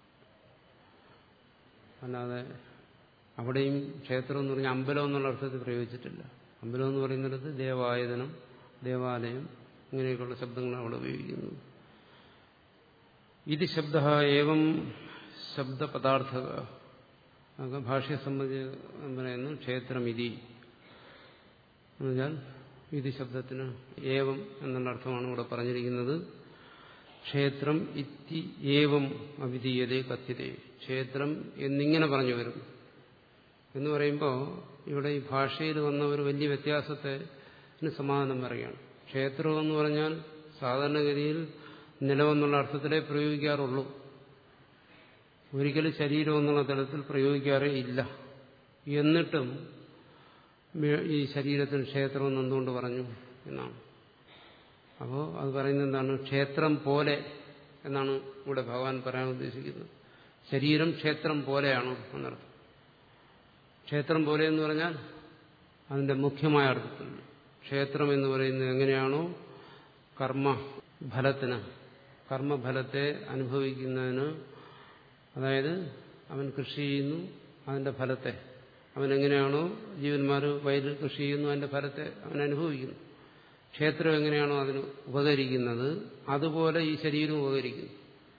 അല്ലാതെ അവിടെയും ക്ഷേത്രം എന്ന് പറഞ്ഞാൽ അമ്പലം എന്നുള്ള അർത്ഥത്തിൽ പ്രയോഗിച്ചിട്ടില്ല അമ്പലം എന്ന് പറയുന്നിടത്ത് ദേവായതനം ദേവാലയം ഇങ്ങനെയൊക്കെയുള്ള ശബ്ദങ്ങളാണ് അവിടെ ഉപയോഗിക്കുന്നത് ഇത് ശബ്ദ ഏവം ശബ്ദപദാർത്ഥക ഭാഷയെ സംബന്ധിച്ച് പറയുന്നു ക്ഷേത്രം ഇതി എന്നുവെച്ചാൽ ഇത് ശബ്ദത്തിന് ഏവം എന്നുള്ള അർത്ഥമാണ് ഇവിടെ പറഞ്ഞിരിക്കുന്നത് ക്ഷേത്രം ഇത്തി ഏവം അവിധീയതേ കഥ്യതേ ക്ഷേത്രം എന്നിങ്ങനെ പറഞ്ഞു വരും എന്ന് പറയുമ്പോൾ ഇവിടെ ഈ ഭാഷയിൽ വന്ന ഒരു വലിയ വ്യത്യാസത്തെ സമാധാനം പറയുകയാണ് ക്ഷേത്രം എന്ന് പറഞ്ഞാൽ സാധാരണഗതിയിൽ നിലവെന്നുള്ള അർത്ഥത്തിലേ പ്രയോഗിക്കാറുള്ളൂ ഒരിക്കലും ശരീരം എന്നുള്ള തലത്തിൽ പ്രയോഗിക്കാറേ ഇല്ല എന്നിട്ടും ഈ ശരീരത്തിന് ക്ഷേത്രം എന്ന് എന്തുകൊണ്ട് പറഞ്ഞു എന്നാണ് അപ്പോൾ അത് പറയുന്നത് എന്താണ് ക്ഷേത്രം പോലെ എന്നാണ് ഇവിടെ ഭഗവാൻ പറയാൻ ഉദ്ദേശിക്കുന്നത് ശരീരം ക്ഷേത്രം പോലെയാണ് എന്നർത്ഥം ക്ഷേത്രം പോലെ എന്ന് പറഞ്ഞാൽ അതിന്റെ മുഖ്യമായ അർത്ഥത്തിൽ ക്ഷേത്രം എന്ന് പറയുന്നത് എങ്ങനെയാണോ കർമ്മഫലത്തിന് കർമ്മഫലത്തെ അനുഭവിക്കുന്നതിന് അതായത് അവൻ കൃഷി ചെയ്യുന്നു അതിന്റെ ഫലത്തെ അവൻ എങ്ങനെയാണോ ജീവന്മാർ വയലിൽ കൃഷി ചെയ്യുന്നു അതിന്റെ ഫലത്തെ അവൻ അനുഭവിക്കുന്നു ക്ഷേത്രം എങ്ങനെയാണോ അതിന് ഉപകരിക്കുന്നത് അതുപോലെ ഈ ശരീരം ഉപകരിക്കുന്നു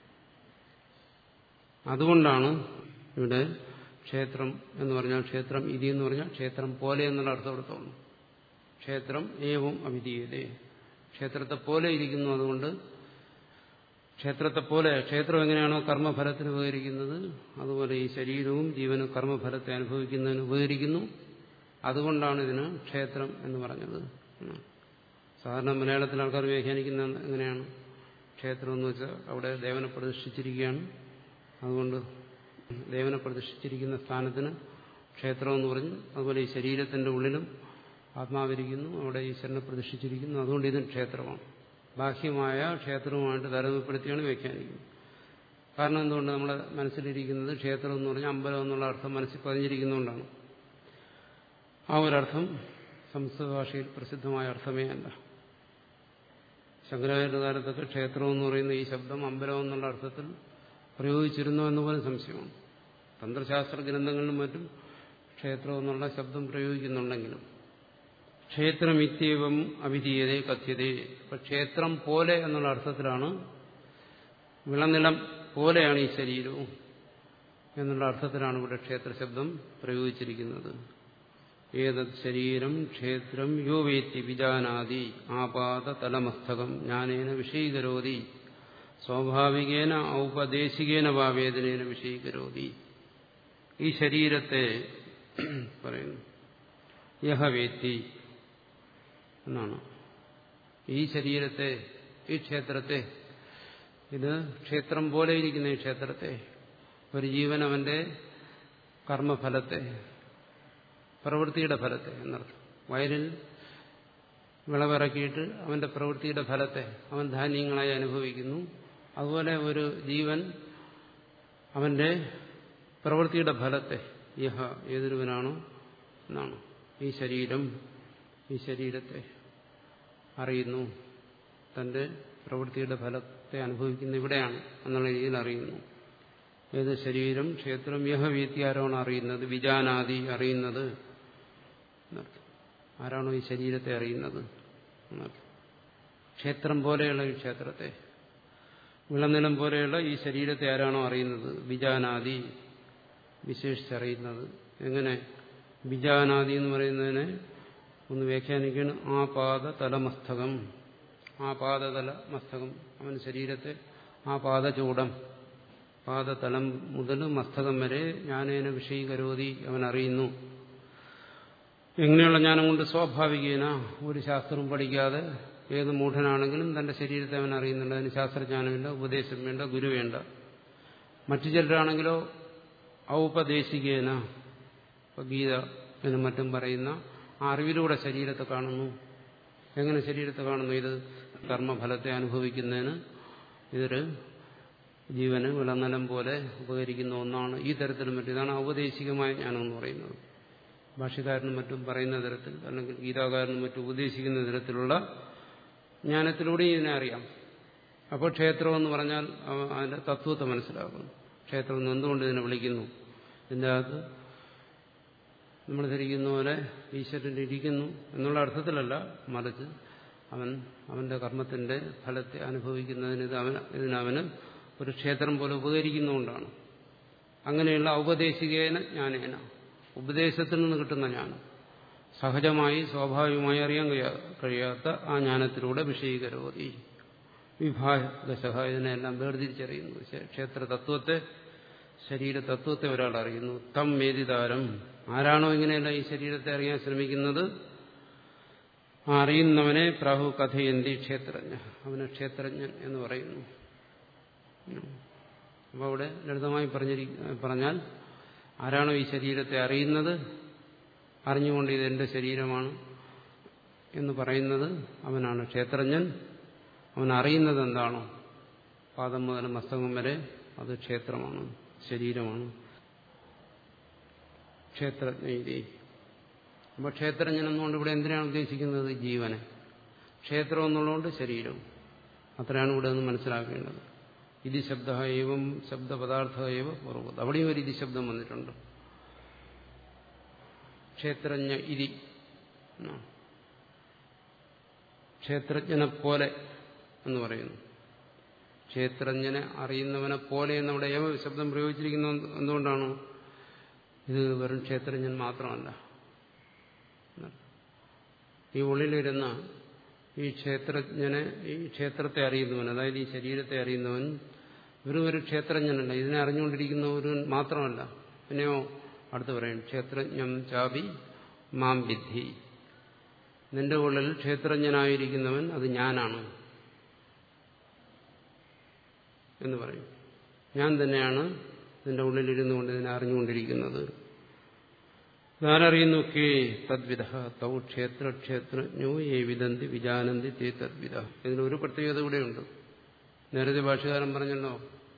അതുകൊണ്ടാണ് ഇവിടെ ക്ഷേത്രം എന്ന് പറഞ്ഞാൽ ക്ഷേത്രം ഇതി എന്ന് പറഞ്ഞാൽ ക്ഷേത്രം പോലെ എന്നുള്ള അർത്ഥം എടുത്തോളൂ ക്ഷേത്രം ഏവം അവിധീയതേ ക്ഷേത്രത്തെ പോലെ ഇരിക്കുന്നു അതുകൊണ്ട് ക്ഷേത്രത്തെ പോലെ ക്ഷേത്രം എങ്ങനെയാണോ കർമ്മഫലത്തിന് ഉപകരിക്കുന്നത് അതുപോലെ ഈ ശരീരവും ജീവന് കർമ്മഫലത്തെ അനുഭവിക്കുന്നതിന് ഉപകരിക്കുന്നു അതുകൊണ്ടാണ് ഇതിന് ക്ഷേത്രം എന്ന് പറഞ്ഞത് സാധാരണ മലയാളത്തിൽ ആൾക്കാർ വ്യാഖ്യാനിക്കുന്ന എങ്ങനെയാണ് ക്ഷേത്രം എന്ന് വെച്ചാൽ അവിടെ ദേവനെ പ്രതിഷ്ഠിച്ചിരിക്കുകയാണ് അതുകൊണ്ട് ദേവനെ പ്രതിഷ്ഠിച്ചിരിക്കുന്ന സ്ഥാനത്തിന് ക്ഷേത്രം എന്ന് പറഞ്ഞു അതുപോലെ ഈ ശരീരത്തിന്റെ ഉള്ളിലും ആത്മാവിരിക്കുന്നു അവിടെ ഈശ്വരനെ പ്രതിഷ്ഠിച്ചിരിക്കുന്നു അതുകൊണ്ട് ഇതും ക്ഷേത്രമാണ് ബാഹ്യമായ ക്ഷേത്രവുമായിട്ട് താരതമ്യപ്പെടുത്തിയാണ് വ്യാഖ്യാനിക്കുന്നത് കാരണം എന്തുകൊണ്ട് നമ്മുടെ മനസ്സിലിരിക്കുന്നത് ക്ഷേത്രം എന്ന് പറഞ്ഞാൽ അമ്പലം എന്നുള്ള അർത്ഥം മനസ്സിൽ പതിഞ്ഞിരിക്കുന്നതുകൊണ്ടാണ് ആ ഒരർത്ഥം സംസ്കൃത ഭാഷയിൽ പ്രസിദ്ധമായ അർത്ഥമേ അല്ല ശങ്കരാചാര്യ കാലത്തൊക്കെ ക്ഷേത്രം എന്ന് പറയുന്ന ഈ ശബ്ദം അമ്പലം എന്നുള്ള അർത്ഥത്തിൽ പ്രയോഗിച്ചിരുന്നു എന്ന് പോലും സംശയമാണ് തന്ത്രശാസ്ത്ര ഗ്രന്ഥങ്ങളിലും മറ്റും ക്ഷേത്രം എന്നുള്ള ശബ്ദം പ്രയോഗിക്കുന്നുണ്ടെങ്കിലും ക്ഷേത്രമിത്യവം അവിധീയതേ കഥ്യതേ അപ്പൊ ക്ഷേത്രം പോലെ എന്നുള്ള അർത്ഥത്തിലാണ് വിളനിലം പോലെയാണ് ഈ ശരീരവും എന്നുള്ള അർത്ഥത്തിലാണ് ഇവിടെ ക്ഷേത്രശബ്ദം പ്രയോഗിച്ചിരിക്കുന്നത് ഏതത് ശരീരം ക്ഷേത്രം യോ വേത്തി വിജാനാദി ആപാത തലമസ്തകം ജ്ഞാനേന വിഷയീകരോതി സ്വാഭാവികേന ഔപദേശികേന വാവേദനേന വിഷയീകരോതി ഈ ശരീരത്തെ പറയുന്നു യഹ വേത്തി എന്നാണ് ഈ ശരീരത്തെ ഈ ക്ഷേത്രത്തെ ഇത് ക്ഷേത്രം പോലെ ഇരിക്കുന്ന ഈ ക്ഷേത്രത്തെ ഒരു ജീവൻ അവന്റെ കർമ്മഫലത്തെ പ്രവൃത്തിയുടെ ഫലത്തെ എന്നർത്ഥം വയലിൽ വിളവിറക്കിയിട്ട് അവന്റെ പ്രവൃത്തിയുടെ ഫലത്തെ അവൻ ധാന്യങ്ങളായി അനുഭവിക്കുന്നു അതുപോലെ ഒരു ജീവൻ അവന്റെ പ്രവൃത്തിയുടെ ഫലത്തെ യഹ ഏതൊരുവനാണോ എന്നാണ് ഈ ശരീരം ഈ ശരീരത്തെ അറിയുന്നു തന്റെ പ്രവൃത്തിയുടെ ഫലത്തെ അനുഭവിക്കുന്ന ഇവിടെയാണ് എന്നുള്ള രീതിയിൽ അറിയുന്നു ഏത് ശരീരം ക്ഷേത്രം യഹ വീത്തി ആരാണ് അറിയുന്നത് വിജാനാദി അറിയുന്നത് എന്നർത്ഥം ആരാണോ ഈ ശരീരത്തെ അറിയുന്നത് എന്നർത്ഥം ക്ഷേത്രം പോലെയുള്ള ഈ ക്ഷേത്രത്തെ വിളനിലം പോലെയുള്ള ഈ ശരീരത്തെ ആരാണോ അറിയുന്നത് വിജാനാദി വിശേഷിച്ചറിയുന്നത് എങ്ങനെ വിജാനാദി എന്ന് പറയുന്നതിനെ ഒന്ന് വ്യാഖ്യാനിക്കണം ആ പാദ തലമസ്തകം ആ പാദതല മസ്തകം അവൻ ശരീരത്തെ ആ പാദചൂടം പാദതലം മുതൽ മസ്തകം വരെ ജ്ഞാനേന വിഷയീകരോതി അവൻ അറിയുന്നു എങ്ങനെയുള്ള ജ്ഞാനം കൊണ്ട് സ്വാഭാവികേന ഒരു ശാസ്ത്രവും പഠിക്കാതെ ഏത് മൂഢനാണെങ്കിലും തന്റെ ശരീരത്തെ അവൻ അറിയുന്നുണ്ട് അതിന് ശാസ്ത്രജ്ഞാനമില്ല ഉപദേശം വേണ്ട ഗുരു വേണ്ട മറ്റു ചിലരാണെങ്കിലോ ഔപദേശികേന ഗീത എന്നും മറ്റും പറയുന്ന ആ അറിവിലൂടെ ശരീരത്തെ കാണുന്നു എങ്ങനെ ശരീരത്തെ കാണുന്നു ഇത് കർമ്മഫലത്തെ അനുഭവിക്കുന്നതിന് ഇതൊരു ജീവന് വിളനലം പോലെ ഉപകരിക്കുന്ന ഒന്നാണ് ഈ തരത്തിലും മറ്റും ഇതാണ് ഔപദേശികമായ ജ്ഞാനം എന്ന് പറയുന്നത് ഭാഷ്യക്കാരനും മറ്റും പറയുന്ന തരത്തിൽ അല്ലെങ്കിൽ ഗീതാകാരനും മറ്റും ഉപദേശിക്കുന്ന തരത്തിലുള്ള ജ്ഞാനത്തിലൂടെ ഇതിനെ അറിയാം അപ്പോൾ ക്ഷേത്രം എന്ന് പറഞ്ഞാൽ അതിന്റെ തത്വത്തെ മനസ്സിലാക്കുന്നു ക്ഷേത്രം എന്ന് എന്തുകൊണ്ട് ഇതിനെ വിളിക്കുന്നു ഇതിൻ്റെ അകത്ത് നമ്മൾ ധരിക്കുന്ന പോലെ ഈശ്വരൻ ഇരിക്കുന്നു എന്നുള്ള അർത്ഥത്തിലല്ല മറിച്ച് അവൻ അവന്റെ കർമ്മത്തിന്റെ ഫലത്തെ അനുഭവിക്കുന്നതിന് ഇത് അവന് ഇതിനവന് ഒരു ക്ഷേത്രം പോലെ ഉപകരിക്കുന്നതുകൊണ്ടാണ് അങ്ങനെയുള്ള ഔപദേശികേന ജ്ഞാനേന ഉപദേശത്തിൽ നിന്ന് കിട്ടുന്ന ജ്ഞാനം സഹജമായി സ്വാഭാവികമായി അറിയാൻ കഴിയാത്ത ആ ജ്ഞാനത്തിലൂടെ വിഷയീകരോതി വിഭാഗശഹ ഇതിനെല്ലാം വേർതിരിച്ചറിയുന്നു ക്ഷേത്ര തത്വത്തെ ശരീര തത്വത്തെ ഒരാൾ അറിയുന്നു തം വേദിതാരം ആരാണോ ഇങ്ങനെയല്ല ഈ ശരീരത്തെ അറിയാൻ ശ്രമിക്കുന്നത് ആ അറിയുന്നവനെ പ്രാഹു കഥയന്തി ക്ഷേത്രജ്ഞ അവന് ക്ഷേത്രജ്ഞൻ എന്ന് പറയുന്നു അപ്പോൾ അവിടെ ലളിതമായി പറഞ്ഞിരി പറഞ്ഞാൽ ആരാണോ ഈ ശരീരത്തെ അറിയുന്നത് അറിഞ്ഞുകൊണ്ട് ഇത് എന്റെ ശരീരമാണ് എന്ന് പറയുന്നത് അവനാണ് ക്ഷേത്രജ്ഞൻ അവൻ അറിയുന്നത് എന്താണോ പാദം മുതൽ മസ്തകം വരെ അത് ക്ഷേത്രമാണ് ശരീരമാണ് ക്ഷേത്രജ്ഞ അപ്പോൾ ക്ഷേത്രജ്ഞൻ എന്നുകൊണ്ട് ഇവിടെ എന്തിനാണ് ഉദ്ദേശിക്കുന്നത് ജീവനെ ക്ഷേത്രം എന്നുള്ളതുകൊണ്ട് ശരീരവും അത്രയാണ് ഇവിടെ നിന്ന് മനസ്സിലാക്കേണ്ടത് ഇതി ശബ്ദ ഏവം ശബ്ദപദാർത്ഥ ഏവ പൂർവ്വത് അവിടെയും ഒരു ഇതി ശബ്ദം വന്നിട്ടുണ്ട് ക്ഷേത്രജ്ഞ ഇതി ക്ഷേത്രജ്ഞനെ പോലെ എന്ന് പറയുന്നു ക്ഷേത്രജ്ഞനെ അറിയുന്നവനെ പോലെ എന്നവിടെ ഏവ ശബ്ദം പ്രയോഗിച്ചിരിക്കുന്ന എന്തുകൊണ്ടാണ് ഇത് വെറും ക്ഷേത്രജ്ഞൻ മാത്രമല്ല ഈ ഉള്ളിലിരുന്ന ഈ ക്ഷേത്രജ്ഞനെ ഈ ക്ഷേത്രത്തെ അറിയുന്നവൻ അതായത് ഈ ശരീരത്തെ അറിയുന്നവൻ വെറും ഒരു ക്ഷേത്രജ്ഞനല്ല ഇതിനെ അറിഞ്ഞുകൊണ്ടിരിക്കുന്ന ഒരു മാത്രമല്ല പിന്നെയോ അടുത്ത് പറയും ക്ഷേത്രജ്ഞം ചാപി മാം വിദ്ധി നിന്റെ ഉള്ളിൽ ക്ഷേത്രജ്ഞനായിരിക്കുന്നവൻ അത് ഞാനാണ് എന്ന് പറയും ഞാൻ തന്നെയാണ് നിന്റെ ഉള്ളിലിരുന്നു കൊണ്ട് ഇതിനെ അറിഞ്ഞുകൊണ്ടിരിക്കുന്നത് ഞാനറിയുന്നു കേ തദ്വിധ തൗ ക്ഷേത്ര ക്ഷേത്രജ്ഞോ ഏ വിദന്തി വിജാനന്തി തേ തദ്വിധ ഇതിനൊരു പ്രത്യേകത കൂടെയുണ്ട് നേരത്തെ ഭാഷകാരൻ പറഞ്ഞല്ലോ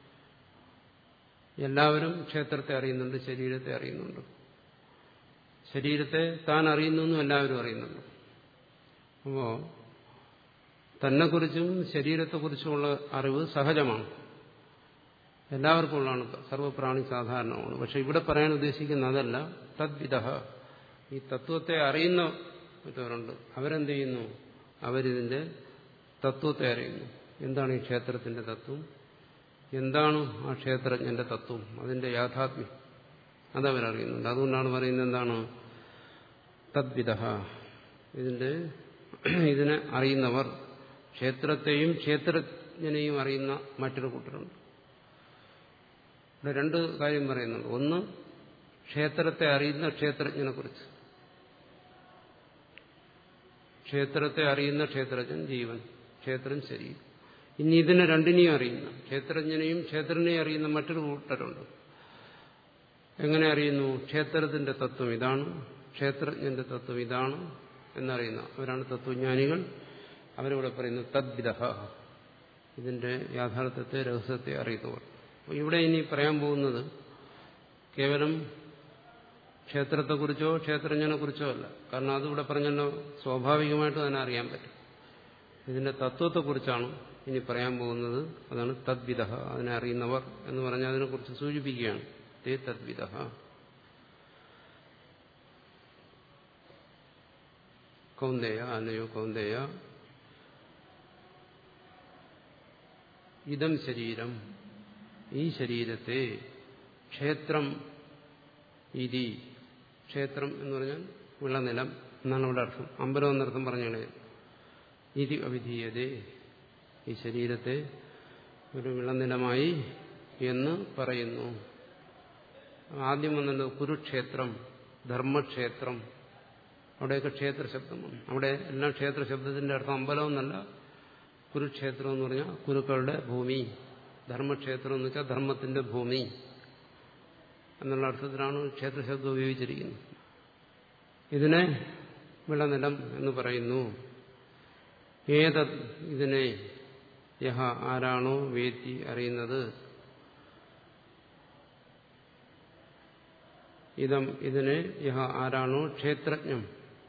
എല്ലാവരും ക്ഷേത്രത്തെ അറിയുന്നുണ്ട് ശരീരത്തെ അറിയുന്നുണ്ട് ശരീരത്തെ താൻ അറിയുന്നു എല്ലാവരും അറിയുന്നുണ്ട് അപ്പോ തന്നെക്കുറിച്ചും ശരീരത്തെക്കുറിച്ചുമുള്ള അറിവ് സഹജമാണ് എല്ലാവർക്കും ഉള്ളതാണ് സർവപ്രാണി സാധാരണമാണ് പക്ഷെ ഇവിടെ പറയാൻ ഉദ്ദേശിക്കുന്ന അതല്ല തദ്വിധ ഈ തത്വത്തെ അറിയുന്ന മറ്റവരുണ്ട് അവരെന്ത് ചെയ്യുന്നു അവരിതിന്റെ തത്വത്തെ അറിയുന്നു എന്താണ് ഈ ക്ഷേത്രത്തിന്റെ തത്വം എന്താണ് ആ ക്ഷേത്രജ്ഞന്റെ തത്വം അതിന്റെ യാഥാത്മ്യം അതവരറിയുന്നുണ്ട് അതുകൊണ്ടാണ് പറയുന്നത് എന്താണ് തദ്വിധ ഇതിന്റെ ഇതിനെ അറിയുന്നവർ ക്ഷേത്രത്തെയും ക്ഷേത്രജ്ഞനെയും അറിയുന്ന മറ്റൊരു കൂട്ടരുണ്ട് ഇവിടെ രണ്ട് കാര്യം പറയുന്നുണ്ട് ഒന്ന് ക്ഷേത്രത്തെ അറിയുന്ന ക്ഷേത്രജ്ഞനെ കുറിച്ച് ക്ഷേത്രത്തെ അറിയുന്ന ക്ഷേത്രജ്ഞൻ ജീവൻ ക്ഷേത്രം ശരി ഇനി ഇതിനെ രണ്ടിനെയും അറിയുന്ന ക്ഷേത്രജ്ഞനെയും ക്ഷേത്രനെയും അറിയുന്ന മറ്റൊരു കൂട്ടരുണ്ട് എങ്ങനെ അറിയുന്നു ക്ഷേത്രത്തിന്റെ തത്വം ഇതാണ് ക്ഷേത്രജ്ഞന്റെ തത്വം ഇതാണ് എന്നറിയുന്ന അവരാണ് തത്വജ്ഞാനികൾ അവരിവിടെ പറയുന്നു തദ്വിധ ഇതിന്റെ യാഥാർത്ഥ്യത്തെ രഹസ്യത്തെ അറിയുന്നവർ അപ്പോൾ ഇവിടെ ഇനി പറയാൻ പോകുന്നത് കേവലം ക്ഷേത്രത്തെക്കുറിച്ചോ ക്ഷേത്രജ്ഞനെ കുറിച്ചോ അല്ല കാരണം അതിവിടെ പറഞ്ഞല്ലോ സ്വാഭാവികമായിട്ട് തന്നെ അറിയാൻ പറ്റും ഇതിന്റെ തത്വത്തെക്കുറിച്ചാണ് ഇനി പറയാൻ പോകുന്നത് അതാണ് തദ്വിധ അതിനെ അറിയുന്നവർ എന്ന് പറഞ്ഞാൽ അതിനെക്കുറിച്ച് സൂചിപ്പിക്കുകയാണ് തേ തദ്വിധ കൗന്ദേയ അനയോ കൗന്ദേയ ഇതം ശരീരം ഈ ശരീരത്തെ ക്ഷേത്രം ഇതി ക്ഷേത്രം എന്ന് പറഞ്ഞാൽ വിളനിലം എന്നാണ് ഇവിടെ അർത്ഥം അമ്പലം എന്നർത്ഥം പറഞ്ഞാണ് ഇതി അവിധീയതേ ഈ ശരീരത്തെ ഒരു വിളനിലമായി എന്ന് പറയുന്നു ആദ്യം വന്നത് കുരുക്ഷേത്രം ധർമ്മക്ഷേത്രം അവിടെയൊക്കെ ക്ഷേത്ര ശബ്ദമാണ് അവിടെ എല്ലാം ക്ഷേത്ര ശബ്ദത്തിന്റെ അർത്ഥം അമ്പലം എന്നല്ല കുരുക്ഷേത്രം എന്ന് പറഞ്ഞാൽ കുരുക്കളുടെ ഭൂമി ധർമ്മക്ഷേത്രം എന്ന് വെച്ചാൽ ധർമ്മത്തിന്റെ ഭൂമി എന്നുള്ള അർത്ഥത്തിലാണ് ക്ഷേത്രശബ്ദം ഉപയോഗിച്ചിരിക്കുന്നത് ഇതിനെ വിളനിലം എന്ന് പറയുന്നു ഏത ഇതിനെ യഹ ആരാണോ വേത്തി അറിയുന്നത് ഇതം ഇതിനെ യഹ ആരാണോ ക്ഷേത്രജ്ഞം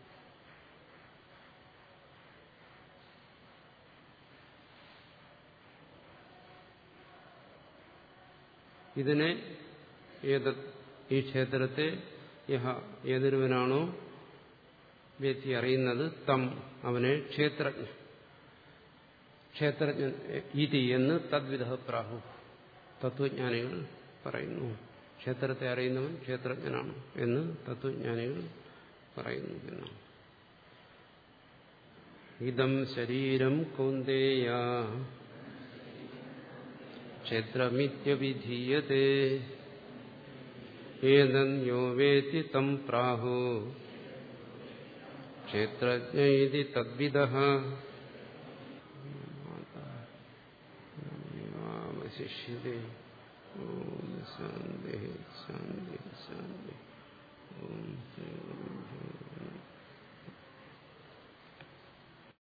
ഇതിനെ ഏത ഈ ക്ഷേത്രത്തെ യഹ ഏതൊരുവനാണോ വ്യക്തി അറിയുന്നത് തം അവനെ ക്ഷേത്രജ്ഞ ക്ഷേത്രജ്ഞൻ ഇതി എന്ന് തദ്വിധ പ്രാഹു തത്വജ്ഞാനികൾ പറയുന്നു ക്ഷേത്രത്തെ അറിയുന്നവൻ ക്ഷേത്രജ്ഞനാണ് എന്ന് തത്വജ്ഞാനികൾ പറയുന്നു എന്നാണ് ഇതം ശരീരം കൗന്ദേയ ക്ഷേത്രമിത്യവിധീയത്തെ ഏതന്യോ വേത്തി തം പ്രാഹു ക്ഷേത്രജ്ഞ ഇതി തദ്വിധ അവശിഷ്യത്തെ ഓം ശാന്തി ശാന്തി ശാന്തി ഓം ശ്രീ